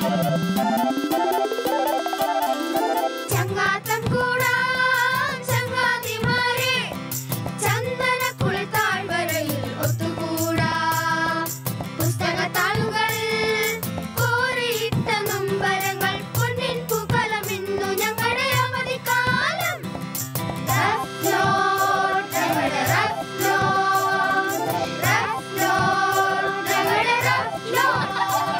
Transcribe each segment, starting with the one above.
ചങ്ങാത്തം കൂടാൻ ചങ്ങാതിമാരെ ചന്ദനക്കുളി താഴ്വരയിൽ ഒത്തുകൂടാം പുസ്തകത്താളുകൾ കോറിയിട്ട നൊമ്പരങ്ങൾ പൊന്നിൻ പൂക്കലമിന്നു ഞങ്ങളുടെ അവധിക്കാലം റഫ് ലോഡ്, ഞങ്ങളുടെ റഫ് ലോഡ്, റഫ് ലോഡ്, ഞങ്ങളുടെ റഫ് ലോഡ്.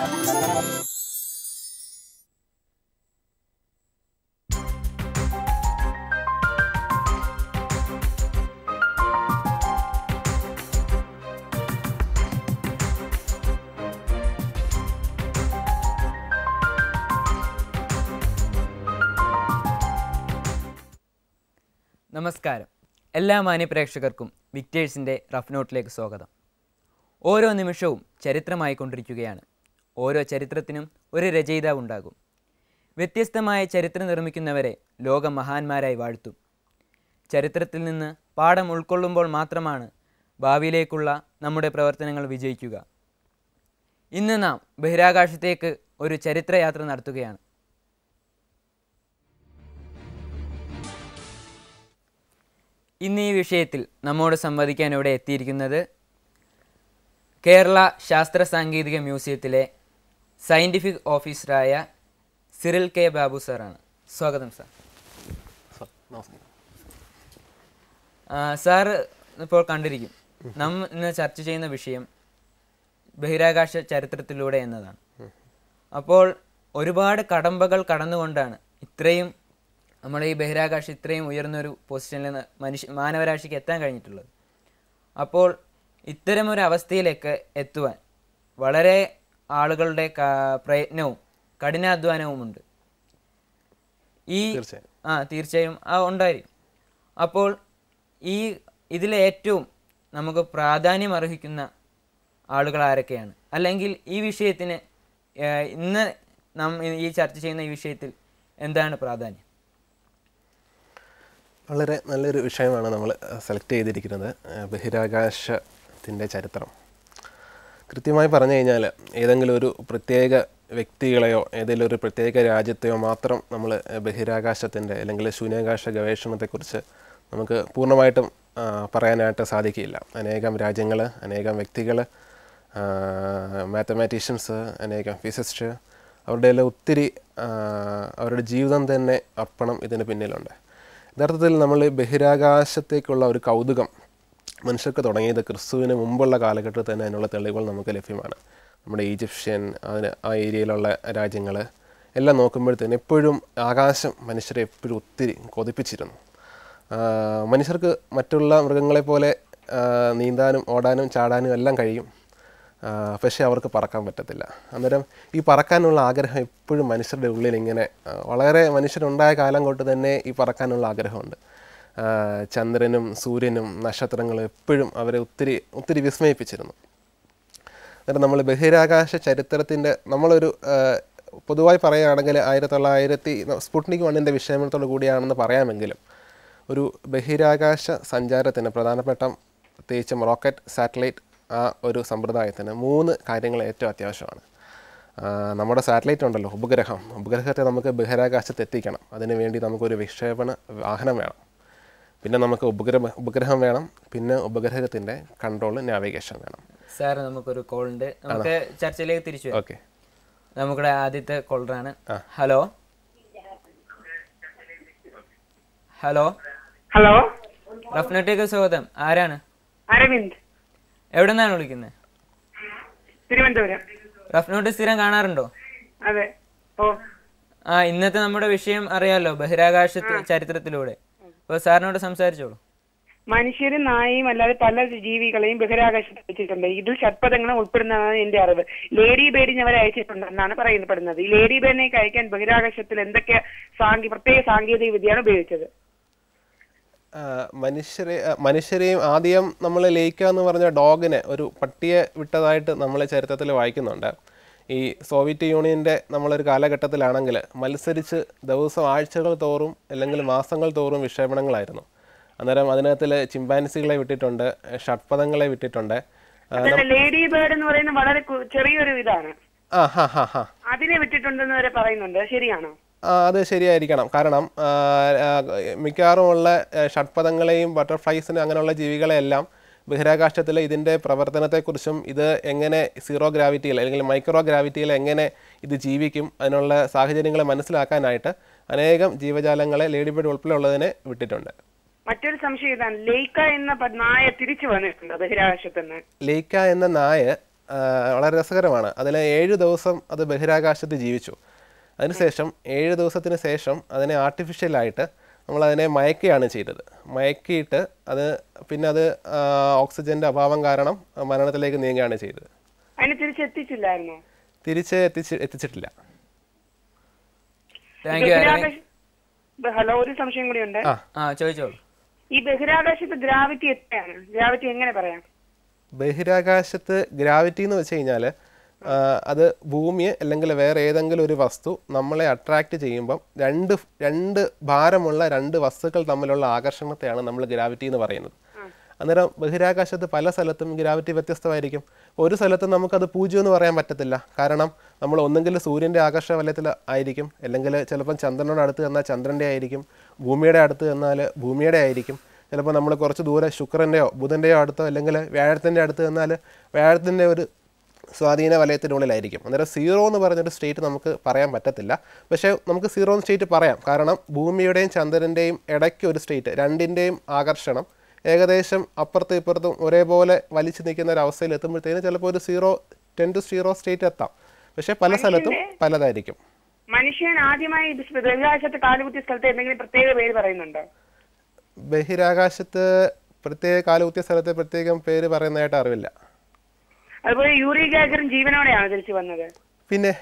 നമസ്കാരം എല്ലാ മാന്യപ്രേക്ഷകർക്കും വിക്ടേഴ്സിൻ്റെ റഫ് നോട്ടിലേക്ക് സ്വാഗതം ഓരോ നിമിഷവും ചരിത്രമായി കൊണ്ടിരിക്കുകയാണ് ഓരോ ചരിത്രത്തിനും ഒരു രചയിതാവ് ഉണ്ടാകും വ്യത്യസ്തമായ ചരിത്രം നിർമ്മിക്കുന്നവരെ ലോകം മഹാന്മാരായി വാഴ്ത്തും ചരിത്രത്തിൽ നിന്ന് പാഠം ഉൾക്കൊള്ളുമ്പോൾ മാത്രമാണ് ഭാവിയിലേക്കുള്ള നമ്മുടെ പ്രവർത്തനങ്ങൾ വിജയിക്കുക ഇന്ന് നാം ബഹിരാകാശത്തേക്ക് ഒരു ചരിത്രയാത്ര നടത്തുകയാണ് ഇന്ന് ഈ വിഷയത്തിൽ നമ്മോട് സംവദിക്കാൻ ഇവിടെ എത്തിയിരിക്കുന്നത് കേരള ശാസ്ത്ര സാങ്കേതിക മ്യൂസിയത്തിലെ സയൻറ്റിഫിക് ഓഫീസറായ സിറിൽ കെ ബാബു സാറാണ് സ്വാഗതം സാർ ആ, സാറ് ഇപ്പോൾ കണ്ടിരിക്കും നാം ഇന്ന് ചർച്ച ചെയ്യുന്ന വിഷയം ബഹിരാകാശ ചരിത്രത്തിലൂടെ എന്നതാണ് അപ്പോൾ ഒരുപാട് കടമ്പകൾ കടന്നുകൊണ്ടാണ് ഇത്രയും നമ്മുടെ ഈ ബഹിരാകാശം ഇത്രയും ഉയർന്നൊരു പൊസിഷനിൽ നിന്ന് മനുഷ്യ മാനവരാശിക്ക് എത്താൻ കഴിഞ്ഞിട്ടുള്ളത് അപ്പോൾ ഇത്തരമൊരു അവസ്ഥയിലേക്ക് എത്തുവാൻ വളരെ ആളുകളുടെ ക- പ്രയത്നവും കഠിനാധ്വാനവുമുണ്ട് ഈ തീർച്ചയായും. ആ തീർച്ചയായും ആ ഉണ്ടായിരിക്കും അപ്പോൾ ഈ ഇതിലെ ഏറ്റവും നമുക്ക് പ്രാധാന്യം അർഹിക്കുന്ന ആളുകൾ ആരൊക്കെയാണ് അല്ലെങ്കിൽ ഈ വിഷയത്തിന് ഏഹ്, ഇന്ന് നാം ഈ ചർച്ച ചെയ്യുന്ന ഈ വിഷയത്തിൽ എന്താണ് പ്രാധാന്യം വളരെ നല്ലൊരു വിഷയമാണ് നമ്മൾ സെലക്ട് ചെയ്തിരിക്കുന്നത് ഏഹ് ബഹിരാകാശത്തിൻ്റെ ചരിത്രം കൃത്യമായി പറഞ്ഞു കഴിഞ്ഞാൽ ഏതെങ്കിലും ഒരു പ്രത്യേക വ്യക്തികളെയോ ഏതെങ്കിലും ഒരു പ്രത്യേക രാജ്യത്തെയോ മാത്രം നമ്മൾ ബഹിരാകാശത്തിൻ്റെ അല്ലെങ്കിൽ ശൂന്യാകാശ ഗവേഷണത്തെക്കുറിച്ച് നമുക്ക് പൂർണ്ണമായിട്ടും ആ, പറയാനായിട്ട് സാധിക്കില്ല അനേകം രാജ്യങ്ങൾ അനേകം വ്യക്തികൾ മാത്തമാറ്റീഷ്യൻസ് അനേകം ഫിസിസ്റ്റ് അവരുടെ എല്ലാം ഒത്തിരി ആ, അവരുടെ ജീവിതം തന്നെ അർപ്പണം ഇതിന് പിന്നിലുണ്ട് യഥാർത്ഥത്തിൽ നമ്മൾ ഈ ബഹിരാകാശത്തേക്കുള്ള ഒരു കൗതുകം മനുഷ്യർക്ക് തുടങ്ങിയത് ക്രിസ്തുവിന് മുമ്പുള്ള കാലഘട്ടത്തിൽ തന്നെ അതിനുള്ള തെളിവുകൾ നമുക്ക് ലഭ്യമാണ് നമ്മുടെ ഈജിപ്ഷ്യൻ അതിന് ആ ഏരിയയിലുള്ള രാജ്യങ്ങൾ എല്ലാം നോക്കുമ്പോഴത്തേന് എപ്പോഴും ആകാശം മനുഷ്യരെ എപ്പോഴും ഒത്തിരി കൊതിപ്പിച്ചിരുന്നു ആ, മനുഷ്യർക്ക് മറ്റുള്ള മൃഗങ്ങളെ പോലെ ആ, നീന്താനും ഓടാനും ചാടാനും എല്ലാം കഴിയും ആ, പക്ഷേ അവർക്ക് പറക്കാൻ പറ്റത്തില്ല അന്നേരം ഈ പറക്കാനുള്ള ആഗ്രഹം എപ്പോഴും മനുഷ്യരുടെ ഉള്ളിൽ ഇങ്ങനെ ആ, വളരെ മനുഷ്യരുണ്ടായ കാലം തൊട്ട് തന്നെ ഈ പറക്കാനുള്ള ആഗ്രഹമുണ്ട് ആ, ചന്ദ്രനും സൂര്യനും നക്ഷത്രങ്ങളും എപ്പോഴും അവരെ ഒത്തിരി ഒത്തിരി വിസ്മയിപ്പിച്ചിരുന്നു എന്നിട്ട് നമ്മൾ ബഹിരാകാശ ചരിത്രത്തിൻ്റെ നമ്മളൊരു ആ, പൊതുവായി പറയുകയാണെങ്കിൽ ആയിരത്തി തൊള്ളായിരത്തി സ്പുട്നിക് വണ്ണിൻ്റെ വിഷയമത്തോടു കൂടിയാണെന്ന് പറയാമെങ്കിലും ഒരു ബഹിരാകാശ സഞ്ചാരത്തിന് പ്രധാനപ്പെട്ട പ്രത്യേകിച്ചും റോക്കറ്റ് സാറ്റലൈറ്റ് ആ ഒരു സമ്പ്രദായത്തിന് മൂന്ന് കാര്യങ്ങൾ ഏറ്റവും അത്യാവശ്യമാണ് ആ, നമ്മുടെ സാറ്റലൈറ്റ് ഉണ്ടല്ലോ ഉപഗ്രഹം ഉപഗ്രഹത്തെ നമുക്ക് ബഹിരാകാശത്ത് എത്തിക്കണം അതിനു വേണ്ടി നമുക്കൊരു വിക്ഷേപണ വാഹനം വേണം പിന്നെ നമുക്ക് ഉപഗ്രഹ ഉപഗ്രഹം വേണം പിന്നെ ഉപഗ്രഹത്തിൻ്റെ കൺട്രോൾ നാവിഗേഷൻ വേണം സാർ നമുക്കൊരു കോൾ ഉണ്ട് നമുക്ക് ചർച്ചയിലേക്ക് തിരിച്ചു വരാം ഓക്കെ നമുക്കിടെ ആദ്യത്തെ കോളറാണ് ഹലോ ഹലോ ഹലോ റഫ്നറ്റേക്ക് സ്വാഗതം ആരാണ് അരവിന്ദ് എവിടെ നിന്നാണ് വിളിക്കുന്നത് തിരുവനന്തപുരം റഫ്നോട്ട് സ്ഥിരം കാണാറുണ്ടോ അതെ ഓ ആ ഇന്നത്തെ നമ്മുടെ വിഷയം അറിയാലോ ബഹിരാകാശ ചരിത്രത്തിലൂടെ അപ്പോൾ സാറിനോട് സംസാരിച്ചോളൂ മനുഷ്യരും നായയും അല്ലാതെ പല ജീവികളെയും ബഹിരാകാശത്ത് അയച്ചിട്ടുണ്ട് ഇതിൽ ഷഡ്പഥങ്ങളും ഉൾപ്പെടുന്നതാണ് എന്റെ അറിവ് ലേഡി ബേഡിനെ അവരെ അയച്ചിട്ടുണ്ടെന്നാണ് പറയപ്പെടുന്നത് ഈ ലേഡി ബേഡിനെ അയക്കാൻ ബഹിരാകാശത്തിൽ എന്തൊക്കെ സാങ്കേ പ്രത്യേക സാങ്കേതിക വിദ്യയാണ് ഉപയോഗിച്ചത് ആ, മനുഷ്യരെ ആ, മനുഷ്യരെയും ആദ്യം നമ്മൾ ലയിക്ക എന്ന് പറഞ്ഞ ഡോഗിനെ ഒരു പട്ടിയെ വിട്ടതായിട്ട് നമ്മൾ ചരിത്രത്തിൽ വായിക്കുന്നുണ്ട് ഈ സോവിയറ്റ് യൂണിയൻ്റെ നമ്മളൊരു കാലഘട്ടത്തിലാണെങ്കിൽ മത്സരിച്ച് ദിവസം ആഴ്ചകൾ തോറും അല്ലെങ്കിൽ മാസങ്ങൾ തോറും വിക്ഷേപണങ്ങളായിരുന്നു അന്നേരം അതിനകത്തിൽ ചിമ്പാൻസികളെ വിട്ടിട്ടുണ്ട് ഷഡ്പഥങ്ങളെ വിട്ടിട്ടുണ്ട് ആ, അതല്ല ലേഡി ബേർഡ് എന്ന് പറയുന്നത് വളരെ കു- ചെറിയൊരു ഇതാണ് ആ ഹാ ഹാ ഹാ അത് അതിനെ വിട്ടിട്ടുണ്ടെന്ന് വരെ പറയുന്നുണ്ട് അത് ശരിയാണോ ആ, അത് ശരിയായിരിക്കണം കാരണം ആ, ആ, മിക്കവാറും ഉള്ള ആ, ഷഡ്പദങ്ങളെയും ബട്ടർഫ്ലൈസിന് അങ്ങനെയുള്ള ജീവികളെയെല്ലാം ബഹിരാകാശത്തിൽ ഇതിൻ്റെ പ്രവർത്തനത്തെക്കുറിച്ചും ഇത് എങ്ങനെ സീറോ ഗ്രാവിറ്റിയിൽ അല്ലെങ്കിൽ മൈക്രോ ഗ്രാവിറ്റിയിൽ എങ്ങനെ ഇത് ജീവിക്കും അതിനുള്ള സാഹചര്യങ്ങളെ മനസ്സിലാക്കാനായിട്ട് അനേകം ജീവജാലങ്ങളെ ലേഡി ബേർഡ് ഉൾപ്പെടെയുള്ളതിനെ വിട്ടിട്ടുണ്ട് മറ്റൊരു സംശയം ഇതാണ് ലേക്ക എന്ന പ- നായ തിരിച്ചു വന്നിട്ടുണ്ട് ബഹിരാകാശത്തുനിന്ന് ലേക്ക എന്ന നായ ആ, വളരെ രസകരമാണ് അതിൽ ഏഴ് ദിവസം അത് ബഹിരാകാശത്ത് ജീവിച്ചു അതിനുശേഷം ഏഴ് ദിവസത്തിന് ശേഷം അതിനെ ആർട്ടിഫിഷ്യലായിട്ട് നമ്മൾ അതിനെ മയക്കുകയാണ് ചെയ്തത് മയക്കിയിട്ട് അത് പിന്നെ അത് ആ, ഓക്സിജന്റെ അഭാവം കാരണം മരണത്തിലേക്ക് നീങ്ങുകയാണ് ചെയ്തത് അതിനെ തിരിച്ചെത്തിച്ചില്ലായിരുന്നോ തിരിച്ച് എത്തിച്ച് എത്തിച്ചിട്ടില്ല താങ്ക് യു അരവിന്ദ് ബഹിരാകാശ ഹലോ ഒരു സംശയം കൂടി ഉണ്ട് ആ ആ ചോദിച്ചോളൂ ഈ ബഹിരാകാശത്ത് ഗ്രാവിറ്റി എത്രയാണ് ഗ്രാവിറ്റി എങ്ങനെ പറയാം ബഹിരാകാശത്ത് ഗ്രാവിറ്റി എന്ന് വെച്ച് കഴിഞ്ഞാൽ അത് ഭൂമിയെ അല്ലെങ്കിൽ വേറെ ഏതെങ്കിലും ഒരു വസ്തു നമ്മളെ അട്രാക്റ്റ് ചെയ്യുമ്പം രണ്ട് രണ്ട് ഭാരമുള്ള രണ്ട് വസ്തുക്കൾ തമ്മിലുള്ള ആകർഷണത്തെയാണ് നമ്മൾ ഗ്രാവിറ്റി എന്ന് പറയുന്നത് അന്നേരം ബഹിരാകാശത്ത് പല സ്ഥലത്തും ഗ്രാവിറ്റി വ്യത്യസ്തമായിരിക്കും ഒരു സ്ഥലത്ത് നമുക്കത് പൂജ്യം എന്ന് പറയാൻ പറ്റത്തില്ല കാരണം നമ്മൾ ഒന്നെങ്കിൽ സൂര്യൻ്റെ ആകർഷണ വലയത്തിൽ ആയിരിക്കും അല്ലെങ്കിൽ ചിലപ്പം ചന്ദ്രനോട് അടുത്ത് ചെന്നാൽ ചന്ദ്രൻ്റെ ആയിരിക്കും ഭൂമിയുടെ അടുത്ത് ചെന്നാൽ ഭൂമിയുടെ ആയിരിക്കും ചിലപ്പോൾ നമ്മൾ കുറച്ച് ദൂരെ ശുക്രൻ്റെയോ ബുധൻ്റെയോ അടുത്തോ അല്ലെങ്കിൽ വ്യാഴത്തിൻ്റെ അടുത്ത് ചെന്നാൽ വ്യാഴത്തിൻ്റെ ഒരു സ്വാധീന വലയത്തിനുള്ളിലായിരിക്കും അന്നേരം സീറോ എന്ന് പറഞ്ഞൊരു സ്റ്റേറ്റ് നമുക്ക് പറയാൻ പറ്റത്തില്ല പക്ഷേ നമുക്ക് സീറോ സ്റ്റേറ്റ് പറയാം കാരണം ഭൂമിയുടെയും ചന്ദ്രൻ്റെയും ഇടയ്ക്ക് ഒരു സ്റ്റേറ്റ് രണ്ടിൻ്റെയും ആകർഷണം ഏകദേശം അപ്പുറത്തും ഇപ്പുറത്തും ഒരേപോലെ വലിച്ചു നിൽക്കുന്ന ഒരു അവസ്ഥയിൽ എത്തുമ്പോഴത്തേന് ചിലപ്പോൾ ഒരു zero ten to zero state എത്താം പക്ഷേ പല സ്ഥലത്തും പലതായിരിക്കും മനുഷ്യൻ ആദ്യമായി ഇത് ബഹിരാകാശത്ത് കാലുകുത്തിയ സ്ഥലത്ത് എന്തെങ്കിലും പ്രത്യേക പേര് പറയുന്നുണ്ടോ ബഹിരാകാശത്ത് പ്രത്യേക കാലുകുത്തിയ സ്ഥലത്തെ പ്രത്യേകം പേര് പറയുന്നതായിട്ട് അറിവില്ല അതുപോലെ യൂറി ഗാഗറും ജീവനോടെയാണ് തിരിച്ചു വന്നത് പിന്നെ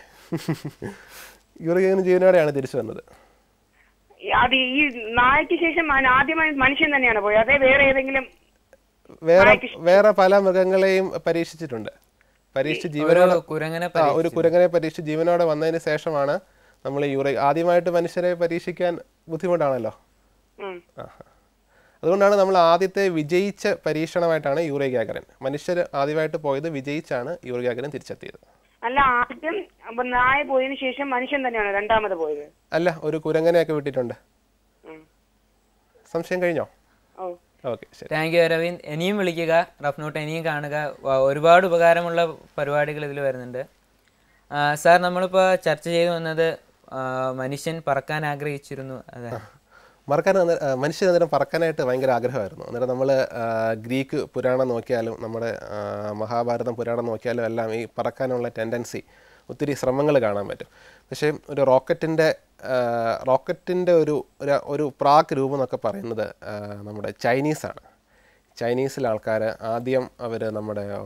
യുറിയൻ ജീവനോടെയാണ് തിരിച്ചു വന്നത് ഈ- അത് ഈ നായക്ക് ശേഷം മന- ആദ്യമായി മനുഷ്യൻ തന്നെയാണ് പോയത് അതേ വേറെ ഏതെങ്കിലും വേറെ വേറെ പല മൃഗങ്ങളെയും പരീക്ഷിച്ചിട്ടുണ്ട് പരീക്ഷിച്ച് ജീവനോടെ ഒരു കുരങ്ങനെ ആ ഒരു കുരങ്ങനെ പരീക്ഷിച്ച് ജീവനോടെ വന്നതിന് ശേഷമാണ് നമ്മൾ യൂറി ആദ്യമായിട്ട് മനുഷ്യരെ പരീക്ഷിക്കാൻ ബുദ്ധിമുട്ടാണല്ലോ ഉം. ആഹാ. അതുകൊണ്ടാണ് നമ്മൾ ആദ്യത്തെ വിജയിച്ച പരീക്ഷണമായിട്ടാണ് യൂറി ഗാഗറിൻ മനുഷ്യർ ആദ്യമായിട്ട് പോയത് വിജയിച്ചാണ് യൂറി ഗാഗറിൻ തിരിച്ചെത്തിയത് അല്ല ആദ്യം അപ്പൊ നായ പോയതിനു ശേഷം മനുഷ്യൻ തന്നെയാണ് രണ്ടാമത് പോയത് അല്ല ഒരു കുരങ്ങനെയൊക്കെ വിട്ടിട്ടുണ്ട് ഉം. സംശയം കഴിഞ്ഞോ ഓ ഓക്കെ ശരി താങ്ക് യു അരവിന്ദ് ഇനിയും വിളിക്കുക റഫ് നോട്ട് ഇനിയും കാണുക വ- ഒരുപാട് ഉപകാരമുള്ള പരിപാടികൾ ഇതിൽ വരുന്നുണ്ട് ആ, സാർ നമ്മളിപ്പോൾ ചർച്ച ചെയ്തു വന്നത് ആ, മനുഷ്യൻ പറക്കാൻ ആഗ്രഹിച്ചിരുന്നു അതെ മറക്കാൻ അന്നേ- ആ, മനുഷ്യന് അന്നേരം പറക്കാനായിട്ട് ഭയങ്കര ആഗ്രഹമായിരുന്നു അന്നേരം നമ്മൾ ഗ്രീക്ക് പുരാണം നോക്കിയാലും നമ്മുടെ ആ, മഹാഭാരതം പുരാണം നോക്കിയാലും എല്ലാം ഈ പറക്കാനുള്ള ടെൻഡൻസി ഒത്തിരി ശ്രമങ്ങൾ കാണാൻ പറ്റും പക്ഷേ ഒരു റോക്കറ്റിൻ്റെ റോക്കറ്റിൻ്റെ ഒരു ഒരു- ഒരു പ്രാക് രൂപം എന്നൊക്കെ പറയുന്നത് ആ, നമ്മുടെ ചൈനീസാണ് ചൈനീസിലെ ആൾക്കാർ ആദ്യം അവർ നമ്മുടെ ആ,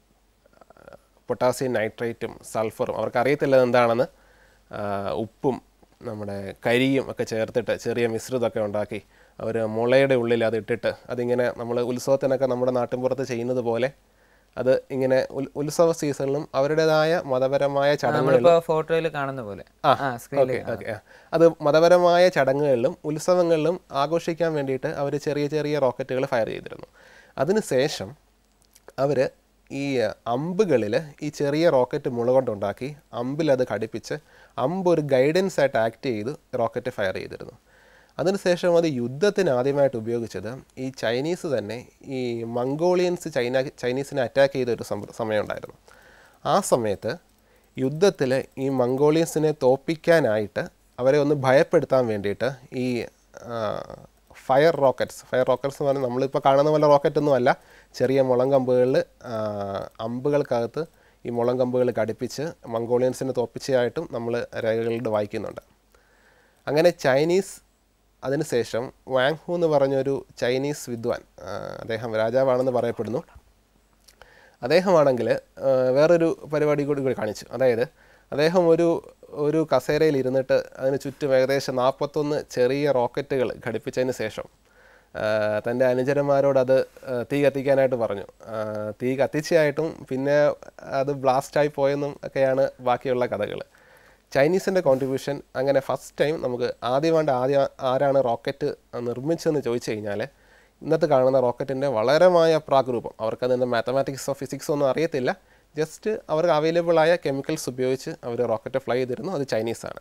പൊട്ടാസ്യം നൈട്രേറ്റും സൾഫറും അവർക്ക് അറിയത്തില്ല എന്താണെന്ന് ആ, ഉപ്പും നമ്മുടെ കരിയും ഒക്കെ ചേർത്തിട്ട് ചെറിയ മിശ്രിതമൊക്കെ ഉണ്ടാക്കി അവർ മുളയുടെ ഉള്ളിൽ അത് ഇട്ടിട്ട് അതിങ്ങനെ നമ്മൾ ഉത്സവത്തിനൊക്കെ നമ്മുടെ നാട്ടിൻപുറത്ത് ചെയ്യുന്നത് പോലെ അത് ഇങ്ങനെ ഉൽ- ഉത്സവ സീസണിലും അവരുടേതായ മതപരമായ ചടങ്ങുകളിലും നമ്മളിപ്പോൾ ഫോട്ടോയിൽ കാണുന്ന പോലെ ആ സ്ക്രീനിൽ ഓക്കെ ഓക്കെ അത് മതപരമായ ചടങ്ങുകളിലും ഉത്സവങ്ങളിലും ആഘോഷിക്കാൻ വേണ്ടിയിട്ട് അവർ ചെറിയ ചെറിയ റോക്കറ്റുകൾ ഫയർ ചെയ്തിരുന്നു അതിനുശേഷം അവർ ഈ അമ്പുകളിൽ ഈ ചെറിയ റോക്കറ്റ് മുള കൊണ്ടുണ്ടാക്കി അമ്പിൽ അത് ഘടിപ്പിച്ച് അമ്പ് ഒരു ഗൈഡൻസ് ആയിട്ട് ആക്ട് ചെയ്ത് റോക്കറ്റ് ഫയർ ചെയ്തിരുന്നു അതിനുശേഷം അത് യുദ്ധത്തിന് ആദ്യമായിട്ട് ഉപയോഗിച്ചത് ഈ ചൈനീസ് തന്നെ ഈ മംഗോളിയൻസ് ചൈന ചൈനീസിനെ അറ്റാക്ക് ചെയ്ത ഒരു സം- സമയമുണ്ടായിരുന്നു ആ സമയത്ത് യുദ്ധത്തിൽ ഈ മംഗോളിയൻസിനെ തോപ്പിക്കാനായിട്ട് അവരെ ഒന്ന് ഭയപ്പെടുത്താൻ വേണ്ടിയിട്ട് ഈ ഫയർ റോക്കറ്റ്സ് ഫയർ റോക്കറ്റ്സ് എന്ന് പറഞ്ഞാൽ നമ്മളിപ്പോൾ കാണുന്ന പോലെ റോക്കറ്റ് ഒന്നും അല്ല ചെറിയ മുളം കമ്പുകളിൽ അമ്പുകൾക്കകത്ത് ഈ മുളം കമ്പുകൾ ഘടിപ്പിച്ച് മംഗോളിയൻസിനെ തോപ്പിച്ചതായിട്ടും നമ്മൾ രേഖകളിൽ വായിക്കുന്നുണ്ട് അങ്ങനെ ചൈനീസ് അതിനുശേഷം വാങ് ഹു എന്ന് പറഞ്ഞൊരു ചൈനീസ് വിദ്വാൻ ആ, അദ്ദേഹം രാജാവാണെന്ന് പറയപ്പെടുന്നു അദ്ദേഹമാണെങ്കിൽ വേറൊരു പരിപാടി കൂടി കൂടി കാണിച്ചു അതായത് അദ്ദേഹം ഒരു ഒരു കസേരയിൽ ഇരുന്നിട്ട് അതിന് ചുറ്റും ഏകദേശം നാൽപ്പത്തൊന്ന് ചെറിയ റോക്കറ്റുകൾ ഘടിപ്പിച്ചതിന് ശേഷം ആ, തൻ്റെ അനുചരന്മാരോട് അത് ആ, തീ കത്തിക്കാനായിട്ട് പറഞ്ഞു ആ, തീ കത്തിച്ചായിട്ടും പിന്നെ അത് ബ്ലാസ്റ്റായി പോയെന്നും ഒക്കെയാണ് ബാക്കിയുള്ള കഥകൾ ചൈനീസിൻ്റെ കോൺട്രിബ്യൂഷൻ അങ്ങനെ ഫസ്റ്റ് ടൈം നമുക്ക് ആദ്യമായിട്ട് ആദ്യം ആരാണ് റോക്കറ്റ് നിർമ്മിച്ചതെന്ന് ചോദിച്ചു കഴിഞ്ഞാൽ ഇന്നത്തെ കാണുന്ന റോക്കറ്റിൻ്റെ വളരെമായ പ്രാഗ്രൂപം അവർക്ക് അതിൻ്റെ മാത്തമാറ്റിക്സോ ഫിസിക്സോ ഒന്നും അറിയത്തില്ല ജസ്റ്റ് അവർക്ക് അവൈലബിൾ ആയ കെമിക്കൽസ് ഉപയോഗിച്ച് അവർ റോക്കറ്റ് ഫ്ലൈ ചെയ്തിരുന്നു അത് ചൈനീസാണ്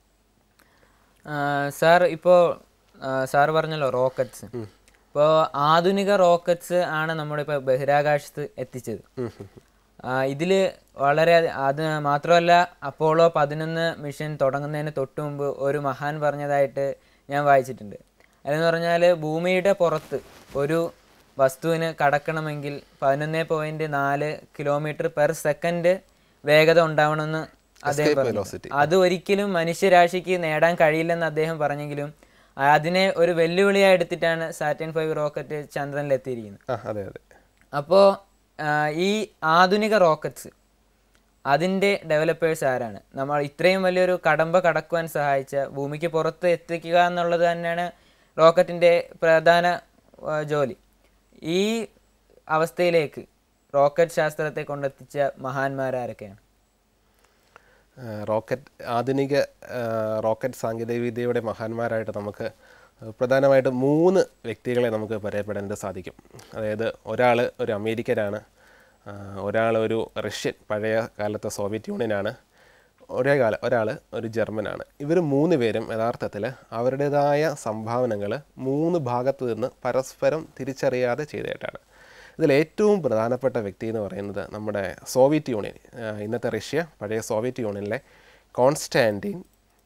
സാർ ഇപ്പോൾ സാർ പറഞ്ഞല്ലോ റോക്കറ്റ്സ് ഇപ്പോൾ ആധുനിക റോക്കറ്റ്സ് ആണ് നമ്മുടെ ഇപ്പോൾ ബഹിരാകാശത്ത് എത്തിച്ചത് ഇതിൽ വളരെ അധി- അത് മാത്രമല്ല അപ്പോളോ പതിനൊന്ന് മിഷൻ തുടങ്ങുന്നതിന് തൊട്ട് മുമ്പ് ഒരു മഹാൻ പറഞ്ഞതായിട്ട് ഞാൻ വായിച്ചിട്ടുണ്ട് അതെന്ന് പറഞ്ഞാൽ ഭൂമിയുടെ പുറത്ത് ഒരു വസ്തുവിന് കടക്കണമെങ്കിൽ പതിനൊന്ന് പോയിന്റ് നാല് കിലോമീറ്റർ പെർ സെക്കൻഡ് വേഗത ഉണ്ടാവണമെന്ന് അദ്ദേഹം പറഞ്ഞു velocity. അത് ഒരിക്കലും മനുഷ്യരാശിക്ക് നേടാൻ കഴിയില്ലെന്ന് അദ്ദേഹം പറഞ്ഞെങ്കിലും അതിനെ ഒരു വെല്ലുവിളിയായി എടുത്തിട്ടാണ് സാറ്റൻ ഫൈവ് റോക്കറ്റ് ചന്ദ്രനിലെത്തിയിരിക്കുന്നത് ആ അതെ അതെ അപ്പോൾ ഈ ആധുനിക റോക്കറ്റ്സ് അതിൻ്റെ ഡെവലപ്പേഴ്സ് ആരാണ് നമ്മൾ ഇത്രയും വലിയൊരു കടമ്പ കടക്കുവാൻ സഹായിച്ച ഭൂമിക്ക് പുറത്ത് എത്തിക്കുക എന്നുള്ളത് തന്നെയാണ് റോക്കറ്റിൻ്റെ പ്രധാന ആ, ജോലി ഈ അവസ്ഥയിലേക്ക് റോക്കറ്റ് ശാസ്ത്രത്തെ കൊണ്ടെത്തിച്ച മഹാന്മാരാരൊക്കെയാണ് ആ, റോക്കറ്റ് ആധുനിക ആ, റോക്കറ്റ് സാങ്കേതികവിദ്യയുടെ മഹാന്മാരായിട്ട് നമുക്ക് പ്രധാനമായിട്ടും മൂന്ന് വ്യക്തികളെ നമുക്ക് പരിചയപ്പെടാനായിട്ട് സാധിക്കും അതായത് ഒരാൾ ഒരു അമേരിക്കനാണ് ഒരാൾ ഒരു റഷ്യൻ പഴയ കാലത്തെ സോവിയറ്റ് യൂണിയനാണ് ഒരേ കാലം ഒരാൾ ഒരു ജർമ്മനാണ് ഇവർ മൂന്ന് പേരും യഥാർത്ഥത്തിൽ അവരുടേതായ സംഭാവനകൾ മൂന്ന് ഭാഗത്തു നിന്ന് പരസ്പരം തിരിച്ചറിയാതെ ചെയ്തതായിട്ടാണ് ഇതിൽ ഏറ്റവും പ്രധാനപ്പെട്ട വ്യക്തി എന്ന് പറയുന്നത് നമ്മുടെ സോവിയറ്റ് യൂണിയൻ ആ, ഇന്നത്തെ റഷ്യ പഴയ സോവിയറ്റ് യൂണിയനിലെ കോൺസ്റ്റാൻറ്റിൻ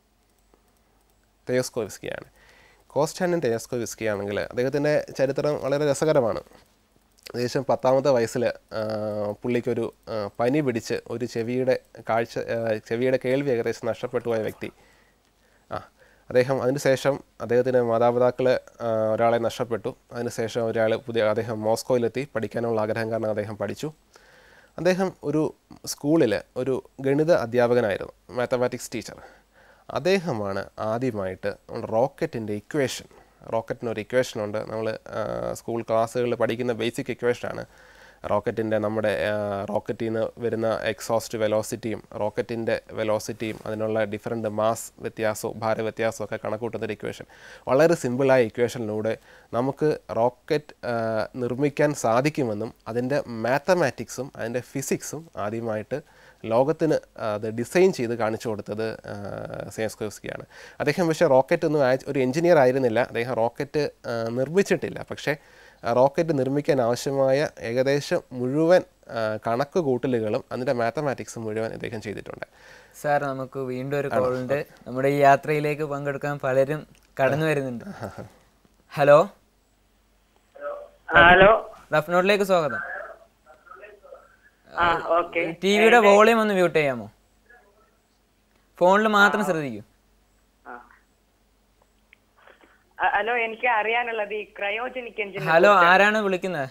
തെയോസ്കോവിസ്കിയാണ് കോൺസ്റ്റാൻറ്റിൻ തെയോസ്കോവിസ്കി ആണെങ്കിൽ അദ്ദേഹത്തിൻ്റെ ചരിത്രം വളരെ രസകരമാണ് ഏകദേശം പത്താമത്തെ വയസ്സിൽ പുള്ളിക്കൊരു ആ, പനി പിടിച്ച് ഒരു ചെവിയുടെ കാഴ്ച ആ, ചെവിയുടെ കേൾവി ഏകദേശം നഷ്ടപ്പെട്ടു പോയ വ്യക്തി ആ അദ്ദേഹം അതിനുശേഷം അദ്ദേഹത്തിന് മാതാപിതാക്കൾ ഒരാളെ നഷ്ടപ്പെട്ടു അതിനുശേഷം ഒരാൾ പുതിയ അദ്ദേഹം മോസ്കോയിലെത്തി പഠിക്കാനുള്ള ആഗ്രഹം കാരണം അദ്ദേഹം പഠിച്ചു അദ്ദേഹം ഒരു സ്കൂളിൽ ഒരു ഗണിത അധ്യാപകനായിരുന്നു മാത്തമാറ്റിക്സ് ടീച്ചർ അദ്ദേഹമാണ് ആദ്യമായിട്ട് റോക്കറ്റിൻ്റെ ഇക്വേഷൻ റോക്കറ്റിന് ഒരു ഇക്വേഷൻ ഉണ്ട് നമ്മൾ സ്കൂൾ ക്ലാസ്സുകളിൽ പഠിക്കുന്ന ബേസിക് ഇക്വേഷനാണ് റോക്കറ്റിൻ്റെ നമ്മുടെ റോക്കറ്റിൽ നിന്ന് വരുന്ന എക്സോസ്റ്റ് വെലോസിറ്റിയും റോക്കറ്റിൻ്റെ വെലോസിറ്റിയും അതിനുള്ള ഡിഫറെൻറ്റ് മാസ് വ്യത്യാസവും ഭാര വ്യത്യാസവും ഒക്കെ കണക്കൂട്ടുന്ന ഒരു ഇക്വേഷൻ വളരെ സിമ്പിളായ ഇക്വേഷനിലൂടെ നമുക്ക് റോക്കറ്റ് നിർമ്മിക്കാൻ സാധിക്കുമെന്നും അതിൻ്റെ മാത്തമാറ്റിക്സും അതിൻ്റെ ഫിസിക്സും ആദ്യമായിട്ട് ലോകത്തിന് അത് ഡിസൈൻ ചെയ്ത് കാണിച്ചു കൊടുത്തത് സെയസ്കോവ്സ്കിയാണ് അദ്ദേഹം പക്ഷേ റോക്കറ്റ് ഒന്നും അയ- ഒരു എഞ്ചിനീയർ ആയിരുന്നില്ല അദ്ദേഹം റോക്കറ്റ് ആ, നിർമ്മിച്ചിട്ടില്ല പക്ഷേ ആ റോക്കറ്റ് നിർമ്മിക്കാൻ ആവശ്യമായ ഏകദേശം മുഴുവൻ ആ, കണക്ക് കൂട്ടലുകളും അതിൻ്റെ മാത്തമാറ്റിക്സും മുഴുവൻ അദ്ദേഹം ചെയ്തിട്ടുണ്ട് സാർ നമുക്ക് വീണ്ടും ഒരു കോൾ ഉണ്ട് നമ്മുടെ ഈ യാത്രയിലേക്ക് പങ്കെടുക്കാൻ പലരും കടന്നു വരുന്നുണ്ട് ഹലോ ഹലോ റഫ്നോട്ടിലേക്ക് സ്വാഗതം ആ ഓക്കെ ടി വിയുടെ വോളിയം ഒന്ന് മ്യൂട്ട് ചെയ്യാമോ ഫോണിൽ മാത്രം ശ്രദ്ധിക്കൂ ഹലോ എനിക്ക് അറിയാനുള്ളത് ഈ ക്രയോജനിക് എഞ്ചിൻ ഹലോ ആരാണ് വിളിക്കുന്നത്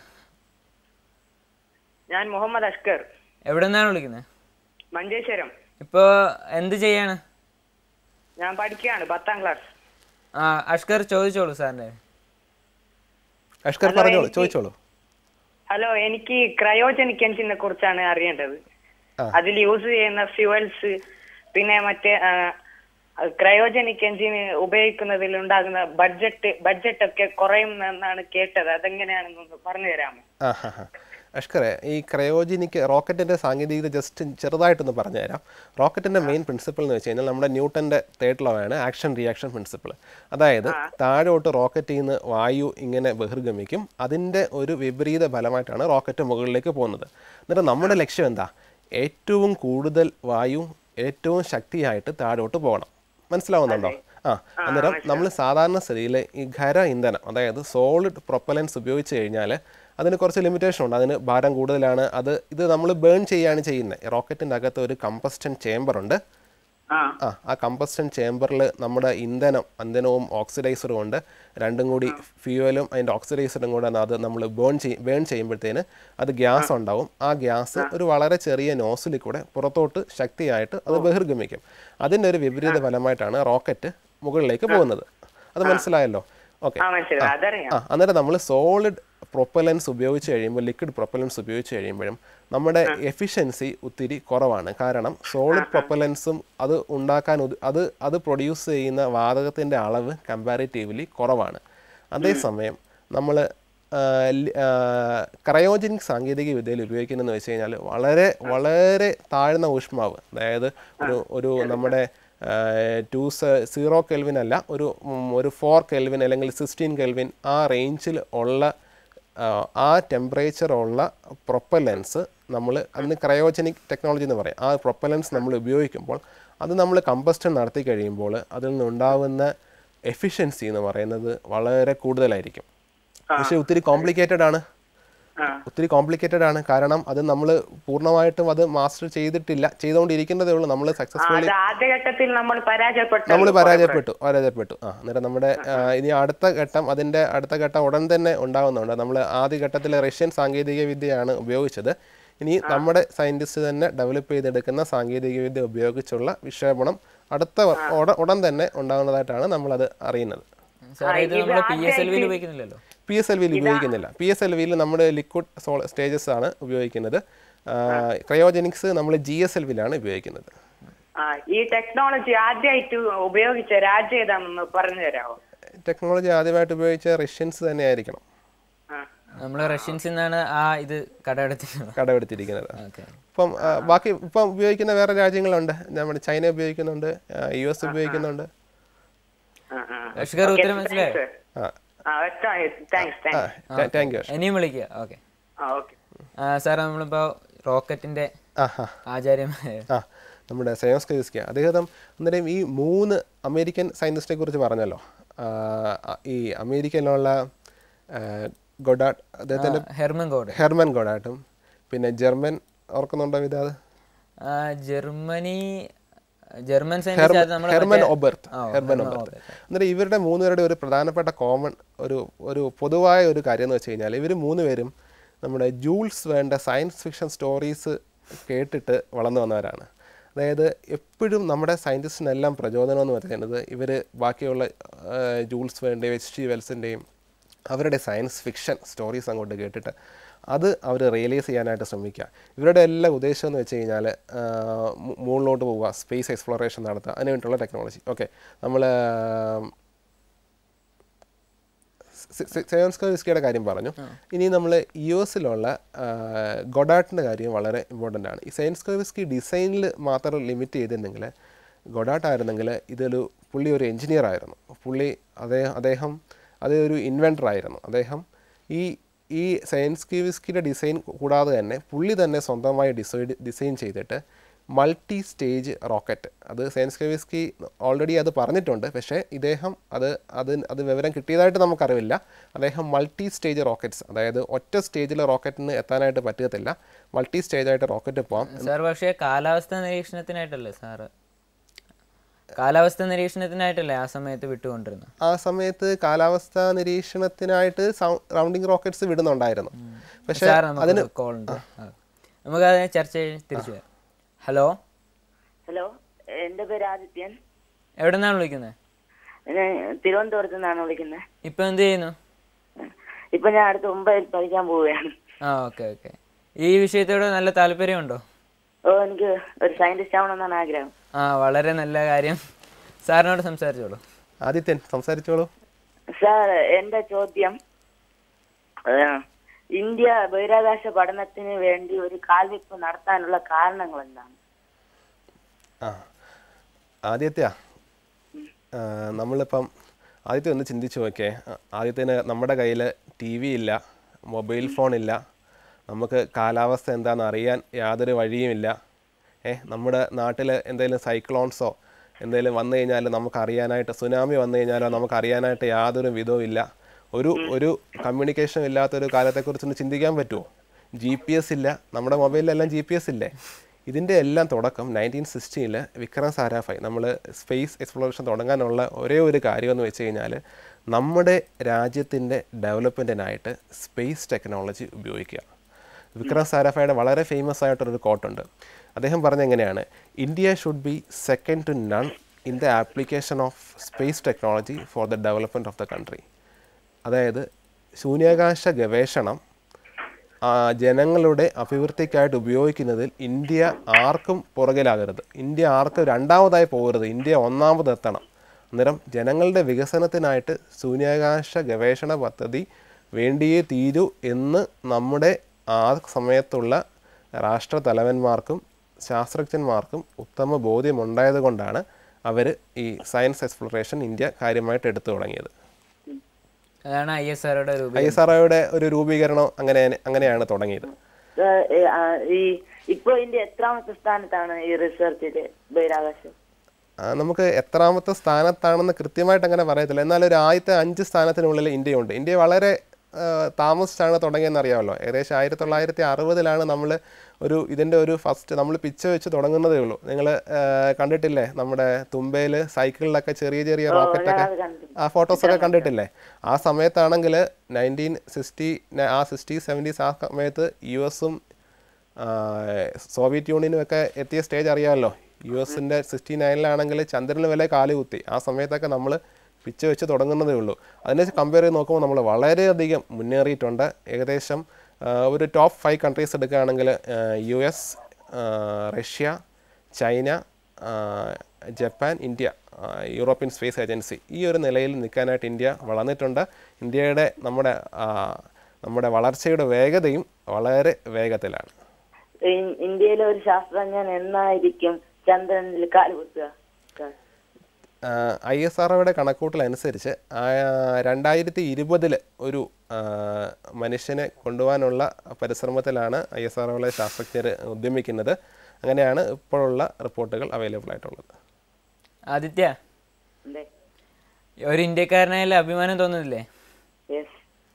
ഞാൻ മുഹമ്മദ് അഷ്കർ എവിടെ നിന്നാണ് വിളിക്കുന്നത് മഞ്ചേശ്വരം ഇപ്പോൾ എന്ത് ചെയ്യാണ് ഞാൻ പഠിക്കുകയാണ് പത്താം ക്ലാസ് ആ അഷ്കർ ചോദിച്ചോളൂ സാറിൻ്റെ അഷ്കർ ഹലോ, പറഞ്ഞോളൂ എനിക്ക് ചോദിച്ചോളൂ ഹലോ എനിക്ക് ക്രയോജനിക് എഞ്ചിനെ കുറിച്ചാണ് അറിയേണ്ടത് ആ. അതിൽ യൂസ് ചെയ്യുന്ന ഫ്യൂവൽസ് പിന്നെ മറ്റേ ക്രയോജനിക് എഞ്ചിൻ ഉപയോഗിക്കുന്നതിൽ ഉണ്ടാകുന്ന ബഡ്ജറ്റ് ബഡ്ജറ്റ് ഒക്കെ കുറയും എന്നാണ് കേട്ടത് അതെങ്ങനെയാണെന്നൊന്ന് പറഞ്ഞു തരാമോ ആ ഹാ ഹാ അഷ്കറെ ഈ ക്രയോജിനിക്ക് റോക്കറ്റിൻ്റെ സാങ്കേതികത ജസ്റ്റ് ചെറുതായിട്ടൊന്ന് പറഞ്ഞുതരാം റോക്കറ്റിൻ്റെ മെയിൻ പ്രിൻസിപ്പിൾ എന്ന് വെച്ച് കഴിഞ്ഞാൽ നമ്മുടെ ന്യൂട്ടൻ്റെ തേർഡ് ലോ ആണ് ആക്ഷൻ റിയാക്ഷൻ പ്രിൻസിപ്പിൾ അതായത് താഴോട്ട് റോക്കറ്റിൽ നിന്ന് വായു ഇങ്ങനെ ബഹിർഗമിക്കും അതിൻ്റെ ഒരു വിപരീത ഫലമായിട്ടാണ് റോക്കറ്റ് മുകളിലേക്ക് പോകുന്നത് എന്നിട്ട് നമ്മുടെ ലക്ഷ്യം എന്താ ഏറ്റവും കൂടുതൽ വായു ഏറ്റവും ശക്തിയായിട്ട് താഴോട്ട് പോകണം മനസ്സിലാവുന്നുണ്ടോ ആ അന്നേരം നമ്മൾ സാധാരണ സ്ഥിതിയിൽ ഈ ഖര ഇന്ധനം അതായത് സോളിഡ് പ്രൊപ്പലൻസ് ഉപയോഗിച്ച് കഴിഞ്ഞാൽ അതിന് കുറച്ച് ലിമിറ്റേഷൻ ഉണ്ട് അതിന് ഭാരം കൂടുതലാണ് അത് ഇത് നമ്മൾ ബേൺ ചെയ്യുകയാണ് ചെയ്യുന്നത് റോക്കറ്റിൻ്റെ അകത്ത് ഒരു കമ്പസ്റ്റൻ ചേംബർ ഉണ്ട് ആ ആ ആ കമ്പസ്റ്റൻ ചേംബറിൽ നമ്മുടെ ഇന്ധനം ഇന്ധനവും ഓക്സിഡൈസറും ഉണ്ട് രണ്ടും കൂടി ഫ്യൂവലും അതിൻ്റെ ഓക്സിഡൈസറും കൂടെ അത് നമ്മൾ ബേൺ ചെയ്യും ബേൺ ചെയ്യുമ്പോഴത്തേന് അത് ഗ്യാസ് ഉണ്ടാവും ആ ഗ്യാസ് ഒരു വളരെ ചെറിയ നോസിലിൽ കൂടെ പുറത്തോട്ട് ശക്തിയായിട്ട് അത് ബഹിർഗമിക്കും അതിൻ്റെ ഒരു വിപരീത ഫലമായിട്ടാണ് റോക്കറ്റ് മുകളിലേക്ക് പോകുന്നത് അത് മനസ്സിലായല്ലോ ഓക്കെ ആ മനസ്സിലായി അതറിയാം ആ അന്നേരം നമ്മൾ സോളിഡ് പ്രൊപ്പലൻസ് ഉപയോഗിച്ച് കഴിയുമ്പോൾ ലിക്വിഡ് പ്രൊപ്പലൻസ് ഉപയോഗിച്ച് കഴിയുമ്പോഴും നമ്മുടെ എഫിഷ്യൻസി ഒത്തിരി കുറവാണ് കാരണം സോളിഡ് പ്രൊപ്പലൻസും അത് ഉണ്ടാക്കാൻ ഉത്- അത് അത് പ്രൊഡ്യൂസ് ചെയ്യുന്ന വാതകത്തിൻ്റെ അളവ് കമ്പാരിറ്റീവ്ലി കുറവാണ് അതേസമയം നമ്മൾ ക്രയോജനിക് സാങ്കേതിക വിദ്യയിൽ ഉപയോഗിക്കുന്നതെന്ന് വെച്ച് കഴിഞ്ഞാൽ വളരെ വളരെ താഴ്ന്ന ഊഷ്മാവ് അതായത് ഒരു ഒരു നമ്മുടെ ടു സീറോ കെൽവിൻ അല്ല ഒരു ഉം, ഒരു ഫോർ കെൽവിൻ അല്ലെങ്കിൽ സിക്സ്റ്റീൻ കെൽവിൻ ആ റേഞ്ചിൽ ഉള്ള ആ, ആ ടെമ്പറേച്ചർ ഉള്ള പ്രൊപ്പലൻസ് നമ്മൾ അതിന് ക്രയോജനിക് ടെക്നോളജി എന്ന് പറയും ആ പ്രൊപ്പലൻസ് നമ്മൾ ഉപയോഗിക്കുമ്പോൾ അത് നമ്മൾ കമ്പസ്റ്റൻ നടത്തി കഴിയുമ്പോൾ അതിൽ നിന്നുണ്ടാവുന്ന എഫിഷ്യൻസി എന്ന് പറയുന്നത് വളരെ കൂടുതലായിരിക്കും പക്ഷേ ഒത്തിരി കോംപ്ലിക്കേറ്റഡ് ആണ് ആ ഒത്തിരി കോംപ്ലിക്കേറ്റഡ് ആണ് കാരണം അത് നമ്മൾ പൂർണ്ണമായിട്ടും അത് മാസ്റ്റർ ചെയ്തിട്ടില്ല ചെയ്തുകൊണ്ടിരിക്കുന്നതേ ഉള്ളൂ നമ്മൾ സക്സസ്ഫുള്ളി അത് ആദ്യഘട്ടത്തിൽ നമ്മൾ പരാജയപ്പെട്ടു നമ്മൾ പരാജയപ്പെട്ടു പരാജയപ്പെട്ടു ആ അന്നേരം നമ്മുടെ ആ, ഇനി അടുത്ത ഘട്ടം അതിൻ്റെ അടുത്ത ഘട്ടം ഉടൻ തന്നെ ഉണ്ടാകുന്നുണ്ട് നമ്മൾ ആദ്യ ഘട്ടത്തിലെ റഷ്യൻ സാങ്കേതിക വിദ്യയാണ് ഉപയോഗിച്ചത് ഇനി നമ്മുടെ സയൻറ്റിസ്റ്റ് തന്നെ ഡെവലപ്പ് ചെയ്തെടുക്കുന്ന സാങ്കേതിക വിദ്യ ഉപയോഗിച്ചുള്ള വിക്ഷേപണം അടുത്ത വ- ഉട- ഉടൻ തന്നെ ഉണ്ടാകുന്നതായിട്ടാണ് നമ്മളത് അറിയുന്നത് സാറേ ഇത് നമ്മൾ പി എസ് എൽ വിയിൽ ഉപയോഗിക്കുന്നില്ലല്ലോ പി എസ് എൽ വിയിൽ ഉപയോഗിക്കുന്നില്ല പി എസ് എൽ വിയിൽ നമ്മുടെ ലിക്വിഡ് സോൾ സ്റ്റേജസ് ആണ് ഉപയോഗിക്കുന്നത് ക്രയോജനിക്സ് നമ്മൾ ജി എസ് എൽ വിയിലാണ് ഉപയോഗിക്കുന്നത് ആ ഈ ടെക്നോളജി ആദ്യമായിട്ട് ഉപയോഗിച്ച രാജ്യം ഏതാണെന്ന് പറഞ്ഞു തരാമോ ടെക്നോളജി ആദ്യമായിട്ട് ഉപയോഗിച്ച റഷ്യൻസ് തന്നെ ആയിരിക്കണം ആ നമ്മൾ റഷ്യൻസിൽ നിന്നാണ് ആ ഇത് കടമെടുത്തിട്ടുള്ളത് കടമെടുത്തിരിക്കുന്നത് ഓക്കെ ഇപ്പം ആ, ബാക്കി ഇപ്പം ഉപയോഗിക്കുന്ന വേറെ രാജ്യങ്ങളുണ്ട് നമ്മുടെ ചൈന ഉപയോഗിക്കുന്നുണ്ട് യു എസ് ഉപയോഗിക്കുന്നുണ്ട് ആ, ആ. ലഷ്കർ ഉത്തരം മനസ്സിലായോ ആ ആ വ്യക്തമായി താങ്ക്സ് താങ്ക്സ് താങ്ക് യു ഇനിയും വിളിക്കുക ഓക്കെ ആ ഓക്കെ സാറേ നമ്മളിപ്പോൾ റോക്കറ്റിൻ്റെ ആ ഹാ ആചാര്യമായ ആ നമ്മുടെ സയോസ് കൈസ്കിയ അദ്ദേഹം അന്നേരം ഈ മൂന്ന് അമേരിക്കൻ സയൻറ്റിസ്റ്റിനെ കുറിച്ച് പറഞ്ഞല്ലോ ആ, ഈ അമേരിക്കയിലുള്ള ഗൊഡാട്ട് അദ്ദേഹത്തിൻ്റെ ഹെർമൻ കോഡ് ഹെർമൻ ഗൊഡാട്ടും പിന്നെ ജർമ്മൻ ഓർക്കുന്നുണ്ടോ ഇത് ജർമ്മനി ജർമ്മൻ സയൻസ് നമ്മൾ ഹെർമൻ ഒബർത്ത് ഹെർമൻ ഒബർത്ത് എന്നിട്ട് ഇവരുടെ മൂന്നുപേരുടെ ഒരു പ്രധാനപ്പെട്ട കോമൺ ഒരു ഒരു പൊതുവായ ഒരു കാര്യം എന്ന് വെച്ച് കഴിഞ്ഞാൽ ഇവർ മൂന്നുപേരും നമ്മുടെ ജൂൾസ് വേണ്ട സയൻസ് ഫിക്ഷൻ സ്റ്റോറീസ് കേട്ടിട്ട് വളർന്നു വന്നവരാണ് അതായത് എപ്പോഴും നമ്മുടെ സയൻറ്റിസ്റ്റിനെല്ലാം പ്രചോദനം എന്ന് പറയുന്നത് ഇവർ ബാക്കിയുള്ള ആ, ജൂൾസ് വേണ്ട എച്ച് ടി വെൽസിൻ്റെയും അവരുടെ സയൻസ് ഫിക്ഷൻ സ്റ്റോറീസ് അങ്ങോട്ട് കേട്ടിട്ട് അത് അവർ റിയലൈസ് ചെയ്യാനായിട്ട് ശ്രമിക്കുക ഇവരുടെ എല്ലാ ഉദ്ദേശം എന്ന് വെച്ച് കഴിഞ്ഞാൽ മുകളിലോട്ട് പോവുക സ്പേസ് എക്സ്പ്ലോറേഷൻ നടത്തുക അതിന് വേണ്ടിയിട്ടുള്ള ടെക്നോളജി ഓക്കെ നമ്മൾ സെയോൻസ്കോവിസ്കിയുടെ കാര്യം പറഞ്ഞു ഇനി നമ്മൾ യു എസിലുള്ള ഗൊഡാട്ടിൻ്റെ കാര്യം വളരെ ഇമ്പോർട്ടൻ്റ് ആണ് ഈ സയൻസ്കോവിസ്കി ഡിസൈനിൽ മാത്രം ലിമിറ്റ് ചെയ്തിരുന്നെങ്കിൽ ഗൊഡാട്ട് ആയിരുന്നെങ്കിൽ ഇതൊരു പുള്ളി ഒരു എഞ്ചിനീയർ ആയിരുന്നു പുള്ളി അദ്ദേഹം അദ്ദേഹം അത് ഒരു ഇൻവെൻറ്റർ ആയിരുന്നു അദ്ദേഹം ഈ ഈ സയൻസ് ക്യൂവിസ്കിയുടെ ഡിസൈൻ കൂടാതെ തന്നെ പുള്ളി തന്നെ സ്വന്തമായി ഡിസൈഡ് ഡിസൈൻ ചെയ്തിട്ട് മൾട്ടി സ്റ്റേജ് റോക്കറ്റ് അത് സയൻസ് കെവിസ്കി ഓൾറെഡി അത് പറഞ്ഞിട്ടുണ്ട് പക്ഷേ ഇദ്ദേഹം അത് അത് അത് വിവരം കിട്ടിയതായിട്ട് നമുക്കറിവില്ല അദ്ദേഹം മൾട്ടി സ്റ്റേജ് റോക്കറ്റ്സ് അതായത് ഒറ്റ സ്റ്റേജിലെ റോക്കറ്റിന് എത്താനായിട്ട് പറ്റത്തില്ല മൾട്ടി സ്റ്റേജായിട്ട് റോക്കറ്റ് പോകാം സാർ പക്ഷേ കാലാവസ്ഥ നിരീക്ഷണത്തിനായിട്ടല്ലേ സാറ് കാലാവസ്ഥ നിരീക്ഷണത്തിനായിട്ടല്ലേ ആ സമയത്ത് വിട്ടുകൊണ്ടിരുന്നത് ആ സമയത്ത് കാലാവസ്ഥാ നിരീക്ഷണത്തിനായിട്ട് റൗണ്ടിങ് റോക്കറ്റ്സ് വിടുന്നുണ്ടായിരുന്നു പക്ഷേ സാർ നമുക്ക് കോൾ ഉണ്ട് ആ. നമുക്ക് അത് ചർച്ച ചെയ്ത് തിരിച്ചു വരാം ഹലോ ഹലോ എൻ്റെ പേര് ആദിത്യൻ എവിടെ നിന്നാണ് വിളിക്കുന്നത് ഞാൻ തിരുവനന്തപുരത്ത് നിന്നാണ് വിളിക്കുന്നത് ഇപ്പം എന്ത് ചെയ്യുന്നു ഇപ്പൊ ഞാൻ അടുത്ത മുംബൈയിൽ പഠിക്കാൻ പോവുകയാണ് ആ ഓക്കെ ഓക്കെ ഈ വിഷയത്തോട് നല്ല താല്പര്യമുണ്ടോ ഓ എനിക്ക് ഒരു സയന്റിസ്റ്റ് ആവണമെന്നാണ് ആഗ്രഹം ആ വളരെ നല്ല കാര്യം സാറിനോട് സംസാരിച്ചോളൂ ആദിത്യൻ സംസാരിച്ചോളൂ സാർ എൻ്റെ ചോദ്യം ആ, ഇന്ത്യ ബഹിരാകാശ പഠനത്തിന് വേണ്ടി ഒരു കാൽവെപ്പ് നടത്താനുള്ള കാരണങ്ങൾ എന്താണ് ആ ആദ്യത്തെയാ നമ്മളിപ്പം ആദ്യത്തെ ഒന്ന് ചിന്തിച്ച് നോക്കേ ആദ്യത്തിന് നമ്മുടെ കയ്യിൽ ടി വി ഇല്ല മൊബൈൽ ഫോൺ ഇല്ല നമുക്ക് കാലാവസ്ഥ എന്താണെന്ന് അറിയാൻ യാതൊരു വഴിയുമില്ല ഏ നമ്മുടെ നാട്ടിൽ എന്തെങ്കിലും സൈക്ലോൺസോ എന്തെങ്കിലും വന്നു കഴിഞ്ഞാൽ നമുക്ക് അറിയാനായിട്ട് സുനാമി വന്നു കഴിഞ്ഞാലോ നമുക്ക് അറിയാനായിട്ട് യാതൊരു വിധവും ഇല്ല ഒരു ഒരു കമ്മ്യൂണിക്കേഷൻ ഇല്ലാത്തൊരു കാലത്തെക്കുറിച്ചൊന്ന് ചിന്തിക്കാൻ പറ്റുമോ ജി പി എസ് ഇല്ല നമ്മുടെ മൊബൈലിലെല്ലാം ജി പി എസ് ഇല്ലേ ഇതിൻ്റെ എല്ലാം തുടക്കം നയൻറ്റീൻ സിക്സ്റ്റീനിൽ വിക്രം സാരാഭായ് നമ്മൾ സ്പേസ് എക്സ്പ്ലോറേഷൻ തുടങ്ങാനുള്ള ഒരേ ഒരു കാര്യമെന്ന് വെച്ച് കഴിഞ്ഞാൽ നമ്മുടെ രാജ്യത്തിൻ്റെ ഡെവലപ്മെൻറ്റിനായിട്ട് സ്പേസ് ടെക്നോളജി ഉപയോഗിക്കുക വിക്രം സാരാഭായുടെ വളരെ ഫേമസ് ആയിട്ടൊരു കോട്ടുണ്ട് അദ്ദേഹം പറഞ്ഞ എങ്ങനെയാണ് India should be second to none in the application of space technology for the development of the country അതായത് ശൂന്യാകാശ ഗവേഷണം ആ, ജനങ്ങളുടെ അഭിവൃദ്ധിക്കായിട്ട് ഉപയോഗിക്കുന്നതിൽ ഇന്ത്യ ആർക്കും പുറകിലാകരുത് ഇന്ത്യ ആർക്കും രണ്ടാമതായി പോകരുത് ഇന്ത്യ ഒന്നാമതെത്തണം അന്നേരം ജനങ്ങളുടെ വികസനത്തിനായിട്ട് ശൂന്യാകാശ ഗവേഷണ പദ്ധതി വേണ്ടിയേ തീരൂ എന്ന് നമ്മുടെ ആ സമയത്തുള്ള രാഷ്ട്ര തലവന്മാർക്കും ശാസ്ത്രജ്ഞന്മാർക്കും ഉത്തമ ബോധ്യമുണ്ടായത് കൊണ്ടാണ് അവർ ഈ സയൻസ് എക്സ്പ്ലോറേഷൻ ഇന്ത്യ കാര്യമായിട്ട് എടുത്തു തുടങ്ങിയത് അതാണ് ഐ എസ് ആറുടെ രൂപം ഐ എസ് ആർ ഒരു രൂപീകരണം അങ്ങനെ അങ്ങനെയാണ് തുടങ്ങിയത് സാർ, ഏ, ആ, ഈ ഇപ്പൊ ഇന്ത്യ എത്രാമത്തെ സ്ഥാനത്താണ് ഈ റിസർച്ചില് ബഹിരാകാശം ആ, നമുക്ക് എത്രാമത്തെ സ്ഥാനത്താണെന്ന് കൃത്യമായിട്ട് അങ്ങനെ പറയത്തില്ല എന്നാൽ ഒരു ആദ്യത്തെ അഞ്ച് സ്ഥാനത്തിനുള്ളിൽ ഇന്ത്യയുണ്ട് ഇന്ത്യ വളരെ ആ, താമസിച്ചാണ് തുടങ്ങിയെന്ന് അറിയാമല്ലോ ഏകദേശം ആയിരത്തി തൊള്ളായിരത്തി അറുപതിലാണ് നമ്മൾ ഒരു ഇതിൻ്റെ ഒരു ഫസ്റ്റ് നമ്മൾ പിച്ച വെച്ച് തുടങ്ങുന്നതേ ഉള്ളൂ നിങ്ങൾ കണ്ടിട്ടില്ലേ നമ്മുടെ തുമ്പയിൽ സൈക്കിളിലൊക്കെ ചെറിയ ചെറിയ റോക്കറ്റൊക്കെ ഞാനത് കണ്ടു. ആ ഫോട്ടോസൊക്കെ കണ്ടിട്ടില്ലേ ആ സമയത്താണെങ്കിൽ നയൻറ്റീൻ സിക്സ്റ്റി ആ സിക്സ്റ്റി സെവൻറ്റീസ് ആ സമയത്ത് യു എസും സോവിയറ്റ് യൂണിയനും ഒക്കെ എത്തിയ സ്റ്റേജ് അറിയാമല്ലോ യു എസിൻ്റെ സിക്സ്റ്റി നയനിലാണെങ്കിൽ ചന്ദ്രന് വില കാല് കുത്തി ആ സമയത്തൊക്കെ നമ്മൾ പിച്ച് വെച്ച് തുടങ്ങുന്നതേ ഉള്ളൂ അതിനെ കമ്പയർ ചെയ്ത് നോക്കുമ്പോൾ നമ്മൾ വളരെയധികം മുന്നേറിയിട്ടുണ്ട് ഏകദേശം ആ, ഒരു ടോപ്പ് ഫൈവ് കൺട്രീസ് എടുക്കുകയാണെങ്കിൽ യു എസ് റഷ്യ ചൈന ആ, ജപ്പാൻ ഇന്ത്യ ആ, യൂറോപ്യൻ സ്പേസ് ഏജൻസി ഈ ഒരു നിലയിൽ നിൽക്കാനായിട്ട് ഇന്ത്യ വളർന്നിട്ടുണ്ട് ഇന്ത്യയുടെ നമ്മുടെ ആ, നമ്മുടെ വളർച്ചയുടെ വേഗതയും വളരെ വേഗത്തിലാണ് ഇ- ഇന്ത്യയിലെ ഒരു ശാസ്ത്രജ്ഞൻ എന്നായിരിക്കും ചന്ദ്രനിൽ കാലുകുത്തുക സാർ? ഐ എസ് ആർ കണക്കൂട്ടലനുസരിച്ച് രണ്ടായിരത്തി ഇരുപതിൽ ഒരു ആ, മനുഷ്യനെ കൊണ്ടുപോകാനുള്ള പരിശ്രമത്തിലാണ് ഐ എസ് ആർ ശാസ്ത്രജ്ഞർ ഉദ്യമിക്കുന്നത് അങ്ങനെയാണ് ഇപ്പോഴുള്ള റിപ്പോർട്ടുകൾ അവൈലബിൾ ആയിട്ടുള്ളത് ആദിത്യ എന്തേ ഒരു ഇന്ത്യക്കാരനായാലും അഭിമാനം തോന്നുന്നില്ലേ യെസ്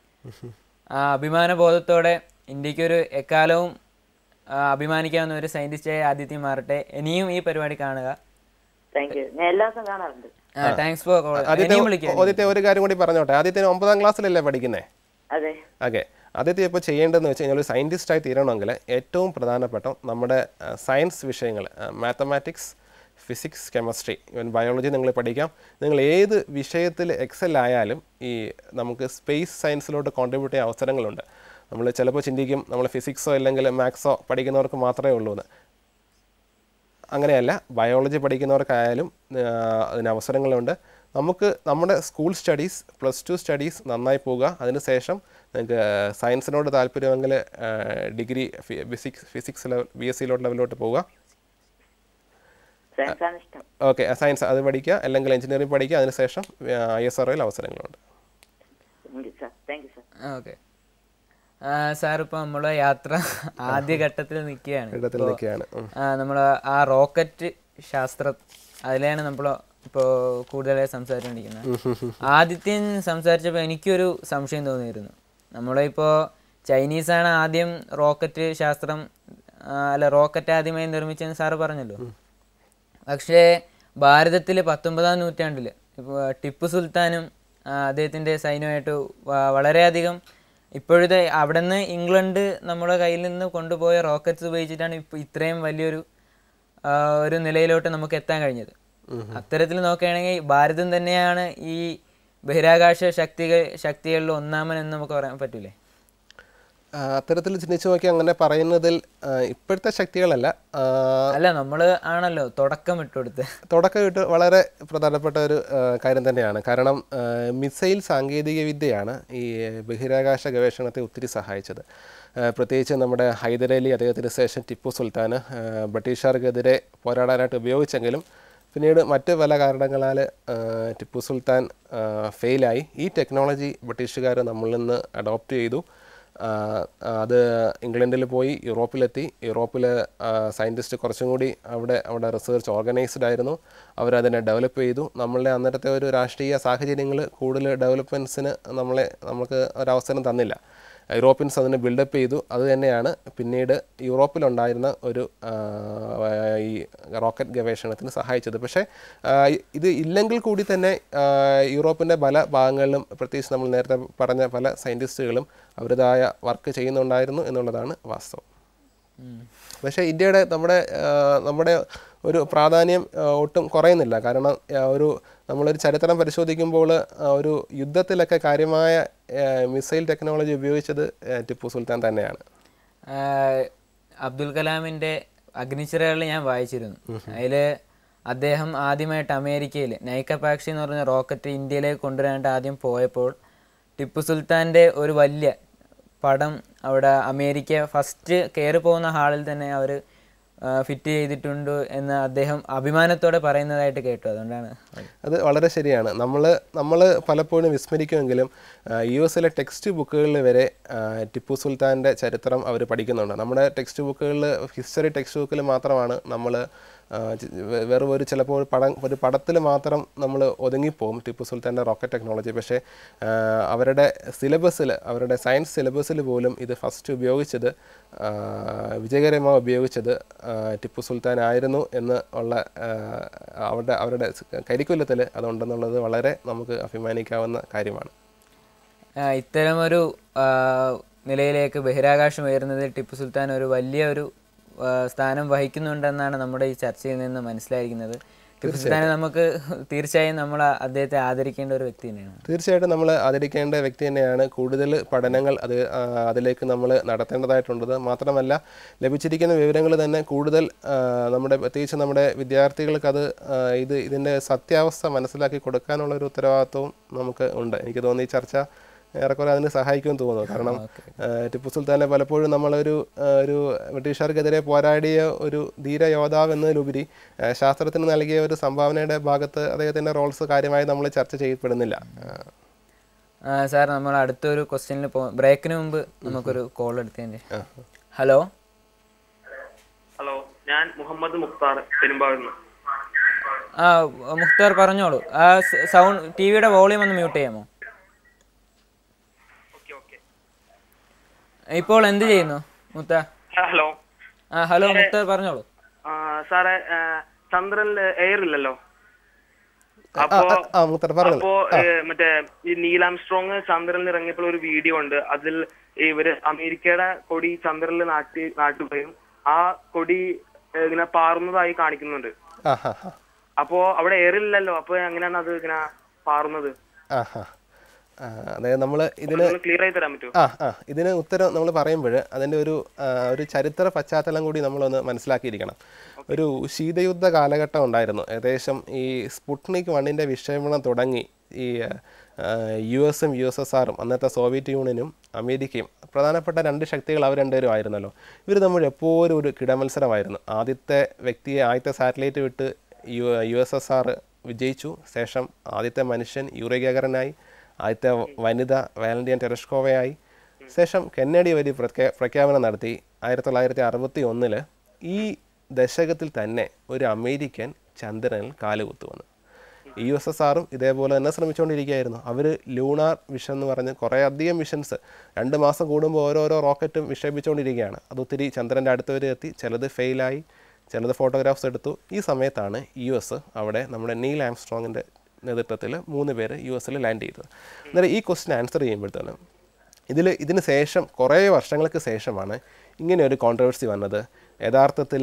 ആ അഭിമാന ബോധത്തോടെ ഇന്ത്യക്കൊരു എക്കാലവും ആ, അഭിമാനിക്കാവുന്ന ഒരു സയന്റിസ്റ്റായി ആദിത്യം മാറട്ടെ ഇനിയും ഈ പരിപാടി കാണുക താങ്ക് യു ഞാൻ എല്ലാ ദിവസവും കാണാറുണ്ട് താങ്ക്സ് ഫോർ ആദ്യത്തെ ഇനിയും വിളിക്കാം ആദ്യത്തെ ഒരു കാര്യം കൂടി പറഞ്ഞോട്ടെ ആദ്യത്തെ ഒമ്പതാം ക്ലാസ്സിലല്ലേ പഠിക്കുന്നത് അതെ ഓക്കെ ആദ്യത്തെ ഇപ്പോൾ ചെയ്യേണ്ടതെന്ന് വെച്ച് കഴിഞ്ഞാൽ ഒരു സയൻറ്റിസ്റ്റായി തീരണമെങ്കിൽ ഏറ്റവും പ്രധാനപ്പെട്ട നമ്മുടെ സയൻസ് വിഷയങ്ങൾ മാത്തമാറ്റിക്സ് ഫിസിക്സ് കെമിസ്ട്രി ഇവൻ ബയോളജി നിങ്ങൾ പഠിക്കാം നിങ്ങൾ ഏത് വിഷയത്തിൽ എക്സൽ ആയാലും ഈ നമുക്ക് സ്പേസ് സയൻസിലോട്ട് കോൺട്രിബ്യൂട്ട് ചെയ്യാൻ അവസരങ്ങളുണ്ട് നമ്മൾ ചിലപ്പോൾ ചിന്തിക്കും നമ്മൾ ഫിസിക്സോ അല്ലെങ്കിൽ മാത്സോ പഠിക്കുന്നവർക്ക് മാത്രമേ ഉള്ളൂ എന്ന് അങ്ങനെയല്ല ബയോളജി പഠിക്കുന്നവർക്കായാലും ആ, അതിന് അവസരങ്ങളുണ്ട് നമുക്ക് നമ്മുടെ school studies plus two studies നന്നായി പോവുക അതിനുശേഷം നിങ്ങൾക്ക് സയൻസിനോട് താല്പര്യമെങ്കിൽ degree physics physics level B S സിയിലോട്ട് ലെവലിലോട്ട് പോവുക സയൻസ് ആണ് ഇഷ്ടം ഓക്കെ സയൻസ് അത് പഠിക്കുക അല്ലെങ്കിൽ എഞ്ചിനീയറിംഗ് പഠിക്കുക അതിനുശേഷം ഐ എസ് ആർ അവസരങ്ങളുണ്ട് thank you sir thank you sir okay sir ഇപ്പോൾ നമ്മളെ യാത്ര ആദ്യ ഘട്ടത്തിൽ നിൽക്കുകയാണ് ഇടത്തിൽ നിൽക്കുകയാണ് ഉം. നമ്മൾ ആ റോക്കറ്റ് ശാസ്ത്രം അതിലാണ് നമ്മൾ ഇപ്പോൾ കൂടുതലായി സംസാരിച്ചുകൊണ്ടിരിക്കുന്നത് ആദിത്യൻ സംസാരിച്ചപ്പോൾ എനിക്കൊരു സംശയം തോന്നിയിരുന്നു നമ്മളിപ്പോൾ ചൈനീസാണ് ആദ്യം റോക്കറ്റ് ശാസ്ത്രം ആ, അല്ല റോക്കറ്റ് ആദ്യമായി നിർമ്മിച്ചെന്ന് സാറ് പറഞ്ഞല്ലോ പക്ഷേ ഭാരതത്തിൽ പത്തൊമ്പതാം നൂറ്റാണ്ടിൽ ഇപ്പോൾ ടിപ്പു സുൽത്താനും ആ, അദ്ദേഹത്തിൻ്റെ സൈന്യമായിട്ട് വ- വളരെയധികം ഇപ്പോഴത്തെ അവിടെ നിന്ന് ഇംഗ്ലണ്ട് നമ്മുടെ കയ്യിൽ നിന്ന് കൊണ്ടുപോയ റോക്കറ്റ്സ് ഉപയോഗിച്ചിട്ടാണ് ഇപ്പോൾ ഇത്രയും വലിയൊരു ആ, ഒരു നിലയിലോട്ട് നമുക്ക് എത്താൻ കഴിഞ്ഞത് അത്തരത്തിൽ നോക്കുകയാണെങ്കിൽ ഭാരതം തന്നെയാണ് ഈ ബഹിരാകാശ ശക്തികൾ ശക്തികളിൽ ഒന്നാമൻ എന്ന് നമുക്ക് പറയാൻ പറ്റൂലേ ആ, അത്തരത്തിൽ ചിന്തിച്ച് നോക്കി അങ്ങനെ പറയുന്നതിൽ ആ, ഇപ്പോഴത്തെ ശക്തികളല്ല ആ, അല്ല നമ്മൾ ആണല്ലോ തുടക്കം ഇട്ടുകൊടുത്ത് തുടക്കം ഇട്ട് വളരെ പ്രധാനപ്പെട്ട ഒരു ആ, കാര്യം തന്നെയാണ് കാരണം ആ, മിസൈൽ സാങ്കേതിക വിദ്യയാണ് ഈ ബഹിരാകാശ ഗവേഷണത്തെ ഒത്തിരി സഹായിച്ചത് ആ, പ്രത്യേകിച്ച് നമ്മുടെ ഹൈദരലി അദ്ദേഹത്തിന് ശേഷം ടിപ്പു സുൽത്താൻ ആ, ബ്രിട്ടീഷുകാർക്കെതിരെ പോരാടാനായിട്ട് ഉപയോഗിച്ചെങ്കിലും പിന്നീട് മറ്റ് പല കാരണങ്ങളാൽ ആ, ടിപ്പു സുൽത്താൻ ആ, ഫെയിലായി ഈ ടെക്നോളജി ബ്രിട്ടീഷുകാർ നമ്മളിൽ നിന്ന് അഡോപ്റ്റ് ചെയ്തു ആ, അത് ഇംഗ്ലണ്ടിൽ പോയി യൂറോപ്പിലെത്തി യൂറോപ്പിൽ സയൻറ്റിസ്റ്റ് കുറച്ചും കൂടി അവിടെ അവിടെ റിസർച്ച് ഓർഗനൈസ്ഡ് ആയിരുന്നു അവരതിനെ ഡെവലപ്പ് ചെയ്തു നമ്മളുടെ അന്നേരത്തെ ഒരു രാഷ്ട്രീയ സാഹചര്യങ്ങൾ കൂടുതൽ ഡെവലപ്മെൻറ്റ്സിന് നമ്മളെ നമുക്ക് ഒരവസരം തന്നില്ല യൂറോപ്യൻസ് അതിനെ ബിൽഡപ്പ് ചെയ്തു അത് തന്നെയാണ് പിന്നീട് യൂറോപ്പിലുണ്ടായിരുന്ന ഒരു ആ, ഈ റോക്കറ്റ് ഗവേഷണത്തിന് സഹായിച്ചത് പക്ഷേ ആ, ഇത് ഇല്ലെങ്കിൽ കൂടി തന്നെ ആ, യൂറോപ്പിൻ്റെ പല ഭാഗങ്ങളിലും പ്രത്യേകിച്ച് നമ്മൾ നേരത്തെ പറഞ്ഞ പല സയൻറ്റിസ്റ്റുകളും അവരുടേതായ വർക്ക് ചെയ്യുന്നുണ്ടായിരുന്നു എന്നുള്ളതാണ് വാസ്തവം പക്ഷേ ഇന്ത്യയുടെ നമ്മുടെ ആ, നമ്മുടെ ഒരു പ്രാധാന്യം ആ, ഒട്ടും കുറയുന്നില്ല കാരണം ആ, ഒരു നമ്മളൊരു ചരിത്രം പരിശോധിക്കുമ്പോൾ ആ, ഒരു യുദ്ധത്തിലൊക്കെ കാര്യമായ ആ, മിസൈൽ ടെക്നോളജി ഉപയോഗിച്ചത് ആ, ടിപ്പു സുൽത്താൻ തന്നെയാണ് ആഹ് അബ്ദുൽ കലാമിൻ്റെ അഗ്നിച്ചിറകളിൽ ഞാൻ വായിച്ചിരുന്നു അതിൽ അദ്ദേഹം ആദ്യമായിട്ട് അമേരിക്കയിൽ നൈക്ക പാക്ഷി എന്ന് പറഞ്ഞ റോക്കറ്റ് ഇന്ത്യയിലേക്ക് കൊണ്ടുവരാനായിട്ട് ആദ്യം പോയപ്പോൾ ടിപ്പു സുൽത്താൻ്റെ ഒരു വലിയ പടം അവിടെ അമേരിക്ക ഫസ്റ്റ് കയറി പോകുന്ന ഹാളിൽ തന്നെ അവർ ഫിറ്റ് ചെയ്തിട്ടുണ്ട് എന്ന് അദ്ദേഹം അഭിമാനത്തോടെ പറയുന്നതായിട്ട് കേട്ടു അതുകൊണ്ടാണ് അത്. അത് വളരെ ശരിയാണ് നമ്മൾ നമ്മൾ പലപ്പോഴും വിസ്മരിക്കുമെങ്കിലും യു എസിലെ ടെക്സ്റ്റ് ബുക്കുകളിൽ വരെ ആ, ടിപ്പു സുൽത്താൻ്റെ ചരിത്രം അവർ പഠിക്കുന്നുണ്ട് നമ്മുടെ ടെക്സ്റ്റ് ബുക്കുകളിൽ ഹിസ്റ്ററി ടെക്സ്റ്റ് ബുക്കിൽ മാത്രമാണ് നമ്മൾ വെറും ഒരു ചിലപ്പോൾ ഒരു പടം ഒരു പടത്തിൽ മാത്രം നമ്മൾ ഒതുങ്ങിപ്പോവും ടിപ്പു സുൽത്താൻ്റെ റോക്കറ്റ് ടെക്നോളജി പക്ഷേ ആ, അവരുടെ സിലബസിൽ അവരുടെ സയൻസ് സിലബസിൽ പോലും ഇത് ഫസ്റ്റ് ഉപയോഗിച്ചത് ആ, വിജയകരമായി ഉപയോഗിച്ചത് ആ, ടിപ്പു സുൽത്താൻ ആയിരുന്നു എന്ന് ഉള്ള ആ, അവരുടെ അവരുടെ കരിക്കുലത്തിൽ അതുണ്ടെന്നുള്ളത് വളരെ നമുക്ക് അഭിമാനിക്കാവുന്ന കാര്യമാണ് ആ, ഇത്തരമൊരു ആ, നിലയിലേക്ക് ബഹിരാകാശം ഉയരുന്നത് ടിപ്പു സുൽത്താൻ ഒരു വലിയ ഒരു ആ, സ്ഥാനം വഹിക്കുന്നുണ്ടെന്നാണ് നമ്മുടെ ഈ ചർച്ചയിൽ നിന്ന് മനസ്സിലായിരിക്കുന്നത് ടിപ്പു സുൽത്താനെ നമുക്ക് തീർച്ചയായും നമ്മൾ അദ്ദേഹത്തെ ആദരിക്കേണ്ട ഒരു വ്യക്തി തന്നെയാണ് തീർച്ചയായിട്ടും നമ്മൾ ആദരിക്കേണ്ട വ്യക്തി തന്നെയാണ് കൂടുതൽ പഠനങ്ങൾ അത് ആ, അതിലേക്ക് നമ്മൾ നടത്തേണ്ടതായിട്ടുള്ളത് മാത്രമല്ല ലഭിച്ചിരിക്കുന്ന വിവരങ്ങൾ തന്നെ കൂടുതൽ ആ, നമ്മുടെ പ്രത്യേകിച്ച് നമ്മുടെ വിദ്യാർത്ഥികൾക്ക് അത് ആ, ഇത് ഇതിൻ്റെ സത്യാവസ്ഥ മനസ്സിലാക്കി കൊടുക്കാനുള്ള ഒരു ഉത്തരവാദിത്വവും നമുക്ക് ഉണ്ട് എനിക്ക് തോന്നുന്നു ഈ ചർച്ച ഏറെക്കുറെ അതിന് സഹായിക്കുമെന്ന് തോന്നുന്നു കാരണം ആ, ടിപ്പു സുൽത്താനെ പലപ്പോഴും നമ്മളൊരു ആ, ഒരു ബ്രിട്ടീഷുകാർക്കെതിരെ പോരാടിയ ഒരു ധീര യോദ്ധാവ് എന്നതിലുപരി ആ, ശാസ്ത്രത്തിന് നൽകിയ ഒരു സംഭാവനയുടെ ഭാഗത്ത് അദ്ദേഹത്തിൻ്റെ റോൾസ് കാര്യമായി നമ്മൾ ചർച്ച ചെയ്യപ്പെടുന്നില്ല ആ, ആ, സാർ നമ്മൾ അടുത്തൊരു ക്വസ്റ്റ്യനിൽ പോ ബ്രേക്കിന് മുമ്പ് നമുക്കൊരു കോൾ എടുത്തതിൻ്റെ ഹലോ ഹലോ ഞാൻ മുഹമ്മദ് മുക്താർ പെരുമ്പാവിൽ നിന്ന് ആ മുഖ്താർ പറഞ്ഞോളൂ ആ സൗണ്ട് ടി വിയുടെ വോളിയം ഒന്ന് മ്യൂട്ട് ചെയ്യാമോ ഓക്കെ ഓക്കെ ഇപ്പോൾ എന്ത് ചെയ്യുന്നു മുക്താർ ഹലോ ആ ഹലോ മുക്താർ പറഞ്ഞോളൂ ആ, സാറേ ആ, ചന്ദ്രനിൽ എയർ ഇല്ലല്ലോ ആ, അപ്പോ ആ, ആ മുത്തർ പറഞ്ഞു അപ്പോ ഏ, മറ്റേ ഈ നീലാംസ്ട്രോങ് ചന്ദ്രനിൽ ഇറങ്ങിയപ്പോൾ ഒരു വീഡിയോ ഉണ്ട് അതിൽ ഇവര് അമേരിക്കയുടെ കൊടി ചന്ദ്രനിൽ നാട്ടി നാട്ടുകയും ആ കൊടി ഏ, ഇങ്ങനെ പാറുന്നതായി കാണിക്കുന്നുണ്ട് ആ ഹാ ഹാ അപ്പോ അവിടെ എയർ ഇല്ലല്ലോ അപ്പൊ എങ്ങനെയാണ് അത് ഇങ്ങനെ പാറുന്നത് ആ ഹാ ആ, അതായത് നമ്മൾ ഇതിന് ഒന്ന് ക്ലിയർ ആയി തരാൻ പറ്റുമോ ആ ആ ഇതിന് ഉത്തരം നമ്മൾ പറയുമ്പോൾ അതിൻ്റെ ഒരു ആ, ഒരു ചരിത്ര പശ്ചാത്തലം കൂടി നമ്മളൊന്ന് മനസ്സിലാക്കിയിരിക്കണം ഒരു ശീതയുദ്ധ കാലഘട്ടം ഉണ്ടായിരുന്നു ഏകദേശം ഈ സ്പുട്നിക് വണ്ണിൻ്റെ വിക്ഷേപണം തുടങ്ങി ഈ യു എസും യു എസ് എസ് ആറും അന്നത്തെ സോവിയറ്റ് യൂണിയനും അമേരിക്കയും പ്രധാനപ്പെട്ട രണ്ട് ശക്തികൾ അവർ രണ്ടുപേരും ആയിരുന്നല്ലോ ഇവർ തമ്മിൽ എപ്പോഴും ഒരു കിടമത്സരമായിരുന്നു ആദ്യത്തെ വ്യക്തിയെ ആദ്യത്തെ സാറ്റലൈറ്റ് വിട്ട് U U S S R വിജയിച്ചു ശേഷം ആദ്യത്തെ മനുഷ്യൻ യൂറേഗാകരനായി ആദ്യത്തെ വനിത വാലന്റിയൻ ടെറഷ്കോവയായി ശേഷം കെന്നഡി വരി പ്രഖ്യാ പ്രഖ്യാപനം നടത്തി ആയിരത്തി തൊള്ളായിരത്തി അറുപത്തി ഒന്നില് ഈ ദശകത്തിൽ തന്നെ ഒരു അമേരിക്കൻ ചന്ദ്രനിൽ കാലുകുത്തുവന്നു യു എസ് എസ് ആറും ഇതേപോലെ തന്നെ ശ്രമിച്ചുകൊണ്ടിരിക്കുകയായിരുന്നു അവർ ലൂണാർ വിഷൻ എന്ന് പറഞ്ഞ് കുറേ അധികം മിഷൻസ് രണ്ട് മാസം കൂടുമ്പോൾ ഓരോരോ റോക്കറ്റും വിക്ഷേപിച്ചുകൊണ്ടിരിക്കുകയാണ് അത് ഒത്തിരി ചന്ദ്രൻ്റെ അടുത്ത് വരെ എത്തി ചിലത് ഫെയിലായി ചിലത് ഫോട്ടോഗ്രാഫ്സ് എടുത്തു ഈ സമയത്താണ് യു എസ് അവിടെ നമ്മുടെ നീൽ ആംസ്ട്രോങ്ങിൻ്റെ നേതൃത്വത്തിൽ മൂന്ന് പേര് യു എസിൽ ലാൻഡ് ചെയ്തത് അന്നേരം ഈ ക്വസ്റ്റ്യൻ ആൻസർ ചെയ്യുമ്പോഴത്തേനും ഇതിൽ ഇതിന് ശേഷം കുറേ വർഷങ്ങൾക്ക് ശേഷമാണ് ഇങ്ങനെ ഒരു കോൺട്രവേഴ്സി വന്നത് യഥാർത്ഥത്തിൽ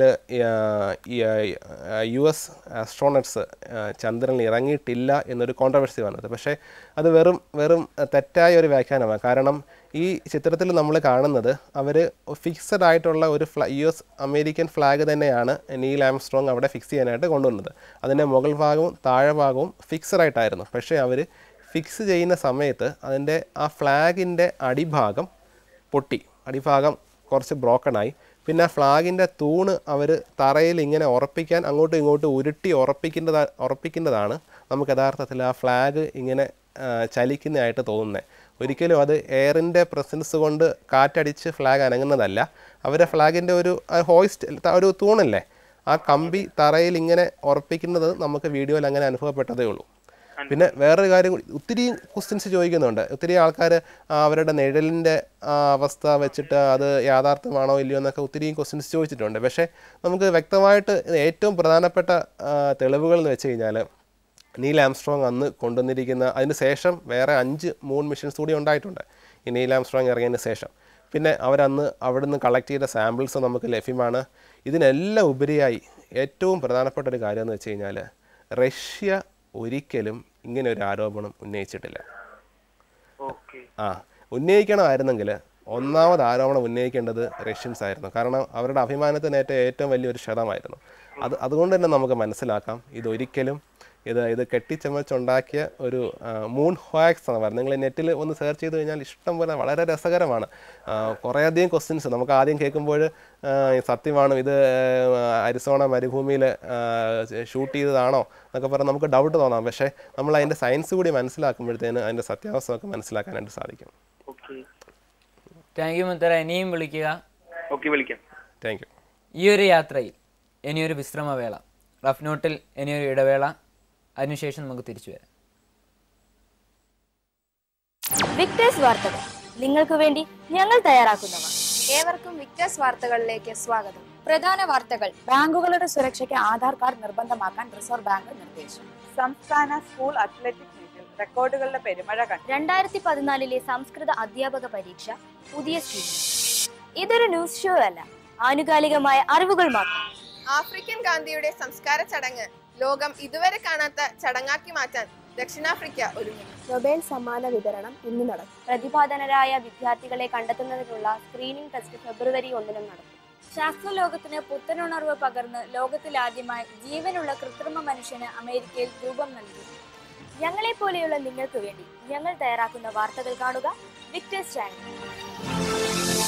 യു എസ് ആസ്ട്രോണറ്റ്സ് ചന്ദ്രനിൽ ഇറങ്ങിയിട്ടില്ല എന്നൊരു കോൺട്രവേഴ്സി വന്നത് പക്ഷേ അത് വെറും വെറും തെറ്റായ ഒരു വ്യാഖ്യാനമാണ് കാരണം ഈ ചിത്രത്തിൽ നമ്മൾ കാണുന്നത് അവർ ഫിക്സഡ് ആയിട്ടുള്ള ഒരു flag U S American flag തന്നെയാണ് നീൽ ആംസ്ട്രോങ് അവിടെ ഫിക്സ് ചെയ്യാനായിട്ട് കൊണ്ടുവന്നത് അതിൻ്റെ മുകൾ ഭാഗവും താഴെ ഭാഗവും ഫിക്സഡ് ആയിട്ടായിരുന്നു പക്ഷേ അവർ ഫിക്സ് ചെയ്യുന്ന സമയത്ത് അതിൻ്റെ ആ ഫ്ലാഗിൻ്റെ അടിഭാഗം പൊട്ടി അടിഭാഗം കുറച്ച് ബ്രോക്കണായി പിന്നെ ആ ഫ്ലാഗിൻ്റെ തൂണ് അവർ തറയിൽ ഇങ്ങനെ ഉറപ്പിക്കാൻ അങ്ങോട്ടും ഇങ്ങോട്ടും ഉരുട്ടി ഉറപ്പിക്കുന്നതാ ഉറപ്പിക്കുന്നതാണ് നമുക്ക് യഥാർത്ഥത്തിൽ ആ ഫ്ലാഗ് ഇങ്ങനെ ആ, ചലിക്കുന്നതായിട്ട് തോന്നുന്നത് ഒരിക്കലും അത് എയറിൻ്റെ പ്രസൻസ് കൊണ്ട് കാറ്റടിച്ച് ഫ്ലാഗ് അനങ്ങുന്നതല്ല അവരെ ഫ്ലാഗിൻ്റെ ഒരു ഹോയിസ്റ്റ് ഒരു തൂണല്ലേ ആ കമ്പി തറയിൽ ഇങ്ങനെ ഉറപ്പിക്കുന്നത് നമുക്ക് വീഡിയോയിൽ അങ്ങനെ അനുഭവപ്പെട്ടതേ ഉള്ളൂ പിന്നെ വേറൊരു കാര്യം കൂടി ഒത്തിരി ക്വസ്റ്റ്യൻസ് ചോദിക്കുന്നുണ്ട് ഒത്തിരി ആൾക്കാർ അവരുടെ നിഴലിൻ്റെ ആ, അവസ്ഥ വെച്ചിട്ട് അത് യാഥാർത്ഥ്യമാണോ ഇല്ലയോ എന്നൊക്കെ ഒത്തിരി ക്വസ്റ്റ്യൻസ് ചോദിച്ചിട്ടുണ്ട് പക്ഷേ നമുക്ക് വ്യക്തമായിട്ട് ഏറ്റവും പ്രധാനപ്പെട്ട ആ, തെളിവുകൾ എന്ന് വെച്ച് കഴിഞ്ഞാൽ നീൽ ആംസ്ട്രോങ് അന്ന് കൊണ്ടുവന്നിരിക്കുന്ന അതിന് ശേഷം വേറെ അഞ്ച് മൂൺ മിഷൻസ് കൂടി ഉണ്ടായിട്ടുണ്ട് ഈ നീൽ ആംസ്ട്രോങ് ഇറങ്ങിയതിന് ശേഷം പിന്നെ അവരന്ന് അവിടെ നിന്ന് കളക്ട് ചെയ്ത സാമ്പിൾസ് നമുക്ക് ലഭ്യമാണ് ഇതിനെല്ലാം ഉപരിയായി ഏറ്റവും പ്രധാനപ്പെട്ട ഒരു കാര്യം എന്ന് വെച്ച് കഴിഞ്ഞാൽ റഷ്യ ഒരിക്കലും ഇങ്ങനെ ഒരു ആരോപണം ഉന്നയിച്ചിട്ടില്ല ഓക്കെ ആ ഉന്നയിക്കണമായിരുന്നെങ്കിൽ ഒന്നാമത് ആരോപണം ഉന്നയിക്കേണ്ടത് റഷ്യൻസ് ആയിരുന്നു കാരണം അവരുടെ അഭിമാനത്തിനേറ്റ ഏറ്റവും വലിയൊരു ക്ഷതമായിരുന്നു അത് അതുകൊണ്ട് തന്നെ നമുക്ക് മനസ്സിലാക്കാം ഇതൊരിക്കലും ഇത് ഇത് കെട്ടിച്ചമച്ചുണ്ടാക്കിയ ഒരു മൂൺ ഹോക്സ് എന്ന് പറയുന്നത് നിങ്ങൾ നെറ്റിൽ ഒന്ന് സെർച്ച് ചെയ്ത് കഴിഞ്ഞാൽ ഇഷ്ടം പോലെ വളരെ രസകരമാണ് ആ, കുറേയധികം ക്വസ്റ്റ്യൻസ് നമുക്ക് ആദ്യം കേൾക്കുമ്പോൾ സത്യമാണ് ഇത് ആ, അരിസോണ മരുഭൂമിയിൽ ഷൂട്ട് ചെയ്തതാണോ എന്നൊക്കെ പറഞ്ഞ് നമുക്ക് ഡൗട്ട് തോന്നാം പക്ഷേ നമ്മൾ അതിൻ്റെ സയൻസ് കൂടി മനസ്സിലാക്കുമ്പോഴത്തേന് അതിൻ്റെ സത്യാവസ്ഥ ഒക്കെ മനസ്സിലാക്കാനായിട്ട് സാധിക്കും ഓക്കെ താങ്ക് യു മുത്തറ ഇനിയും വിളിക്കുക ഓക്കെ വിളിക്കാം താങ്ക് യു ഈ ഒരു യാത്രയിൽ ഇനിയൊരു വിശ്രമവേള റഫ് നോട്ടിൽ ഇനിയൊരു ഇടവേള അതിനുശേഷം നമുക്ക് തിരിച്ചു വരാം വിക്ടേഴ്സ് വാർത്തകൾ നിങ്ങൾക്ക് വേണ്ടി ഞങ്ങൾ തയ്യാറാക്കുന്നവ ഏവർക്കും വിക്ടേഴ്സ് വാർത്തകളിലേക്ക് സ്വാഗതം പ്രധാന വാർത്തകൾ ബാങ്കുകളുടെ സുരക്ഷയ്ക്ക് ആധാർ കാർഡ് നിർബന്ധമാക്കാൻ റിസർവ് ബാങ്ക് നിർദ്ദേശം സംസ്ഥാന സ്കൂൾ അത്ലറ്റിക് മീറ്റിൽ റെക്കോർഡുകളുടെ പെരുമഴ കണ്ടു രണ്ടായിരത്തി പതിനാലിലെ സംസ്കൃത അധ്യാപക പരീക്ഷ പുതിയ സ്കീം ഇതൊരു ന്യൂസ് ഷോ അല്ല ആനുകാലികമായ അറിവുകൾ മാത്രം ആഫ്രിക്കൻ ഗാന്ധിയുടെ സംസ്കാര ചടങ്ങ് ലോകം ഇതുവരെ കാണാത്ത ചടങ്ങാക്കി മാറ്റാൻ ദക്ഷിണാഫ്രിക്ക ഒരുങ്ങുന്നു നൊബേൽ സമ്മാന വിതരണം ഇന്ന് നടക്കും പ്രതിഭാധനരായ വിദ്യാർത്ഥികളെ കണ്ടെത്തുന്നതിനുള്ള സ്ക്രീനിംഗ് ടെസ്റ്റ് ഫെബ്രുവരി ഒന്നിനും നടക്കും ശാസ്ത്രലോകത്തിന് പുത്തനുണർവ് പകർന്ന് ലോകത്തിലാദ്യമായി ജീവനുള്ള കൃത്രിമ മനുഷ്യന് അമേരിക്കയിൽ രൂപം നൽകി ഞങ്ങളെ പോലെയുള്ള നിങ്ങൾക്ക് വേണ്ടി ഞങ്ങൾ തയ്യാറാക്കുന്ന വാർത്തകൾ കാണുക Victers channel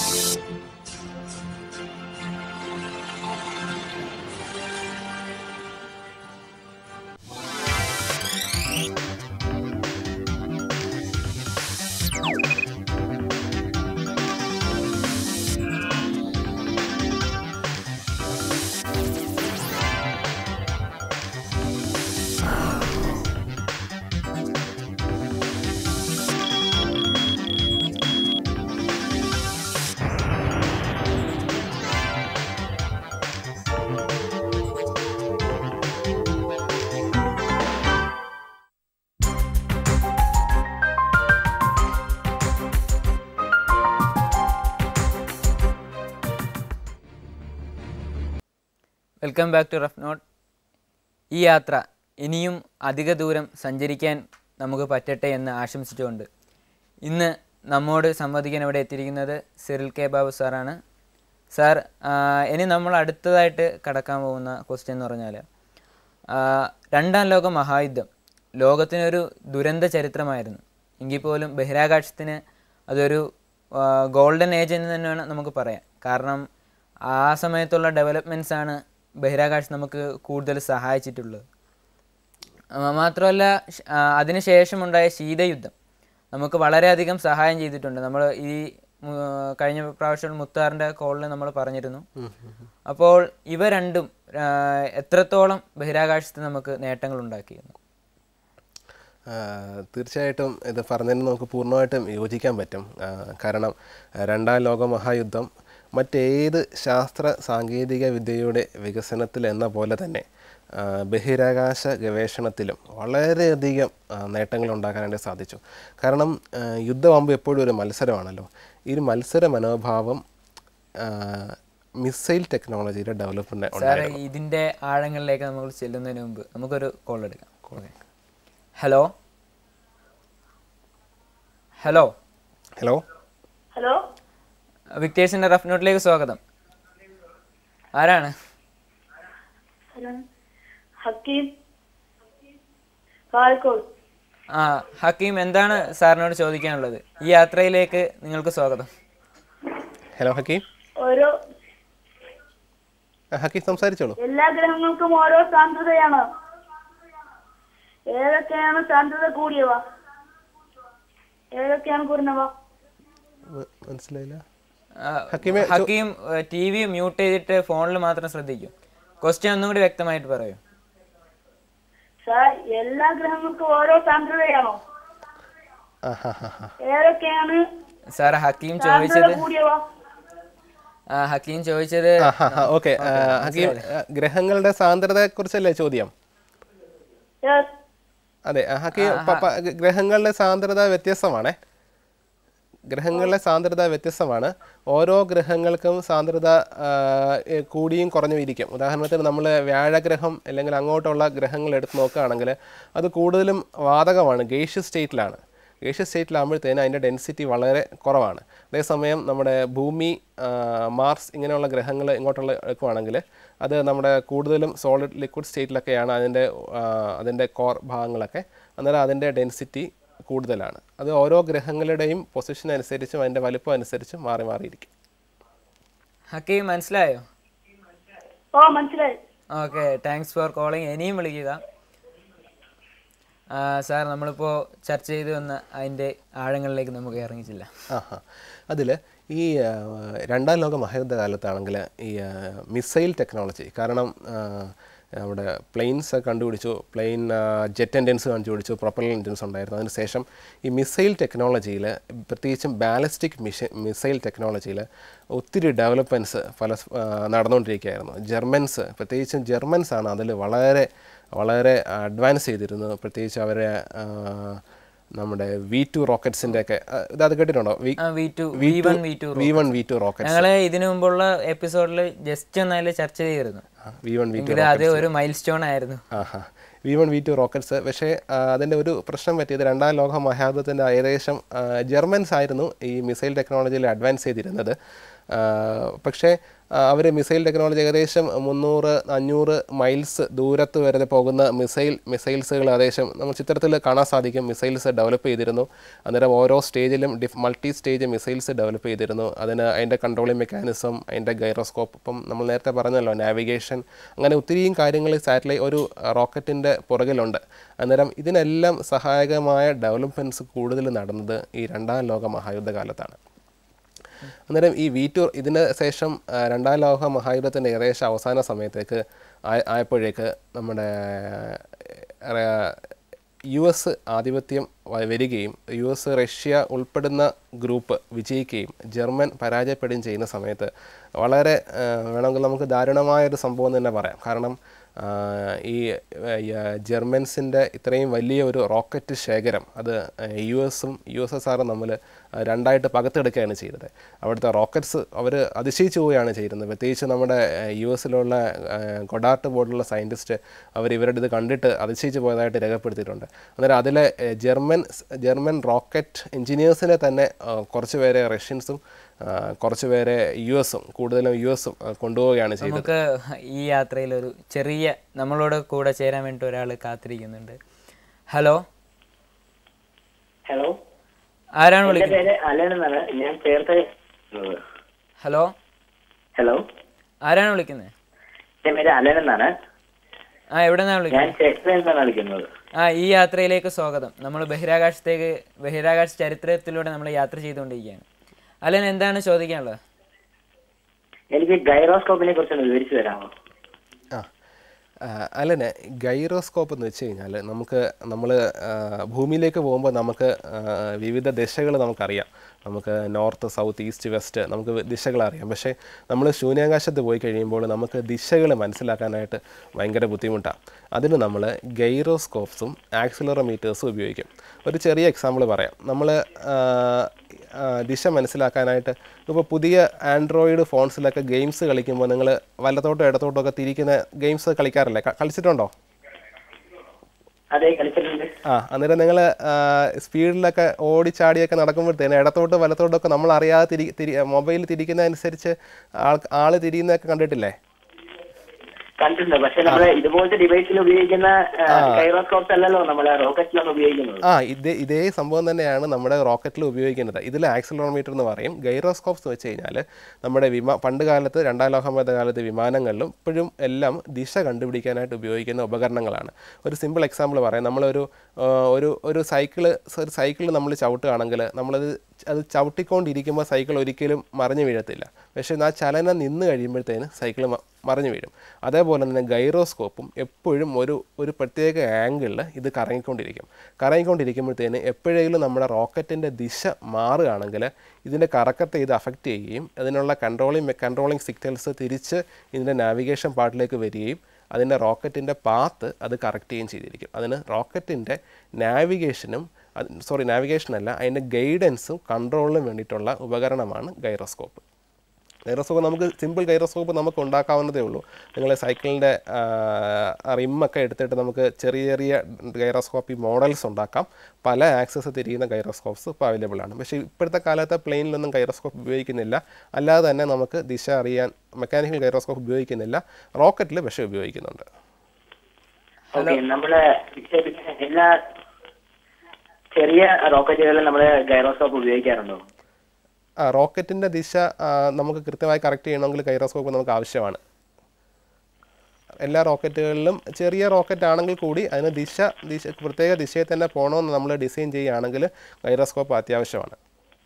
welcome back to rough note ഈ യാത്ര ഇനിയും അധിക ദൂരം സഞ്ചരിക്കാൻ നമുക്ക് പറ്റട്ടെ എന്ന് ആശംസിച്ചുകൊണ്ട് ഇന്ന് നമ്മോട് സംവദിക്കാൻ ഇവിടെ എത്തിയിരിക്കുന്നത് സിറിൽ കെ ബാബു സാറാണ് സാർ ആ, ഇനി നമ്മൾ അടുത്തതായിട്ട് കടക്കാൻ പോകുന്ന ക്വസ്റ്റ്യൻ എന്ന് പറഞ്ഞാൽ ആ, രണ്ടാം ലോക മഹായുദ്ധം ലോകത്തിനൊരു ദുരന്ത ചരിത്രമായിരുന്നു എങ്കിൽ പോലും ബഹിരാകാശത്തിന് അതൊരു ഗോൾഡൻ ഏജ് എന്ന് തന്നെയാണ് നമുക്ക് പറയാം കാരണം ആ സമയത്തുള്ള ഡെവലപ്മെൻറ്റ്സ് ആണ് ബഹിരാകാശം നമുക്ക് കൂടുതൽ സഹായിച്ചിട്ടുള്ളത് ആ, മാത്രമല്ല ഷ്- ആ, അതിനുശേഷമുണ്ടായ ശീതയുദ്ധം നമുക്ക് വളരെയധികം സഹായം ചെയ്തിട്ടുണ്ട് നമ്മൾ ഈ മു- കഴിഞ്ഞ പ്രാവശ്യം മുത്താറിൻ്റെ കോളിൽ നമ്മൾ പറഞ്ഞിരുന്നു അപ്പോൾ ഇവ രണ്ടും ആ, എത്രത്തോളം ബഹിരാകാശത്ത് നമുക്ക് നേട്ടങ്ങൾ ഉണ്ടാക്കിയിരുന്നു ആ, തീർച്ചയായിട്ടും ഇത് പറഞ്ഞതിന് നമുക്ക് പൂർണ്ണമായിട്ടും യോജിക്കാൻ പറ്റും ആ, കാരണം ആ, രണ്ടാം ലോക മഹായുദ്ധം മറ്റേത് ശാസ്ത്ര സാങ്കേതിക വിദ്യയുടെ വികസനത്തിൽ എന്ന പോലെ തന്നെ ആ, ബഹിരാകാശ ഗവേഷണത്തിലും വളരെയധികം ആ, നേട്ടങ്ങൾ ഉണ്ടാക്കാനായിട്ട് സാധിച്ചു കാരണം ആ, യുദ്ധമാകുമ്പോൾ എപ്പോഴും ഒരു മത്സരമാണല്ലോ ഈ ഒരു മത്സര മനോഭാവം ആ, മിസൈൽ ടെക്നോളജിയുടെ ഡെവലപ്മെൻറ്റ് സാറേ ഉണ്ടായിരുന്നു ഇതിൻ്റെ ആഴങ്ങളിലേക്ക് നമ്മൾ ചെല്ലുന്നതിന് മുമ്പ് നമുക്കൊരു കോൾ എടുക്കാം okay hello hello hello hello വിക്ടേഴ്സിൻ്റെ റഫ് നോട്ടിലേക്ക് സ്വാഗതം ആരാണ് ഹക്കീം കാൽക്കോട് ആ ഹക്കീം എന്താണ് സാറിനോട് ചോദിക്കാനുള്ളത് ഈ യാത്രയിലേക്ക് നിങ്ങൾക്ക് സ്വാഗതം ഹലോ ഹക്കീം ഓരോ ആ, ഹക്കീം സംസാരിച്ചോളൂ എല്ലാ ഗ്രഹങ്ങൾക്കും ഓരോ സാന്ദ്രതയാണ് ഏതൊക്കെയാണ് സാന്ദ്രത കൂടിയവ ഏതൊക്കെയാണ് കുറഞ്ഞവ മ- മനസ്സിലായില്ല ആ, ഹക്കീമെ, ചോ- ഹക്കീം ടി വി മ്യൂട്ട് ചെയ്തിട്ട് ഫോണിൽ മാത്രം ശ്രദ്ധിക്കും ക്വസ്റ്റ്യൻ ഒന്നും കൂടി വ്യക്തമായിട്ട് പറയൂ സാർ എല്ലാ ഗ്രഹങ്ങൾക്കും ഓരോ സാന്ദ്രതയാണോ ആ ഹാ ഹാ ഹാ ഏതൊക്കെയാണ് സാർ ഹക്കീം സാന്ദ്രത ചോദിച്ചത് കൂടിയവ ആ, ഹക്കീം ചോദിച്ചത് ആ, ഹാ, ഹാ, ഓക്കെ ആ, ഹക്കീം ആ, ഗ്രഹങ്ങളുടെ സാന്ദ്രതയെ കുറിച്ചല്ലേ ചോദ്യം Yes. അതെ ആ, ഹക്കീം പ- പ- ഗ്രഹങ്ങളുടെ സാന്ദ്രത വ്യത്യസ്തമാണേ ഗ്രഹങ്ങളുടെ സാന്ദ്രത വ്യത്യസ്തമാണ് ഓരോ ഗ്രഹങ്ങൾക്കും സാന്ദ്രത ആ, ഏ, കൂടിയും കുറഞ്ഞും ഇരിക്കും ഉദാഹരണത്തിന് നമ്മൾ വ്യാഴഗ്രഹം അല്ലെങ്കിൽ അങ്ങോട്ടുള്ള ഗ്രഹങ്ങൾ എടുത്ത് നോക്കുകയാണെങ്കിൽ അത് കൂടുതലും വാതകമാണ് ഗേഷ്യസ് സ്റ്റേറ്റിലാണ് ഗേഷ്യസ് സ്റ്റേറ്റിലാകുമ്പോഴത്തേന് അതിൻ്റെ ഡെൻസിറ്റി വളരെ കുറവാണ് അതേസമയം നമ്മുടെ ഭൂമി ആ, മാർസ് ഇങ്ങനെയുള്ള ഗ്രഹങ്ങൾ ഇങ്ങോട്ടുള്ള എടുക്കുവാണെങ്കിൽ അത് നമ്മുടെ കൂടുതലും സോളിഡ് ലിക്വിഡ് സ്റ്റേറ്റിലൊക്കെയാണ് അതിൻ്റെ ആ, അതിൻ്റെ കോർ ഭാഗങ്ങളൊക്കെ അന്നേരം അതിൻ്റെ ഡെൻസിറ്റി കൂടുതലാണ് അത് ഓരോ ഗ്രഹങ്ങളുടെയും പൊസിഷൻ അനുസരിച്ചും അതിൻ്റെ വലുപ്പം അനുസരിച്ചും മാറി മാറിയിരിക്കും ഹക്കീം മനസ്സിലായോ ഓ മനസ്സിലായി ഓക്കെ താങ്ക്സ് ഫോർ കോളിങ് ഇനിയും വിളിക്കുക ആ, സാർ നമ്മളിപ്പോൾ ചർച്ച ചെയ്തു വന്ന അതിൻ്റെ ആഴങ്ങളിലേക്ക് നമുക്ക് ഇറങ്ങിച്ചില്ല ആഹാ അതിൽ ഈ ആ, രണ്ടാം ലോക മഹായുദ്ധ കാലത്താണെങ്കിൽ ഈ മിസൈൽ ടെക്നോളജി കാരണം ആ, നമ്മുടെ പ്ലെയിൻസ് കണ്ടുപിടിച്ചു പ്ലെയിൻ ജെറ്റ് എൻജിൻസ് കണ്ടുപിടിച്ചു പ്രൊപ്പൽ എൻജിൻസ് ഉണ്ടായിരുന്നു അതിനുശേഷം ഈ മിസൈൽ ടെക്നോളജിയിൽ പ്രത്യേകിച്ചും ബാലിസ്റ്റിക് മിഷ മിസൈൽ ടെക്നോളജിയിൽ ഒത്തിരി ഡെവലപ്മെൻറ്റ്സ് പല സ്- ആ, നടന്നുകൊണ്ടിരിക്കുകയായിരുന്നു ജർമ്മൻസ് പ്രത്യേകിച്ചും ജർമ്മൻസ് ആണ് അതിൽ വളരെ വളരെ അഡ്വാൻസ് ചെയ്തിരുന്നു പ്രത്യേകിച്ച് അവരെ ആ, നമ്മുടെ വി ടു റോക്കറ്റ്സിൻ്റെ ഒക്കെ ആ, ഇത് അത് കേട്ടിട്ടുണ്ടോ വി- ആ, V2, V two- V1, V2 V one V two rockets ഞങ്ങൾ ഇതിനു മുമ്പുള്ള എപ്പിസോഡിൽ ജസ്റ്റ് ഒന്ന് അതിൽ ചർച്ച ചെയ്തിരുന്നു വി വൺ വി ടു എങ്കിലും അത് ഒരു മൈൽ സ്റ്റോൺ ആയിരുന്നു ആഹാ V one V two rockets പക്ഷേ ആ, അതിൻ്റെ ഒരു പ്രശ്നം പറ്റിയത് രണ്ടാം ലോക മഹായുദ്ധത്തിൻ്റെ ഏകദേശം ആ, ജർമ്മൻസ് ആയിരുന്നു ഈ മിസൈൽ ടെക്നോളജിയിൽ അഡ്വാൻസ് ചെയ്തിരുന്നത് ആ, പക്ഷേ അവർ മിസൈൽ ടെക്നോളജി ഏകദേശം മുന്നൂറ് അഞ്ഞൂറ് മൈൽസ് ദൂരത്ത് വരെ പോകുന്ന മിസൈൽ മിസൈൽസുകൾ ഏകദേശം നമ്മൾ ചിത്രത്തിൽ കാണാൻ സാധിക്കും മിസൈൽസ് ഡെവലപ്പ് ചെയ്തിരുന്നു അന്നേരം ഓരോ സ്റ്റേജിലും ഡിഫ് മൾട്ടി സ്റ്റേജ് മിസൈൽസ് ഡെവലപ്പ് ചെയ്തിരുന്നു അതിന് അതിൻ്റെ കൺട്രോളിംഗ് മെക്കാനിസം അതിൻ്റെ ഗൈറോസ്കോപ്പ് ഇപ്പം നമ്മൾ നേരത്തെ പറഞ്ഞല്ലോ നാവിഗേഷൻ അങ്ങനെ ഒത്തിരിയും കാര്യങ്ങൾ സാറ്റലൈറ്റ് ഒരു റോക്കറ്റിൻ്റെ പുറകിലുണ്ട് അന്നേരം ഇതിനെല്ലാം സഹായകമായ ഡെവലപ്മെൻറ്റ്സ് കൂടുതൽ നടന്നത് ഈ രണ്ടാം ലോക മഹായുദ്ധ കാലത്താണ് അന്നേരം ഈ വി ടു ഇതിന് ശേഷം ആ, രണ്ടാം ലോക മഹായുദ്ധത്തിൻ്റെ ഏകദേശം അവസാന സമയത്തേക്ക് ആയ- ആയപ്പോഴേക്ക് നമ്മുടെ യു എസ് ആധിപത്യം വ- വരികയും യു എസ് റഷ്യ ഉൾപ്പെടുന്ന ഗ്രൂപ്പ് വിജയിക്കുകയും ജർമ്മൻ പരാജയപ്പെടുകയും ചെയ്യുന്ന സമയത്ത് വളരെ ആ, വേണമെങ്കിൽ നമുക്ക് ദാരുണമായൊരു സംഭവം തന്നെ പറയാം കാരണം ആ, ഈ ജർമ്മൻസിൻ്റെ ഇത്രയും വലിയ ഒരു റോക്കറ്റ് ശേഖരം അത് യു എസും യു എസ് എസ് ആറും തമ്മിൽ രണ്ടായിട്ട് പകത്തെടുക്കുകയാണ് ചെയ്തത് അവിടുത്തെ റോക്കറ്റ്സ് അവർ അതിശയിച്ചു പോവുകയാണ് ചെയ്യുന്നത് പ്രത്യേകിച്ച് നമ്മുടെ യു എസിലുള്ള കൊഡാർട്ട് ബോർഡിലുള്ള സയൻറ്റിസ്റ്റ് അവർ ഇവരുടെ ഇത് കണ്ടിട്ട് അതിശയിച്ചു പോയതായിട്ട് രേഖപ്പെടുത്തിയിട്ടുണ്ട് അന്നേരം അതിലെ ഏ, ജർമ്മൻ ജർമ്മൻ റോക്കറ്റ് എഞ്ചിനീയേഴ്സിനെ തന്നെ ആ, കുറച്ച് പേരെ റഷ്യൻസും ആ, കുറച്ച് പേരെ യു എസും കൂടുതലും യു എസും കൊണ്ടുപോവുകയാണ് ചെയ്തത് നമുക്ക് ഈ യാത്രയിൽ ഒരു ചെറിയ നമ്മളോട് കൂടെ ചേരാൻ വേണ്ടി ഒരാൾ കാത്തിരിക്കുന്നുണ്ട് ഹലോ ഹലോ ആരാണ് എന്റെ വിളിക്കുന്നത് പേര് അലൻ എന്നാണ് ഞാൻ ചേർത്ത് ഹലോ ഹലോ ആരാണ് വിളിക്കുന്നത് എന്റെ പേര് അലൻ എന്നാണ് ആ എവിടെ നിന്നാണ് ഞാൻ വിളിക്കുന്നത് ചേർത്ത് എന്നാണ് വിളിക്കുന്നത് ആ ഈ യാത്രയിലേക്ക് സ്വാഗതം നമ്മൾ ബഹിരാകാശത്തേക്ക് ബഹിരാകാശ ചരിത്രത്തിലൂടെ നമ്മൾ യാത്ര ചെയ്തുകൊണ്ടിരിക്കുകയാണ് അല്ലൻ എന്താണ് ചോദിക്കാനുള്ളത് എനിക്ക് ഗൈറോസ്കോപ്പിനെ കുറിച്ചൊന്ന് വിവരിച്ചു തരാമോ ആ ആ, അല്ലനെ ഗൈറോസ്കോപ്പ് എന്ന് വെച്ച് കഴിഞ്ഞാൽ നമുക്ക് നമ്മൾ ഭൂമിയിലേക്ക് പോകുമ്പോൾ നമുക്ക് ആ, വിവിധ ദിശകൾ നമുക്കറിയാം നമുക്ക് നോർത്ത് സൗത്ത് ഈസ്റ്റ് വെസ്റ്റ് നമുക്ക് ദിശകൾ അറിയാം പക്ഷേ നമ്മൾ ശൂന്യാകാശത്ത് പോയി കഴിയുമ്പോൾ നമുക്ക് ദിശകൾ മനസ്സിലാക്കാനായിട്ട് ഭയങ്കര ബുദ്ധിമുട്ടാണ് അതിന് നമ്മൾ ഗൈറോസ്കോപ്സും ആക്സിലറോമീറ്റേഴ്സും ഉപയോഗിക്കും ഒരു ചെറിയ എക്സാമ്പിൾ പറയാം നമ്മൾ ദിശ മനസ്സിലാക്കാനായിട്ട് ഇപ്പോൾ പുതിയ ആൻഡ്രോയിഡ് ഫോൺസിലൊക്കെ ഗെയിംസ് കളിക്കുമ്പോൾ നിങ്ങൾ വലത്തോട്ടോ ഇടത്തോട്ടോ ഒക്കെ തിരിക്കുന്ന ഗെയിംസ് കളിക്കാറില്ലേ ക- കളിച്ചിട്ടുണ്ടോ അതെ കളിച്ചിട്ടുണ്ട് ആ അന്നേരം നിങ്ങൾ സ്പീഡിലൊക്കെ ഓടിച്ചാടിയൊക്കെ നടക്കുമ്പോഴത്തേന് ഇടത്തോട്ട് വലത്തോട്ടൊക്കെ നമ്മൾ അറിയാതെ തിരി തിരി മൊബൈൽ തിരിക്കുന്നതനുസരിച്ച് ആൾ ആൾ തിരിയുന്നതൊക്കെ കണ്ടിട്ടില്ലേ കണ്ടിട്ടുണ്ട് പക്ഷെ നമ്മള് ഇതുപോലത്തെ ഡിവൈസിൽ ഉപയോഗിക്കുന്ന ഗൈറോസ്കോപ്സ് അല്ലല്ലോ നമ്മളെ റോക്കറ്റിലാണ് ഉപയോഗിക്കുന്നത് ആ ഇതേ ഇതേ സംഭവം തന്നെയാണ് നമ്മുടെ റോക്കറ്റിൽ ഉപയോഗിക്കുന്നത് ഇതിൽ ആക്സിലോമീറ്റർ എന്ന് പറയും ഗൈറോസ്കോപ്സ് എന്ന് വെച്ച് കഴിഞ്ഞാൽ നമ്മുടെ വിമാ പണ്ട് കാലത്ത് രണ്ടാം ലോകമത കാലത്ത് വിമാനങ്ങളിലും ഇപ്പോഴും എല്ലാം ദിശ കണ്ടുപിടിക്കാനായിട്ട് ഉപയോഗിക്കുന്ന ഉപകരണങ്ങളാണ് ഒരു സിമ്പിൾ എക്സാമ്പിൾ പറയാം നമ്മളൊരു ആ, ഒരു ഒരു സൈക്കിള് ഒരു സൈക്കിൾ നമ്മൾ ചവിട്ടുകയാണെങ്കിൽ നമ്മളത് അത് ചവിട്ടിക്കൊണ്ടിരിക്കുമ്പോൾ സൈക്കിൾ ഒരിക്കലും മറിഞ്ഞു വീഴത്തില്ല പക്ഷേ ആ ചലനം നിന്ന് കഴിയുമ്പോഴത്തേന് സൈക്കിൾ മറിഞ്ഞു വീഴും അതേപോലെ തന്നെ ഗൈറോസ്കോപ്പും എപ്പോഴും ഒരു ഒരു പ്രത്യേക ആംഗിളിൽ ഇത് കറങ്ങിക്കൊണ്ടിരിക്കും കറങ്ങിക്കൊണ്ടിരിക്കുമ്പോഴത്തേന് എപ്പോഴെങ്കിലും നമ്മുടെ റോക്കറ്റിൻ്റെ ദിശ മാറുകയാണെങ്കിൽ ഇതിൻ്റെ കറക്കത്തെ ഇത് അഫക്റ്റ് ചെയ്യുകയും അതിനുള്ള കൺട്രോളിങ് കൺട്രോളിങ് സിഗ്നൽസ് തിരിച്ച് ഇതിൻ്റെ നാവിഗേഷൻ പാർട്ടിലേക്ക് വരികയും അതിൻ്റെ റോക്കറ്റിൻ്റെ പാത്ത് അത് കറക്റ്റ് ചെയ്യുകയും ചെയ്തിരിക്കും അതിന് റോക്കറ്റിൻ്റെ നാവിഗേഷനും സോറി നാവിഗേഷൻ അല്ല അതിൻ്റെ ഗൈഡൻസും കൺട്രോളിനും വേണ്ടിയിട്ടുള്ള ഉപകരണമാണ് ഗൈറോസ്കോപ്പ് ഗൈറോസ്കോപ്പ് നമുക്ക് സിമ്പിൾ ഗൈറോസ്കോപ്പ് നമുക്ക് ഉണ്ടാക്കാവുന്നതേ ഉള്ളൂ നിങ്ങൾ സൈക്കിളിൻ്റെ റിമ്മൊക്കെ എടുത്തിട്ട് നമുക്ക് ചെറിയ ചെറിയ ഗൈറോസ്കോപ്പി മോഡൽസ് ഉണ്ടാക്കാം പല ആക്സസ് തിരിയുന്ന ഗൈറോസ്കോപ്സ് ഇപ്പോൾ അവൈലബിൾ ആണ് പക്ഷേ ഇപ്പോഴത്തെ കാലത്ത് പ്ലെയിനിലൊന്നും ഗൈറോസ്കോപ്പ് ഉപയോഗിക്കുന്നില്ല അല്ലാതെ തന്നെ നമുക്ക് ദിശ അറിയാൻ മെക്കാനിക്കൽ ഗൈറോസ്കോപ്പ് ഉപയോഗിക്കുന്നില്ല റോക്കറ്റിൽ പക്ഷേ ഉപയോഗിക്കുന്നുണ്ട് ഓക്കെ നമ്മള് വിക്ഷേപിക്കുന്ന എല്ലാ ചെറിയ റോക്കറ്റുകളിലും നമ്മള് ഗൈറോസ്കോപ്പ് ഉപയോഗിക്കാറുണ്ടോ ആ റോക്കറ്റിൻ്റെ ദിശ ആ, നമുക്ക് കൃത്യമായി കറക്റ്റ് ചെയ്യണമെങ്കിൽ ഗൈറോസ്കോപ്പ് നമുക്ക് ആവശ്യമാണ് എല്ലാ റോക്കറ്റുകളിലും ചെറിയ റോക്കറ്റ് ആണെങ്കിൽ കൂടി അതിന് ദിശ ദിശ പ്രത്യേക ദിശയിൽ തന്നെ പോകണമെന്ന് നമ്മൾ ഡിസൈൻ ചെയ്യുകയാണെങ്കിൽ ഗൈറോസ്കോപ്പ് അത്യാവശ്യമാണ്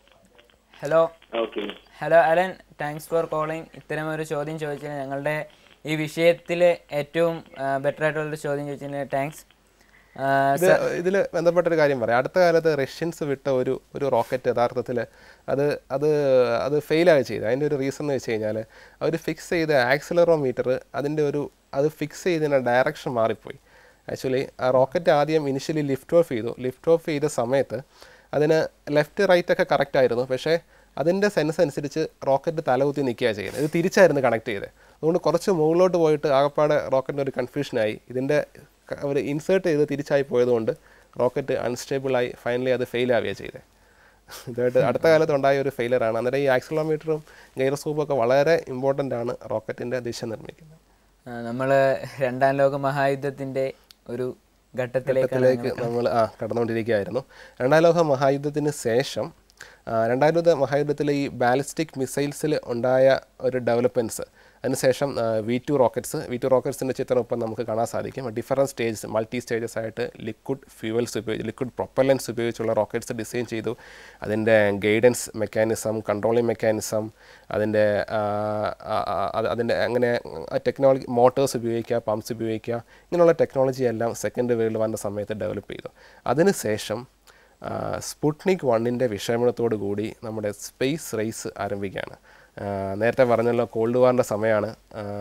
hello okay hello Alan thanks for calling ഇത്തരം ഒരു ചോദ്യം ചോദിച്ചതിന് ഞങ്ങളുടെ ഈ വിഷയത്തിൽ ഏറ്റവും ബെറ്റർ ആയിട്ടുള്ളൊരു ചോദ്യം ചോദിച്ചതിന് താങ്ക്സ് ഇത് ഇതിൽ ബന്ധപ്പെട്ടൊരു കാര്യം പറയാം അടുത്ത കാലത്ത് റഷ്യൻസ് വിട്ട ഒരു ഒരു റോക്കറ്റ് യഥാർത്ഥത്തിൽ അത് അത് അത് ഫെയിലായി ചെയ്ത് അതിൻ്റെ ഒരു റീസൺ എന്ന് വെച്ച് കഴിഞ്ഞാൽ അവർ ഫിക്സ് ചെയ്ത ആക്സിലറോമീറ്റർ അതിൻ്റെ ഒരു അത് ഫിക്സ് ചെയ്തതിൻ്റെ ഡയറക്ഷൻ മാറിപ്പോയി ആക്ച്വലി ആ റോക്കറ്റ് ആദ്യം ഇനിഷ്യലി ലിഫ്റ്റ് ഓഫ് ചെയ്തു ലിഫ്റ്റ് ഓഫ് ചെയ്ത സമയത്ത് അതിന് ലെഫ്റ്റ് റൈറ്റ് ഒക്കെ കറക്റ്റ് ആയിരുന്നു പക്ഷേ അതിൻ്റെ സെൻസ് അനുസരിച്ച് റോക്കറ്റ് തലകുത്തി നിൽക്കുകയാണ് ചെയ്യുന്നത് ഇത് തിരിച്ചായിരുന്നു കണക്ട് ചെയ്തത് അതുകൊണ്ട് കുറച്ച് മുകളിലോട്ട് പോയിട്ട് ആകപ്പാടെ റോക്കറ്റിന് ഒരു കൺഫ്യൂഷനായി ഇതിൻ്റെ അവർ ഇൻസേർട്ട് ചെയ്ത് തിരിച്ചായി പോയതുകൊണ്ട് റോക്കറ്റ് അൺസ്റ്റേബിളായി ഫൈനലി അത് ഫെയിൽ ആവുകയാണ് ചെയ്തത് ഇതായിട്ട് അടുത്ത കാലത്ത് ഉണ്ടായ ഒരു ഫെയിലറാണ് അന്നേരം ഈ ആക്സിലോമീറ്ററും ഗൈറോസ്കോപ്പും ഒക്കെ വളരെ ഇമ്പോർട്ടൻ്റ് ആണ് റോക്കറ്റിൻ്റെ ദിശ നിർമ്മിക്കുന്നത് നമ്മൾ രണ്ടാം ലോക മഹായുദ്ധത്തിൻ്റെ ഒരു ഘട്ടത്തിലേക്കാണ് ഘട്ടത്തിലേക്ക് നമ്മൾ ആ കടന്നുകൊണ്ടിരിക്കുകയായിരുന്നു രണ്ടാം ലോക മഹായുദ്ധത്തിന് ശേഷം ആ, രണ്ടാം ലോക മഹായുദ്ധത്തിലെ ഈ ബാലിസ്റ്റിക് മിസൈൽസിൽ ഉണ്ടായ ഒരു ഡെവലപ്മെൻറ്റ്സ് അതിനുശേഷം V two rockets V two റോക്കറ്റ്സിൻ്റെ ചിത്രം ഇപ്പം നമുക്ക് കാണാൻ സാധിക്കും ഡിഫറൻറ്റ് സ്റ്റേജസ് മൾട്ടി സ്റ്റേജസ് ആയിട്ട് ലിക്വിഡ് ഫ്യൂവൽസ് ഉപയോഗിച്ച് ലിക്വിഡ് പ്രൊപ്പലൻസ് ഉപയോഗിച്ചുള്ള റോക്കറ്റ്സ് ഡിസൈൻ ചെയ്തു അതിൻ്റെ ഗൈഡൻസ് മെക്കാനിസം കൺട്രോളിങ് മെക്കാനിസം അതിൻ്റെ ആ, ആ, ആ, അത് അതിൻ്റെ അങ്ങനെ ടെക്നോളജി മോട്ടേഴ്സ് ഉപയോഗിക്കുക പമ്പ്സ് ഉപയോഗിക്കുക ഇങ്ങനെയുള്ള ടെക്നോളജി എല്ലാം സെക്കൻഡ് വേൾഡ് വാറിൻ്റെ സമയത്ത് ഡെവലപ്പ് ചെയ്തു അതിനുശേഷം ആ, സ്പുട്നിക് വണ്ണിൻ്റെ വിഷയമത്തോടു കൂടി നമ്മുടെ സ്പേസ് റേസ് ആരംഭിക്കുകയാണ് ആ, നേരത്തെ പറഞ്ഞല്ലോ കോൾഡ് വാറിൻ്റെ സമയമാണ്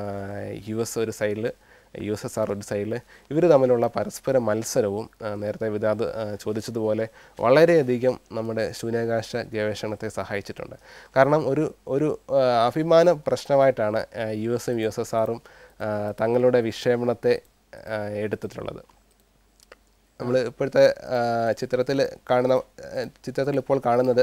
യു എസ് ഒരു സൈഡിൽ യു എസ് എസ് ആർ ഒരു സൈഡിൽ ഇവർ തമ്മിലുള്ള പരസ്പര മത്സരവും ആ, നേരത്തെ വിദാത് ആ, ചോദിച്ചതുപോലെ വളരെയധികം നമ്മുടെ ശൂന്യാകാശ ഗവേഷണത്തെ സഹായിച്ചിട്ടുണ്ട് കാരണം ഒരു ഒരു ആ, അഭിമാന പ്രശ്നമായിട്ടാണ് യു എസും യു എസ് എസ് ആറും തങ്ങളുടെ വിക്ഷേപണത്തെ ആ, എടുത്തിട്ടുള്ളത് നമ്മൾ ഇപ്പോഴത്തെ ചിത്രത്തിൽ കാണുന്ന ആ, ചിത്രത്തിൽ ഇപ്പോൾ കാണുന്നത്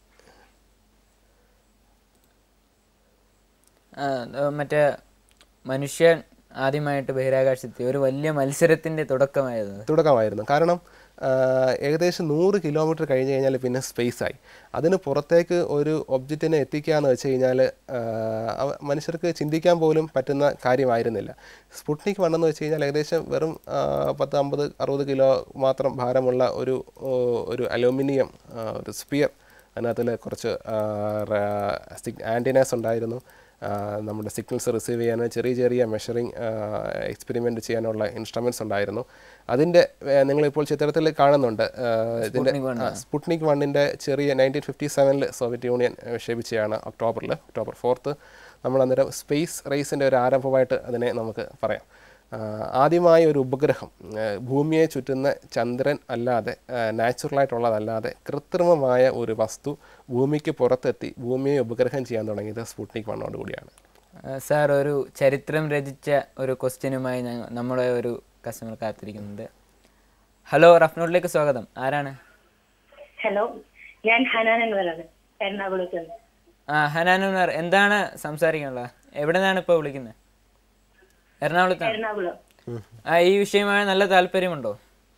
ആ, ആ, മറ്റേ മനുഷ്യൻ ആദ്യമായിട്ട് ബഹിരാകാശത്തെത്തി ഒരു വലിയ മത്സരത്തിൻ്റെ തുടക്കമായിരുന്നു തുടക്കമായിരുന്നു കാരണം ആ, ഏകദേശം നൂറ് കിലോമീറ്റർ കഴിഞ്ഞ് കഴിഞ്ഞാൽ പിന്നെ സ്പേസ് ആയി അതിന് പുറത്തേക്ക് ഒരു ഒബ്ജക്റ്റിനെ എത്തിക്കുക എന്ന് വെച്ച് കഴിഞ്ഞാൽ ആ, അവ- മനുഷ്യർക്ക് ചിന്തിക്കാൻ പോലും പറ്റുന്ന കാര്യമായിരുന്നില്ല സ്പുട്നിക് വൺ എന്ന് വെച്ച് കഴിഞ്ഞാൽ ഏകദേശം വെറും ആ, പത്ത് അമ്പത് അറുപത് കിലോ മാത്രം ഭാരമുള്ള ഒരു ഓ, ഒരു അലൂമിനിയം ആ, ഒരു സ്പിയർ അതിനകത്തിൽ കുറച്ച് ആൻറ്റിനാസ് ഉണ്ടായിരുന്നു ആ, നമ്മുടെ സിഗ്നൽസ് റിസീവ് ചെയ്യാൻ ചെറിയ ചെറിയ മെഷറിങ് എക്സ്പെരിമെൻറ്റ് ചെയ്യാനുള്ള ഇൻസ്ട്രുമെൻറ്റ്സ് ഉണ്ടായിരുന്നു അതിൻ്റെ നിങ്ങളിപ്പോൾ ചിത്രത്തിൽ കാണുന്നുണ്ട് ആ, ഇതിൻ്റെ സ്പുട്നിക് one ആ, സ്പുട്നിക് വണ്ണിൻ്റെ ചെറിയ നയൻറ്റീൻ ഫിഫ്റ്റി സെവനിൽ സോവിയറ്റ് യൂണിയൻ വിക്ഷേപിച്ചതാണ് ഒക്ടോബറിൽ ഒക്ടോബർ ഫോർത്ത് നമ്മൾ അന്നേരം സ്പേസ് റേസിൻ്റെ ഒരു ആരംഭമായിട്ട് അതിനെ നമുക്ക് പറയാം ആ, ആദ്യമായ ഒരു ഉപഗ്രഹം ആ, ഭൂമിയെ ചുറ്റുന്ന ചന്ദ്രൻ അല്ലാതെ നാച്ചുറലായിട്ടുള്ളതല്ലാതെ കൃത്രിമമായ ഒരു വസ്തു ഭൂമിക്ക് പുറത്തെത്തി ഭൂമിയെ ഉപഗ്രഹം ചെയ്യാൻ തുടങ്ങിയത് സ്പുട്നിക് വണ്ണോട് കൂടിയാണ് ആ, സാർ ഒരു ചരിത്രം രചിച്ച ഒരു ക്വസ്റ്റ്യനുമായി ഞങ്ങ- നമ്മുടെ ഒരു കസ്റ്റമർ കാത്തിരിക്കുന്നുണ്ട് ഹലോ റഫ്നോട്ടിലേക്ക് സ്വാഗതം ആരാണ് ഹലോ ഞാൻ ഹനാൻ അൻവറാണ് എറണാകുളത്ത് നിന്ന് ആ ഹനാനുമാർ എന്താണ് സംസാരിക്കാനുള്ളത് എവിടെ നിന്നാണ് ഇപ്പോൾ വിളിക്കുന്നത് എറണാകുളത്താണ് എറണാകുളം ആ ഈ വിഷയമായി നല്ല താല്പര്യമുണ്ടോ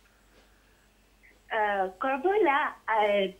ആ, കുഴപ്പമില്ല ആ,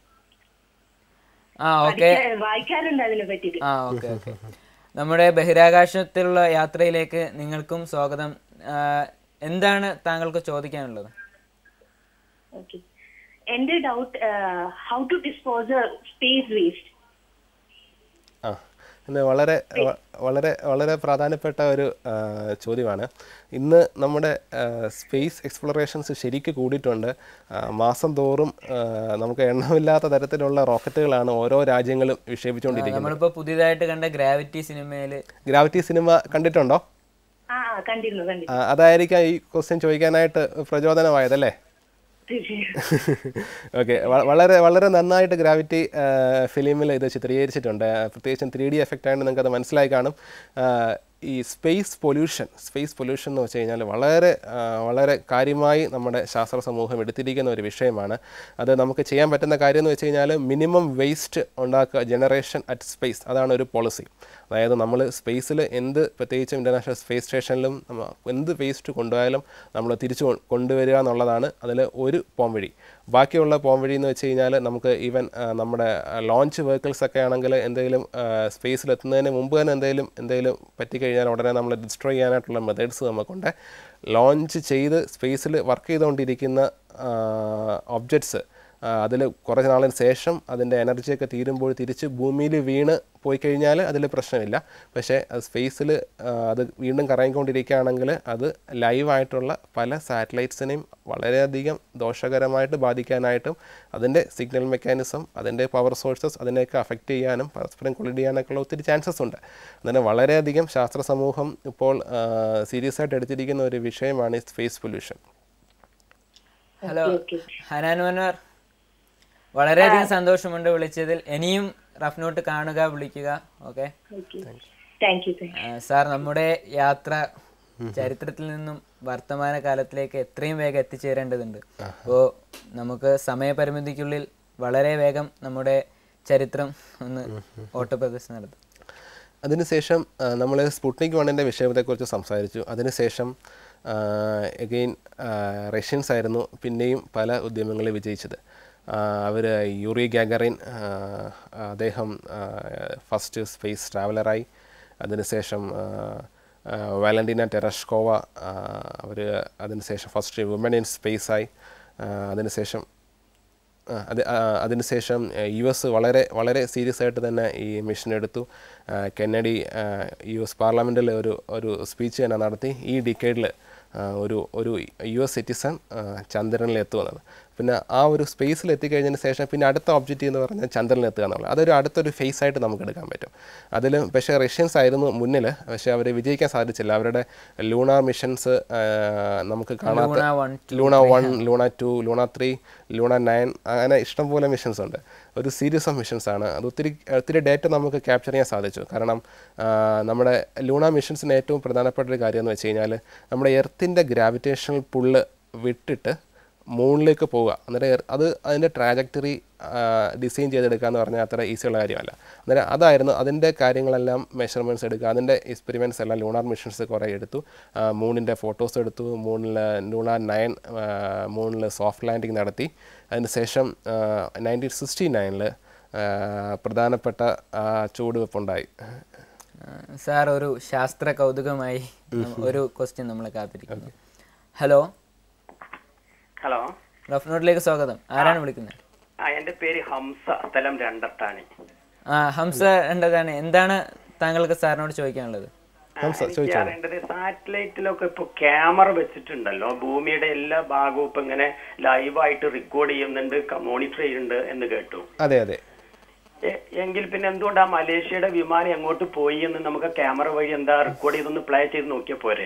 ആ ഓക്കെ പഠിക്കാ- വായിക്കാറുണ്ട് അതിനെ പറ്റിയിട്ട് ആ ഓക്കെ ഓക്കെ നമ്മുടെ ബഹിരാകാശത്തിലുള്ള യാത്രയിലേക്ക് നിങ്ങൾക്കും സ്വാഗതം ആ, എന്താണ് താങ്കൾക്ക് ചോദിക്കാനുള്ളത് ഓക്കെ എന്റെ doubt how to dispose space waste ആ ഇന്ന് വളരെ വ- വളരെ വളരെ പ്രധാനപ്പെട്ട ഒരു ആ, ചോദ്യമാണ് ഇന്ന് നമ്മുടെ സ്പേസ് എക്സ്പ്ലോറേഷൻസ് ശരിക്ക് കൂടിയിട്ടുണ്ട് ആ, മാസം തോറും ആ, നമുക്ക് എണ്ണമില്ലാത്ത തരത്തിലുള്ള റോക്കറ്റുകളാണ് ഓരോ രാജ്യങ്ങളും വിക്ഷേപിച്ചുകൊണ്ടിരിക്കുന്നത് നമ്മളിപ്പോൾ പുതിയതായിട്ട് കണ്ട ഗ്രാവിറ്റി സിനിമയിൽ ഗ്രാവിറ്റി സിനിമ കണ്ടിട്ടുണ്ടോ ആ ആ, കണ്ടിരുന്നു കണ്ടിരുന്നു ആ, അതായിരിക്കാം ഈ ക്വസ്റ്റ്യൻ ചോദിക്കാനായിട്ട് പ്രചോദനമായതല്ലേ ഓക്കെ വളരെ വളരെ നന്നായിട്ട് ഗ്രാവിറ്റി ഫിലിമിൽ ഇത് ചിത്രീകരിച്ചിട്ടുണ്ട് ആ, പ്രത്യേകിച്ചും ത്രീ ഡി എഫക്റ്റ് ആയിട്ട് നിങ്ങൾക്ക് അത് മനസ്സിലായി കാണും ആ, ഈ സ്പേസ് പൊല്യൂഷൻ സ്പേസ് പൊല്യൂഷൻ എന്ന് വെച്ച് കഴിഞ്ഞാൽ വളരെ ആ, വളരെ കാര്യമായി നമ്മുടെ ശാസ്ത്ര സമൂഹം എടുത്തിരിക്കുന്ന ഒരു വിഷയമാണ് അത് നമുക്ക് ചെയ്യാൻ പറ്റുന്ന കാര്യം എന്ന് വെച്ച് കഴിഞ്ഞാൽ മിനിമം വേസ്റ്റ് ഉണ്ടാക്കുക ജനറേഷൻ അറ്റ് സ്പേസ് അതാണ് ഒരു പോളിസി അതായത് നമ്മൾ സ്പേസിൽ എന്ത് പ്രത്യേകിച്ചും ഇൻ്റർനാഷണൽ സ്പേസ് സ്റ്റേഷനിലും നമ്മ എന്ത് വേസ്റ്റ് കൊണ്ടുപോയാലും നമ്മൾ തിരിച്ചു കൊ- കൊണ്ടുവരിക എന്നുള്ളതാണ് അതിൽ ഒരു പോംവഴി ബാക്കിയുള്ള പോംവഴി എന്ന് വെച്ച് കഴിഞ്ഞാൽ നമുക്ക് ഈവൻ നമ്മുടെ ലോഞ്ച് വെഹിക്കിൾസ് ഒക്കെ ആണെങ്കിൽ എന്തെങ്കിലും സ്പേസിൽ എത്തുന്നതിന് മുമ്പ് തന്നെ എന്തെങ്കിലും എന്തെങ്കിലും പറ്റിക്കഴിഞ്ഞാൽ ഉടനെ നമ്മൾ ഡിസ്ട്രോയ് ചെയ്യാനായിട്ടുള്ള മെത്തേഡ്സ് നമുക്കുണ്ട് ലോഞ്ച് ചെയ്ത് സ്പേസിൽ വർക്ക് ചെയ്തുകൊണ്ടിരിക്കുന്ന ഒബ്ജക്ട്സ് അതിൽ കുറച്ച് നാളിന് ശേഷം അതിൻ്റെ എനർജിയൊക്കെ തീരുമ്പോൾ തിരിച്ച് ഭൂമിയിൽ വീണ് പോയി കഴിഞ്ഞാൽ അതിൽ പ്രശ്നമില്ല പക്ഷേ അത് സ്പേസിൽ അത് വീണ്ടും കറങ്ങിക്കൊണ്ടിരിക്കുകയാണെങ്കിൽ അത് ലൈവായിട്ടുള്ള പല സാറ്റലൈറ്റ്സിനെയും വളരെയധികം ദോഷകരമായിട്ട് ബാധിക്കാനായിട്ടും അതിൻ്റെ സിഗ്നൽ മെക്കാനിസം അതിൻ്റെ പവർ സോഴ്സസ് അതിനെയൊക്കെ അഫക്റ്റ് ചെയ്യാനും പരസ്പരം കൊളിഡ് ചെയ്യാനൊക്കെ ഉള്ള ഒത്തിരി ചാൻസസ് ഉണ്ട് അതിന് വളരെയധികം ശാസ്ത്ര സമൂഹം ഇപ്പോൾ സീരിയസ് ആയിട്ട് എടുത്തിരിക്കുന്ന ഒരു വിഷയമാണ് ഈ space pollution hello Hanan Manwar വളരെയധികം സന്തോഷമുണ്ട് വിളിച്ചതിൽ ഇനിയും റഫ് നോട്ട് കാണുക വിളിക്കുക ഓക്കെ താങ്ക് യു സാർ നമ്മുടെ യാത്ര ചരിത്രത്തിൽ നിന്നും വർത്തമാന കാലത്തിലേക്ക് എത്രയും വേഗം എത്തിച്ചേരേണ്ടതുണ്ട് അപ്പോൾ നമുക്ക് സമയപരിമിതിക്കുള്ളിൽ വളരെ വേഗം നമ്മുടെ ചരിത്രം ഒന്ന് ഓട്ടപ്രദർശനം നടത്തും അതിനുശേഷം നമ്മൾ സ്പുട്നിക് വണ്ണിൻ്റെ വിഷയത്തെക്കുറിച്ച് സംസാരിച്ചു അതിനുശേഷം എഗെയിൻ റഷ്യൻസ് ആയിരുന്നു പിന്നെയും പല ഉദ്യമങ്ങളിൽ വിജയിച്ചത് അവർ യൂറി ഗാഗറിൻ അദ്ദേഹം ഫസ്റ്റ് സ്പേസ് ട്രാവലറായി അതിനുശേഷം വാലന്റീന ടെറഷ്കോവ അവർ അതിനുശേഷം ഫസ്റ്റ് വുമൺ ഇൻ സ്പേസ് ആയി അതിനുശേഷം ആ, അത് ആ, അതിനുശേഷം യു എസ് വളരെ വളരെ സീരിയസ് ആയിട്ട് തന്നെ ഈ മിഷൻ എടുത്തു ആ, കെന്നഡി ആ, യു എസ് പാർലമെൻറ്റിൽ ഒരു ഒരു സ്പീച്ച് തന്നെ നടത്തി ഈ ഡിക്കേഡിൽ ഒരു ഒരു യു എസ് സിറ്റിസൺ ചന്ദ്രനിൽ എത്തുമെന്നത് പിന്നെ ആ ഒരു സ്പേസിൽ എത്തിക്കഴിഞ്ഞതിന് ശേഷം പിന്നെ അടുത്ത ഒബ്ജക്റ്റീവ് എന്ന് പറഞ്ഞാൽ ചന്ദ്രനിൽ എത്തുക എന്നുള്ളത് അതൊരു അടുത്തൊരു ഫേസ് ആയിട്ട് നമുക്ക് എടുക്കാൻ പറ്റും അതിൽ പക്ഷേ റഷ്യൻസ് ആയിരുന്നു മുന്നിൽ പക്ഷേ അവർ വിജയിക്കാൻ സാധിച്ചില്ല അവരുടെ ലൂണാർ മിഷൻസ് നമുക്ക് കാണാത്ത Luna one, two, Luna one Luna two Luna three Luna nine അങ്ങനെ ഇഷ്ടംപോലെ മിഷൻസ് ഉണ്ട് ഒരു സീരീസ് ഓഫ് മിഷൻസ് ആണ് അത് ഒത്തിരി ഒത്തിരി ഡേറ്റ നമുക്ക് ക്യാപ്ചർ ചെയ്യാൻ സാധിച്ചു കാരണം ആ, നമ്മുടെ ലൂണ മിഷൻസിന് ഏറ്റവും പ്രധാനപ്പെട്ട ഒരു കാര്യം എന്ന് വെച്ച് കഴിഞ്ഞാൽ നമ്മുടെ എർത്തിൻ്റെ ഗ്രാവിറ്റേഷണൽ പുള്ള് വിട്ടിട്ട് മൂണിലേക്ക് പോവുക അന്നേരം എർ- അത് അതിൻ്റെ ട്രാജക്ടറി ഡിസൈൻ ചെയ്തെടുക്കുക എന്ന് പറഞ്ഞാൽ അത്ര ഈസിയുള്ള കാര്യമല്ല അന്നേരം അതായിരുന്നു അതിൻ്റെ കാര്യങ്ങളെല്ലാം മെഷർമെൻറ്റ്സ് എടുക്കുക അതിൻ്റെ എക്സ്പെരിമെൻറ്റ്സ് എല്ലാം ലൂണാർ മിഷൻസ് കുറേ എടുത്തു മൂണിൻ്റെ ഫോട്ടോസ് എടുത്തു മൂണിൽ ലൂണാർ നയൻ മൂണിൽ സോഫ്റ്റ് ലാൻഡിങ് നടത്തി അതിനുശേഷം നയൻറ്റീൻ സിക്സ്റ്റി നയനിൽ പ്രധാനപ്പെട്ട ആ, ചുവടുവെപ്പുണ്ടായി സാർ ഒരു ശാസ്ത്ര കൗതുകമായി ഒരു ക്വസ്റ്റ്യൻ നമ്മൾ കാത്തിരിക്കുന്നു ഹലോ ഹലോ റഫ് നോട്ടിലേക്ക് സ്വാഗതം ആരാണ് വിളിക്കുന്നത് ആ എന്റെ പേര് ഹംസ സ്ഥലം രണ്ടത്താണ് ആ ഹംസ എന്താണ് എന്താണ് താങ്കൾക്ക് സാറിനോട് ചോദിക്കാനുള്ളത് എനിക്ക് അറിയേണ്ടത് സാറ്റലൈറ്റിലൊക്കെ ഇപ്പൊ ക്യാമറ വെച്ചിട്ടുണ്ടല്ലോ ഭൂമിയുടെ എല്ലാ ഭാഗവും ഇപ്പൊ ഇങ്ങനെ ലൈവായിട്ട് റെക്കോർഡ് ചെയ്യുന്നുണ്ട് മോണിറ്റർ ചെയ്യുന്നുണ്ട് എന്ന് കേട്ടു അതെ അതെ എ- എങ്കിൽ പിന്നെ എന്തുകൊണ്ടാ മലേഷ്യയുടെ വിമാനം എങ്ങോട്ട് പോയി എന്ന് നമുക്ക് ക്യാമറ വഴി എന്താ റെക്കോർഡ് ചെയ്തൊന്ന് പ്ലേ ചെയ്ത് നോക്കിയാ പോരെ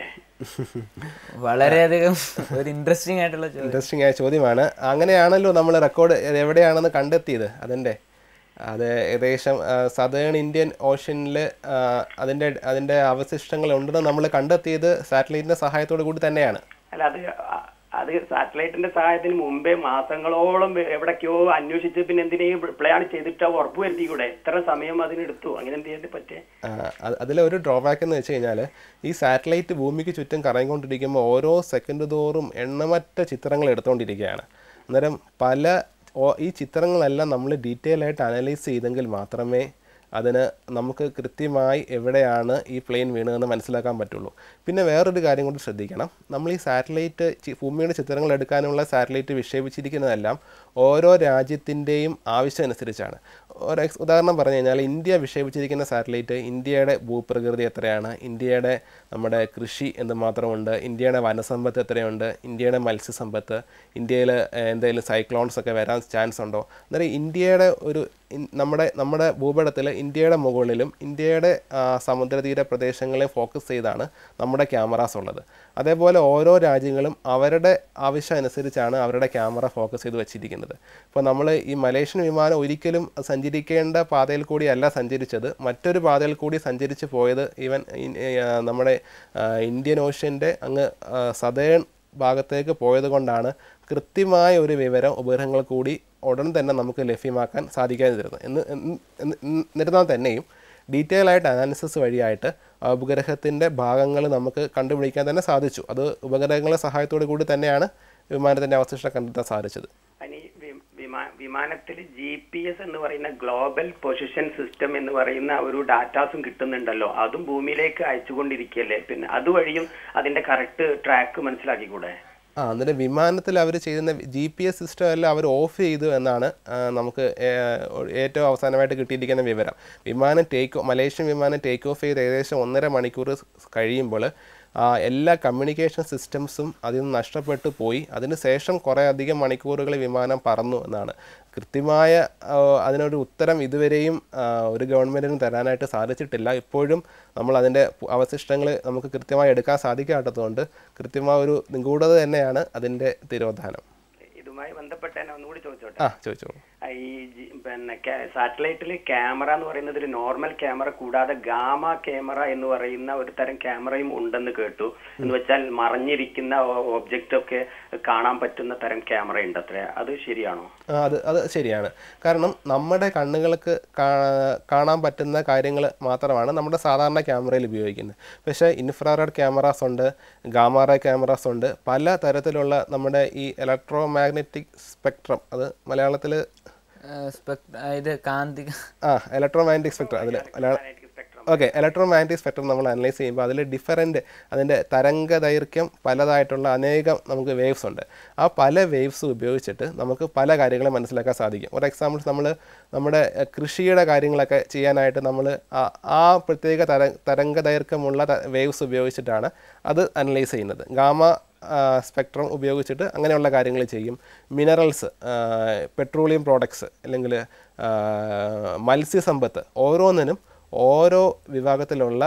വളരെയധികം ഒരു ഇൻട്രസ്റ്റിംഗ് ആയിട്ടുള്ള ചോദ്യം ഇൻട്രസ്റ്റിംഗ് ആയ ചോദ്യമാണ് അങ്ങനെയാണല്ലോ നമ്മൾ റെക്കോർഡ് എവിടെയാണെന്ന് കണ്ടെത്തിയത് അതിൻ്റെ അത് ഏകദേശം സദേൺ ഇന്ത്യൻ ഓഷ്യനിൽ അതിൻ്റെ അതിൻ്റെ അവശിഷ്ടങ്ങൾ ഉണ്ടെന്ന് നമ്മൾ കണ്ടെത്തിയത് സാറ്റലൈറ്റിൻ്റെ സഹായത്തോടു കൂടി തന്നെയാണ് അല്ല അത് അ- അത് സാറ്റലൈറ്റിന്റെ സഹായത്തിന് മുമ്പേ മാസങ്ങളോളം എവിടേക്കോ അന്വേഷിച്ച് പിന്നെ എന്തിനേയും പ്ലാൻ ചെയ്തിട്ട് ഉറപ്പ് വരുത്തിക്കൂടെ എത്ര സമയം അതിനെടുത്തു അങ്ങനെ എന്ത് ചെയ്യാൻ പറ്റേ ആ, അത് അതിലെ ഒരു ഡ്രോബാക്ക് എന്ന് വെച്ച് കഴിഞ്ഞാൽ ഈ സാറ്റലൈറ്റ് ഭൂമിക്ക് ചുറ്റും കറങ്ങിക്കൊണ്ടിരിക്കുമ്പോൾ ഓരോ സെക്കൻഡ് തോറും എണ്ണമറ്റ ചിത്രങ്ങൾ എടുത്തുകൊണ്ടിരിക്കുകയാണ് അന്നേരം പല ഓ- ഈ ചിത്രങ്ങളെല്ലാം നമ്മൾ ഡീറ്റെയിൽ ആയിട്ട് അനലൈസ് ചെയ്തെങ്കിൽ മാത്രമേ അതിന് നമുക്ക് കൃത്യമായി എവിടെയാണ് ഈ പ്ലെയിൻ വീണതെന്ന് മനസ്സിലാക്കാൻ പറ്റുള്ളൂ പിന്നെ വേറൊരു കാര്യം കൂടി ശ്രദ്ധിക്കണം നമ്മൾ ഈ സാറ്റലൈറ്റ് ചി- ഭൂമിയുടെ ചിത്രങ്ങൾ എടുക്കാനുള്ള സാറ്റലൈറ്റ് വിക്ഷേപിച്ചിരിക്കുന്നതെല്ലാം ഓരോ രാജ്യത്തിൻ്റെയും ആവശ്യം അനുസരിച്ചാണ് ഒരു എക്സ് ഉദാഹരണം പറഞ്ഞു കഴിഞ്ഞാൽ ഇന്ത്യ വിക്ഷേപിച്ചിരിക്കുന്ന സാറ്റലൈറ്റ് ഇന്ത്യയുടെ ഭൂപ്രകൃതി എത്രയാണ് ഇന്ത്യയുടെ നമ്മുടെ കൃഷി എന്തുമാത്രമുണ്ട് ഇന്ത്യയുടെ വനസമ്പത്ത് എത്രയുണ്ട് ഇന്ത്യയുടെ മത്സ്യസമ്പത്ത് ഇന്ത്യയിൽ എന്തെങ്കിലും സൈക്ലോൺസ് ഒക്കെ വരാൻ ചാൻസ് ഉണ്ടോ അന്നേരം ഇന്ത്യയുടെ ഒരു ഇൻ- നമ്മുടെ നമ്മുടെ ഭൂപടത്തിൽ ഇന്ത്യയുടെ മുകളിലും ഇന്ത്യയുടെ ആ, സമുദ്രതീര പ്രദേശങ്ങളെ ഫോക്കസ് ചെയ്താണ് നമ്മുടെ ക്യാമറാസ് ഉള്ളത് അതേപോലെ ഓരോ രാജ്യങ്ങളും അവരുടെ ആവശ്യം അനുസരിച്ചാണ് അവരുടെ ക്യാമറ ഫോക്കസ് ചെയ്ത് വെച്ചിരിക്കുന്നത് ഇപ്പോൾ നമ്മൾ ഈ മലേഷ്യൻ വിമാനം ഒരിക്കലും സഞ്ചരിക്കേണ്ട പാതയിൽ കൂടിയല്ല സഞ്ചരിച്ചത് മറ്റൊരു പാതയിൽ കൂടി സഞ്ചരിച്ച് പോയത് ഈവൻ ഇൻ- ആ, നമ്മുടെ ആ, ഇന്ത്യൻ ഓഷ്യൻ്റെ അങ്ങ് സതേൺ ഭാഗത്തേക്ക് പോയത് കൊണ്ടാണ് കൃത്യമായ ഒരു വിവരം ഉപഗ്രഹങ്ങൾ കൂടി ഉടൻ തന്നെ നമുക്ക് ലഭ്യമാക്കാൻ സാധിക്കാതിരുന്നത് എന്ന് എന്ന് എന്ന് എന്നിരുന്നാൽ തന്നെയും ഡീറ്റെയിൽ ആയിട്ട് അനാലിസിസ് വഴിയായിട്ട് ആ ഉപഗ്രഹത്തിൻ്റെ ഭാഗങ്ങൾ നമുക്ക് കണ്ടുപിടിക്കാൻ തന്നെ സാധിച്ചു അത് ഉപഗ്രഹങ്ങളുടെ സഹായത്തോടു കൂടി തന്നെയാണ് വിമാനത്തിൻ്റെ അവശിഷ്ടം കണ്ടെത്താൻ സാധിച്ചത് അതിന് ഈ വി- വിമാ- വിമാനത്തിൽ ജി പി എസ് എന്ന് പറയുന്ന ഗ്ലോബൽ പൊസിഷൻ സിസ്റ്റം എന്ന് പറയുന്ന ഒരു ഡാറ്റാസും കിട്ടുന്നുണ്ടല്ലോ അതും ഭൂമിയിലേക്ക് അയച്ചുകൊണ്ടിരിക്കുകയല്ലേ പിന്നെ അതുവഴിയും അതിന്റെ കറക്റ്റ് ട്രാക്ക് മനസ്സിലാക്കിക്കൂടെ ആ എന്നിട്ട് വിമാനത്തിൽ അവർ ചെയ്യുന്ന ജി പി എസ് സിസ്റ്റം എല്ലാം അവർ ഓഫ് ചെയ്തു എന്നാണ് ആ, നമുക്ക് ഏ- ഏറ്റവും അവസാനമായിട്ട് കിട്ടിയിരിക്കുന്ന വിവരം വിമാനം ടേക്ക് മലേഷ്യൻ വിമാനം ടേക്ക് ഓഫ് ചെയ്ത് ഏകദേശം ഒന്നര മണിക്കൂർ കഴിയുമ്പോൾ ആ, എല്ലാ കമ്മ്യൂണിക്കേഷൻ സിസ്റ്റംസും അതിൽ നിന്ന് നഷ്ടപ്പെട്ടു പോയി അതിന് ശേഷം കുറേ അധികം മണിക്കൂറുകൾ വിമാനം പറന്നു എന്നാണ് കൃത്യമായ ആ, അതിനൊരു ഉത്തരം ഇതുവരെയും ആ, ഒരു ഗവൺമെൻറ്റിനും തരാനായിട്ട് സാധിച്ചിട്ടില്ല ഇപ്പോഴും നമ്മൾ അതിൻ്റെ അവശിഷ്ടങ്ങൾ നമുക്ക് കൃത്യമായി എടുക്കാൻ സാധിക്കാത്തതുകൊണ്ട് കൃത്യമായ ഒരു നിഗൂഢത തന്നെയാണ് അതിൻ്റെ തിരോധാനം ഇതുമായി ബന്ധപ്പെട്ട് തന്നെ ഒന്നുകൂടി ചോദിച്ചോട്ടെ ആ ചോദിച്ചോളൂ ആ, ഈ ജി- പിന്നെ സാറ്റലൈറ്റിൽ ക്യാമറ എന്ന് പറയുന്നത് ഒരു നോർമൽ ക്യാമറ കൂടാതെ ഗാമ ക്യാമറ എന്ന് പറയുന്ന ഒരു തരം ക്യാമറയും ഉണ്ടെന്ന് കേട്ടു എന്ന് വെച്ചാൽ മറഞ്ഞിരിക്കുന്ന ഒബ്ജക്റ്റ് ഒക്കെ കാണാൻ പറ്റുന്ന തരം ക്യാമറ ഉണ്ട് അത്ര അത് ശരിയാണോ ആ, അത് അത് ശരിയാണ് കാരണം നമ്മുടെ കണ്ണുകൾക്ക് കാ- കാണാൻ പറ്റുന്ന കാര്യങ്ങൾ മാത്രമാണ് നമ്മുടെ സാധാരണ ക്യാമറയിൽ ഉപയോഗിക്കുന്നത് പക്ഷേ ഇൻഫ്രാറെഡ് ക്യാമറാസ് ഉണ്ട് ഗാമാറ ക്യാമറാസ് ഉണ്ട് പല തരത്തിലുള്ള നമ്മുടെ ഈ ഇലക്ട്രോ മാഗ്നറ്റിക് സ്പെക്ട്രം അത് മലയാളത്തിൽ സ്പെക്- ഇത് കാന്തിക ആ ഇലക്ട്രോ മാഗ്നറ്റിക് സ്പെക്ട്രം അതിൽ ഓക്കെ ഇലക്ട്രോ മാഗ്നറ്റിക് സ്പെക്ട്രം നമ്മൾ അനലൈസ് ചെയ്യുമ്പോൾ അതിൽ ഡിഫറൻറ്റ് അതിൻ്റെ തരംഗ ദൈർഘ്യം പലതായിട്ടുള്ള അനേകം നമുക്ക് വേവ്സ് ഉണ്ട് ആ പല വേവ്സ് ഉപയോഗിച്ചിട്ട് നമുക്ക് പല കാര്യങ്ങളും മനസ്സിലാക്കാൻ സാധിക്കും ഫോർ എക്സാമ്പിൾ നമ്മൾ നമ്മുടെ എഹ്, കൃഷിയുടെ കാര്യങ്ങളൊക്കെ ചെയ്യാനായിട്ട് നമ്മൾ ആ- ആ പ്രത്യേക തര തരംഗ ദൈർഘ്യമുള്ള വേവ്സ് ഉപയോഗിച്ചിട്ടാണ് അത് അനലൈസ് ചെയ്യുന്നത് ഗാമ സ്പെക്ട്രം ഉപയോഗിച്ചിട്ട് അങ്ങനെയുള്ള കാര്യങ്ങൾ ചെയ്യും മിനറൽസ് പെട്രോളിയം പ്രോഡക്ട്സ് അല്ലെങ്കിൽ മത്സ്യസമ്പത്ത് ഓരോന്നിനും ഓരോ വിഭാഗത്തിലുള്ള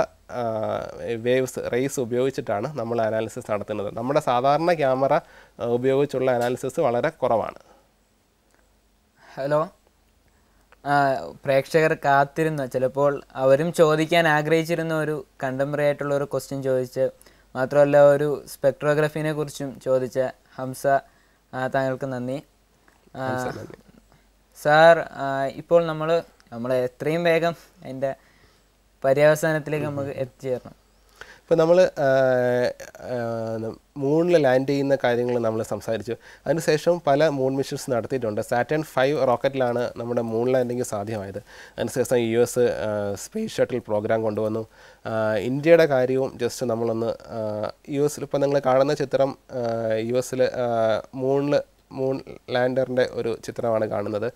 വേവ്സ് റേസ് ഉപയോഗിച്ചിട്ടാണ് നമ്മൾ അനാലിസിസ് നടത്തുന്നത് നമ്മുടെ സാധാരണ ക്യാമറ ഉപയോഗിച്ചുള്ള അനാലിസിസ് വളരെ കുറവാണ് ഹലോ ആ, പ്രേക്ഷകർ കാത്തിരുന്ന ചിലപ്പോൾ അവരും ചോദിക്കാൻ ആഗ്രഹിച്ചിരുന്ന ഒരു കണ്ടംപററി ആയിട്ടുള്ള ഒരു ക്വസ്റ്റ്യൻ ചോദിച്ച് മാത്രമല്ല ഒരു സ്പെക്ട്രോഗ്രഫീനെ കുറിച്ചും ചോദിച്ച ഹംസ ആ, താങ്കൾക്ക് നന്ദി ആ, ഹംസ, നന്ദി. സാർ ആ, ഇപ്പോൾ നമ്മൾ നമ്മൾ എത്രയും വേഗം അതിൻ്റെ പര്യവസാനത്തിലേക്ക് നമുക്ക് എത്തിച്ചേരണം ഇപ്പോൾ നമ്മൾ മൂണിൽ ലാൻഡ് ചെയ്യുന്ന കാര്യങ്ങൾ നമ്മൾ സംസാരിച്ചു അതിനുശേഷം പല മൂൺ മിഷൻസ് നടത്തിയിട്ടുണ്ട് സാറ്റേൺ ഫൈവ് റോക്കറ്റിലാണ് നമ്മുടെ മൂൺ ലാൻഡിങ് സാധ്യമായത് അതിനുശേഷം U S space shuttle programme കൊണ്ടുവന്നു ആ, ഇന്ത്യയുടെ കാര്യവും ജസ്റ്റ് നമ്മളൊന്ന് യു എസിൽ ഇപ്പോൾ നിങ്ങൾ കാണുന്ന ചിത്രം യു എസിൽ മൂണിൽ മൂൺ ലാൻഡറിൻ്റെ ഒരു ചിത്രമാണ് കാണുന്നത്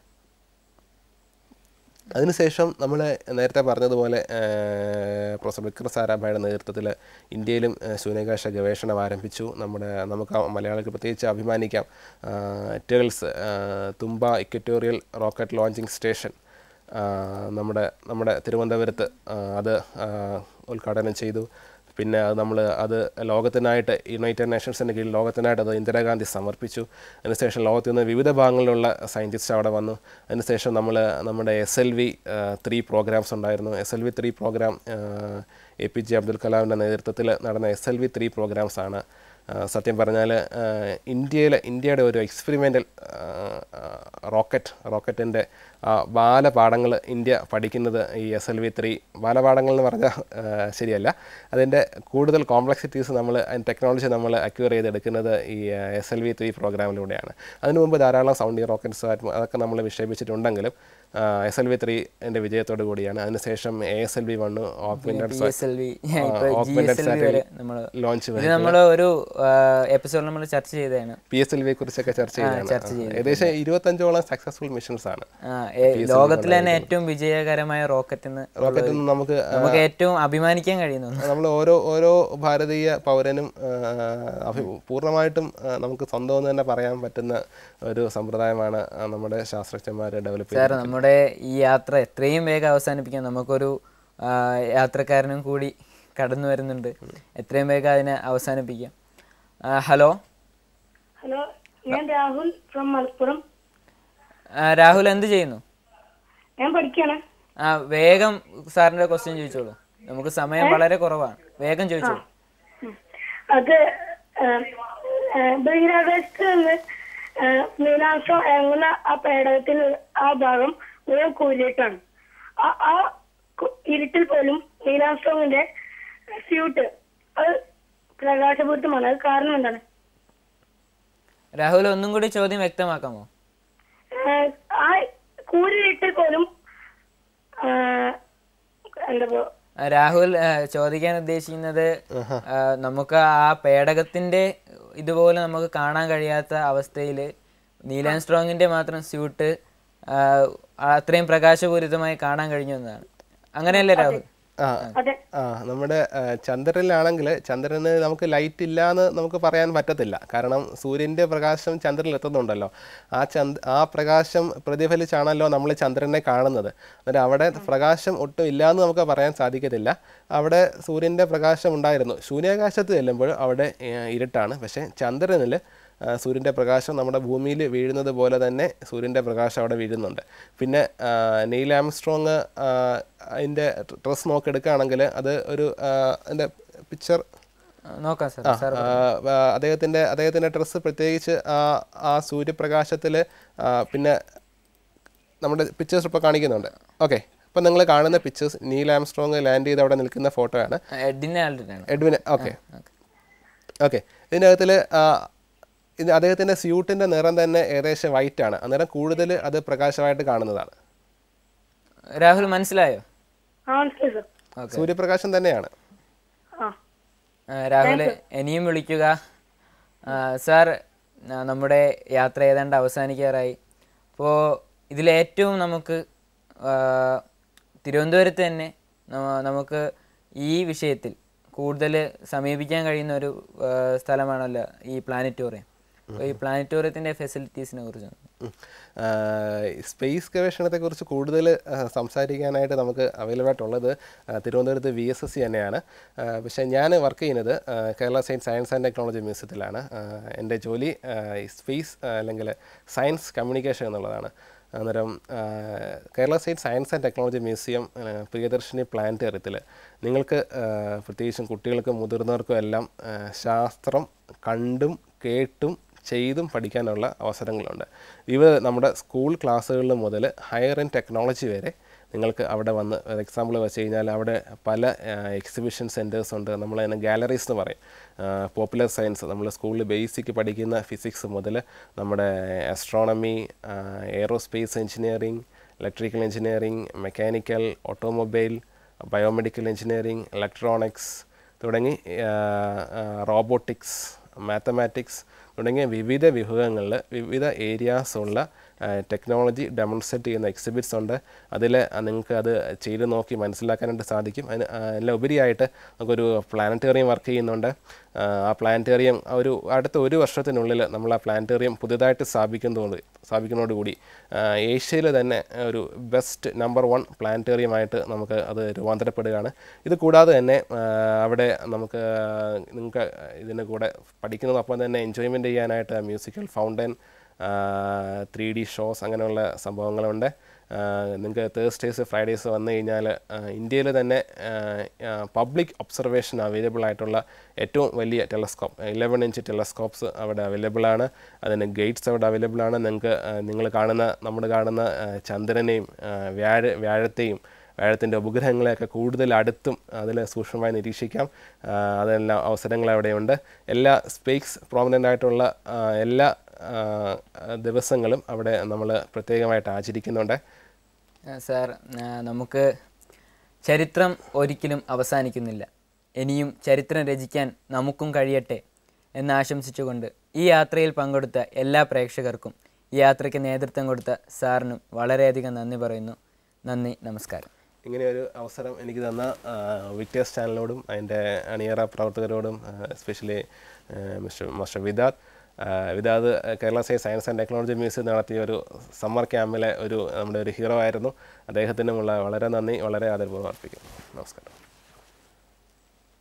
അതിനുശേഷം നമ്മൾ നേരത്തെ പറഞ്ഞതുപോലെ പ്രൊഫസർ വിക്രം സാരാഭായുടെ നേതൃത്വത്തിൽ ഇന്ത്യയിലും ആ, ശൂന്യാകാശ ഗവേഷണം ആരംഭിച്ചു നമ്മുടെ നമുക്ക് ആ മലയാളികൾക്ക് പ്രത്യേകിച്ച് അഭിമാനിക്കാം TERLS Thumba equatorial rocket launching station ആ, നമ്മുടെ നമ്മുടെ തിരുവനന്തപുരത്ത് ആ, അത് ആ, ഉദ്ഘാടനം ചെയ്തു പിന്നെ അത് നമ്മൾ അത് ലോകത്തിനായിട്ട് യുണൈറ്റഡ് നേഷൻസിൻ്റെ കീഴിൽ ലോകത്തിനായിട്ട് അത് ഇന്ദിരാഗാന്ധി സമർപ്പിച്ചു അതിനുശേഷം ലോകത്തിൽ നിന്ന് വിവിധ ഭാഗങ്ങളിലുള്ള സയൻറ്റിസ്റ്റ് അവിടെ വന്നു അതിനുശേഷം നമ്മൾ നമ്മുടെ S L V three programmes ഉണ്ടായിരുന്നു S L V three programme A P J Abdul കലാമിൻ്റെ നേതൃത്വത്തിൽ നടന്ന S L V three programmes ആണ് ആ, സത്യം പറഞ്ഞാൽ ഇന്ത്യയിലെ ഇന്ത്യയുടെ ഒരു എക്സ്പെരിമെൻ്റൽ റോക്കറ്റ് റോക്കറ്റിൻ്റെ ബാലപാഠങ്ങൾ ഇന്ത്യ പഠിക്കുന്നത് ഈ എസ് എൽ വി ത്രീ ബാലപാഠങ്ങൾ എന്ന് പറഞ്ഞാൽ ആ, ശരിയല്ല അതിൻ്റെ കൂടുതൽ കോംപ്ലക്സിറ്റീസ് നമ്മൾ അതിൻ്റെ ടെക്നോളജി നമ്മൾ അക്യൂർ ചെയ്തെടുക്കുന്നത് ഈ എസ് എൽ വി ത്രീ പ്രോഗ്രാമിലൂടെയാണ് അതിനു മുമ്പ് ധാരാളം സൗണ്ടി റോക്കറ്റ്സ് അതൊക്കെ നമ്മൾ വിക്ഷേപിച്ചിട്ടുണ്ടെങ്കിലും എസ് എൽ വി ത്രീ എൻ്റെ വിജയത്തോടു കൂടിയാണ് അതിനുശേഷം എ എസ് എൽ വി വണ്ണു PSLV, ഇപ്പൊ GSLV വരെ നമ്മള് ലോഞ്ച് ഇത് നമ്മൾ ഒരു എപ്പിസോഡ് നമ്മൾ ചർച്ച ചെയ്തതാണ് പി എസ് എൽ വിയെ കുറിച്ചൊക്കെ ചർച്ച ആ, ചെയ്താണ് ചർച്ച ചെയ്തിട്ടുണ്ട്. ഏകദേശം ഇരുപത്തഞ്ചോളം സക്സസ്ഫുൾ മിഷൻസ് ആണ് ആ, ഏ- PSLV ലോകത്തിലെ തന്നെ കൊണ്ടുവരുന്നത്. ഏറ്റവും വിജയകരമായ റോക്കറ്റ് എന്ന് റോക്കറ്റിൽ നിന്ന് നമുക്ക് ആ, നമുക്ക് ഏറ്റവും അഭിമാനിക്കാൻ കഴിയുന്നു നമ്മൾ ഓരോ ഓരോ ഭാരതീയ പൗരനും ആ, അഭി പൂർണ്ണമായിട്ടും ആ, നമുക്ക് സ്വന്തം എന്ന് തന്നെ പറയാൻ പറ്റുന്ന ഒരു സമ്പ്രദായമാണ് ആ, നമ്മുടെ ശാസ്ത്രജ്ഞന്മാർ ഡെവലപ്പ് സാർ നമ്മുടെ ഈ യാത്ര എത്രയും വേഗം അവസാനിപ്പിക്കാൻ നമുക്കൊരു ആ, യാത്രക്കാരനും കൂടി കടന്നു വരുന്നുണ്ട് എത്രയും വേഗം അതിനെ അവസാനിപ്പിക്കാം ആ, ഹലോ ഹലോ ഞാൻ രാഹുൽ ഫ്രം മലപ്പുറം ആ, രാഹുൽ എന്ത് ചെയ്യുന്നു ഞാൻ പഠിക്കാണ് ആ വേഗം സാറിന്റെ ക്വസ്റ്റ്യൻ ചോദിച്ചോളൂ നമുക്ക് സമയം വളരെ കുറവാണ് വേഗം ചോദിച്ചോളൂ അത് ബഹിരാകാശത്ത് നിന്ന് നീലാംശം ഇറങ്ങുന്ന ആ പേടകത്തിൽ ആ ഭാഗം മുഴുവൻ കൂരിട്ടാണ് ആ ആ കു- ഇരുട്ടിൽ പോലും നീലാംശോങ്ങിന്റെ സ്യൂട്ട് അത് പ്രകാശപൂരിതമാണ് അത് കാരണം എന്താണ് രാഹുൽ ഒന്നും കൂടി ചോദ്യം വ്യക്തമാക്കാമോ ഏഹ് ആ കൂരിരുട്ടിൽ പോലും ആ, എന്താ പോ- ആ, രാഹുൽ ആ, ചോദിക്കാൻ ഉദ്ദേശിക്കുന്നത് ആ, നമുക്ക് ആ പേടകത്തിന്റെ ഇതുപോലെ നമുക്ക് കാണാൻ കഴിയാത്ത അവസ്ഥയിൽ നീലാൻ സ്ട്രോങ്ങിന്റെ മാത്രം സ്യൂട്ട് അത്രയും പ്രകാശപൂരിതമായി കാണാൻ കഴിഞ്ഞു എന്നതാണ് അങ്ങനെയല്ലേ രാഹുൽ ആ ആ നമ്മുടെ ആ, ചന്ദ്രനിലാണെങ്കിൽ ചന്ദ്രന് നമുക്ക് ലൈറ്റ് ഇല്ല എന്ന് നമുക്ക് പറയാൻ പറ്റത്തില്ല കാരണം സൂര്യൻ്റെ പ്രകാശം ചന്ദ്രനിൽ എത്തുന്നുണ്ടല്ലോ ആ ചന്ദ് ആ പ്രകാശം പ്രതിഫലിച്ചാണല്ലോ നമ്മൾ ചന്ദ്രനെ കാണുന്നത് അന്നേരം അവിടെ പ്രകാശം ഒട്ടും ഇല്ല എന്ന് നമുക്ക് പറയാൻ സാധിക്കത്തില്ല അവിടെ സൂര്യൻ്റെ പ്രകാശം ഉണ്ടായിരുന്നു ശൂന്യാകാശത്ത് ചെല്ലുമ്പോൾ അവിടെ ഏ, ഇരുട്ടാണ് പക്ഷേ ചന്ദ്രനിൽ ആ, സൂര്യൻ്റെ പ്രകാശം നമ്മുടെ ഭൂമിയിൽ വീഴുന്നത് പോലെ തന്നെ സൂര്യൻ്റെ പ്രകാശം അവിടെ വീഴുന്നുണ്ട് പിന്നെ ആ, നെയിൽ ആംസ്ട്രോങ് ആ, അതിൻ്റെ ഡ്രസ് നോക്കെടുക്കുകയാണെങ്കിൽ അത് ഒരു ആ, അതിൻ്റെ പിക്ചർ നോക്കാം സാർ ആ, സാർ ആ, ആ, അദ്ദേഹത്തിൻ്റെ അദ്ദേഹത്തിൻ്റെ ഡ്രസ്സ് പ്രത്യേകിച്ച് ആ ആ സൂര്യപ്രകാശത്തിൽ പിന്നെ നമ്മുടെ പിക്ചേഴ്സ് ഇപ്പോൾ കാണിക്കുന്നുണ്ട് ഓക്കെ അപ്പോൾ നിങ്ങൾ കാണുന്ന പിക്ചേഴ്സ് നീൽ ആംസ്ട്രോങ് ലാൻഡ് ചെയ്ത് അവിടെ നിൽക്കുന്ന ഫോട്ടോ ആണ് എഡിനെ ആൾട്ടിനാണ് എഡ്വിൻ ഓക്കെ ഓക്കെ ഇതിനകത്തിൽ ഇത് അദ്ദേഹത്തിൻ്റെ സ്യൂട്ടിൻ്റെ നിറം തന്നെ ഏകദേശം വൈറ്റ് ആണ് അന്നേരം കൂടുതൽ അത് പ്രകാശമായിട്ട് കാണുന്നതാണ് രാഹുൽ മനസ്സിലായോ ആ മനസ്സിലായി സർ ഓക്കെ സൂര്യപ്രകാശം തന്നെയാണ് ആ ആ, രാഹുൽ ഇനിയും വിളിക്കുക ആ, സാർ ആ, നമ്മുടെ യാത്ര ഏതാണ്ട് അവസാനിക്കാറായി അപ്പോൾ ഇതിലേറ്റവും നമുക്ക് ആ, തിരുവനന്തപുരത്ത് തന്നെ നമ്മ- നമുക്ക് ഈ വിഷയത്തിൽ കൂടുതൽ സമീപിക്കാൻ കഴിയുന്ന ഒരു ആ, സ്ഥലമാണല്ലോ ഈ പ്ലാനറ്റോറിയം അപ്പോൾ ഈ പ്ലാനറ്റോറിയത്തിൻ്റെ ഫെസിലിറ്റീസിനെ കുറിച്ച് ഉം. ആ, സ്പേസ് ഗവേഷണത്തെക്കുറിച്ച് കൂടുതൽ ആ, സംസാരിക്കാനായിട്ട് നമുക്ക് അവൈലബിൾ ആയിട്ടുള്ളത് ആ, തിരുവനന്തപുരത്ത് വി എസ് എസ് സി തന്നെയാണ് ആ, പക്ഷേ ഞാൻ വർക്ക് ചെയ്യുന്നത് ആ, Kerala state science and technology മ്യൂസിയത്തിലാണ് ആ, എൻ്റെ ജോലി ആ, ഈ സ്പേസ് ആ, അല്ലെങ്കിൽ സയൻസ് കമ്മ്യൂണിക്കേഷൻ എന്നുള്ളതാണ് അന്നേരം ആ, Kerala state science and technology museum ആ, പ്രിയദർശിനി പ്ലാനറ്റേറിയത്തിൽ നിങ്ങൾക്ക് ആ, പ്രത്യേകിച്ചും കുട്ടികൾക്കും മുതിർന്നവർക്കും എല്ലാം ആ, ശാസ്ത്രം കണ്ടും കേട്ടും ചെയ്തും പഠിക്കാനുള്ള അവസരങ്ങളുണ്ട് വിവിധ നമ്മുടെ സ്കൂൾ ക്ലാസ്സുകളിൽ മുതൽ ഹയർ ആൻഡ് ടെക്നോളജി വരെ നിങ്ങൾക്ക് അവിടെ വന്ന് എക്സാമ്പിൾ വെച്ച് കഴിഞ്ഞാൽ അവിടെ പല എക്സിബിഷൻ സെൻറ്റേഴ്സ് ഉണ്ട് നമ്മൾ അതിനെ ഗാലറീസ് എന്ന് പറയും പോപ്പുലർ സയൻസ് നമ്മൾ സ്കൂളിൽ ബേസിക് പഠിക്കുന്ന ഫിസിക്സ് മുതൽ നമ്മുടെ astronomy aerospace engineering electrical engineering mechanical automobile biomedical engineering electronics തുടങ്ങി റോബോട്ടിക്സ് മാത്തമാറ്റിക്സ് തുടങ്ങിയ വിവിധ വിഭാഗങ്ങളിൽ വിവിധ ഏരിയാസ് ഉള്ള ടെക്നോളജി ഡെമോൺസ്ട്രേറ്റ് ചെയ്യുന്ന എക്സിബിറ്റ്സ് ഉണ്ട് അതിൽ നിങ്ങൾക്ക് അത് ചെയ്ത് നോക്കി മനസ്സിലാക്കാനായിട്ട് സാധിക്കും അതിന് ആ, എല്ലാം ഉപരിയായിട്ട് നമുക്കൊരു പ്ലാനറ്റേറിയം വർക്ക് ചെയ്യുന്നുണ്ട് ആ, ആ പ്ലാനറ്റേറിയം ഒരു അടുത്ത ഒരു വർഷത്തിനുള്ളിൽ നമ്മൾ ആ പ്ലാനറ്റേറിയം പുതുതായിട്ട് സ്ഥാപിക്കുന്നതോട് സ്ഥാപിക്കുന്നതോടുകൂടി ഏഷ്യയിൽ തന്നെ ഒരു ബെസ്റ്റ് നമ്പർ വൺ പ്ലാനറ്റേറിയമായിട്ട് നമുക്ക് അത് രൂപാന്തരപ്പെടുകയാണ് ഇത് കൂടാതെ തന്നെ ആ, അവിടെ നമുക്ക് നിങ്ങൾക്ക് ഇതിന് കൂടെ പഠിക്കുന്നതൊപ്പം തന്നെ എൻജോയ്മെൻറ്റ് ചെയ്യാനായിട്ട് musical fountain three D shows അങ്ങനെയുള്ള സംഭവങ്ങളുണ്ട് നിങ്ങൾക്ക് തേഴ്സ്ഡേയ്സ് ഫ്രൈഡേയ്സ് വന്നു കഴിഞ്ഞാൽ ഇന്ത്യയിൽ തന്നെ പബ്ലിക് ഒബ്സർവേഷൻ അവൈലബിൾ ആയിട്ടുള്ള ഏറ്റവും വലിയ ടെലസ്കോപ്പ് ഇലവൻ ഇഞ്ച് ടെലസ്കോപ്സ് അവിടെ അവൈലബിൾ ആണ് അതിന് ഗേറ്റ്സ് അവിടെ അവൈലബിൾ ആണ് നിങ്ങൾക്ക് നിങ്ങൾ കാണുന്ന നമ്മൾ കാണുന്ന ആ, ചന്ദ്രനെയും ആ, വ്യാഴ വ്യാഴത്തെയും വ്യാഴത്തിൻ്റെ ഉപഗ്രഹങ്ങളെയൊക്കെ കൂടുതൽ അടുത്തും അതിൽ സൂക്ഷ്മമായി നിരീക്ഷിക്കാം ആ, അതെല്ലാം അവസരങ്ങൾ അവിടെയുണ്ട് എല്ലാ സ്പേസ് പ്രോമിനൻ്റ് ആയിട്ടുള്ള ആ, എല്ലാ ആ, ദിവസങ്ങളും അവിടെ നമ്മൾ പ്രത്യേകമായിട്ട് ആചരിക്കുന്നുണ്ട് ആ, സാർ ആ, നമുക്ക് ചരിത്രം ഒരിക്കലും അവസാനിക്കുന്നില്ല ഇനിയും ചരിത്രം രചിക്കാൻ നമുക്കും കഴിയട്ടെ എന്ന് ആശംസിച്ചുകൊണ്ട് ഈ യാത്രയിൽ പങ്കെടുത്ത എല്ലാ പ്രേക്ഷകർക്കും ഈ യാത്രയ്ക്ക് നേതൃത്വം കൊടുത്ത സാറിനും വളരെയധികം നന്ദി പറയുന്നു നന്ദി നമസ്കാരം ഇങ്ങനെ ഒരു അവസരം എനിക്ക് തന്ന വിക്ടേഴ്സ് ചാനലിനോടും അതിൻ്റെ അണിയറ പ്രവർത്തകരോടും എസ്പെഷ്യലി മിസ്റ്റർ മാസ്റ്റർ വിദാദ് ആ, Vidad Kerala state science and technology museum നടത്തിയ ഒരു സമ്മർ ക്യാമ്പിലെ ഒരു നമ്മുടെ ഒരു ഹീറോ ആയിരുന്നു അദ്ദേഹത്തിനുമുള്ള വളരെ നന്ദി വളരെ ആദരപൂർവ്വം അർപ്പിക്കുന്നു നമസ്കാരം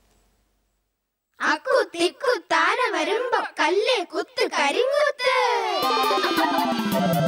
അക്കുത്തിക്കുത്താന വരുമ്പോ കല്ലേ കുത്ത് കരിങ്കുത്ത്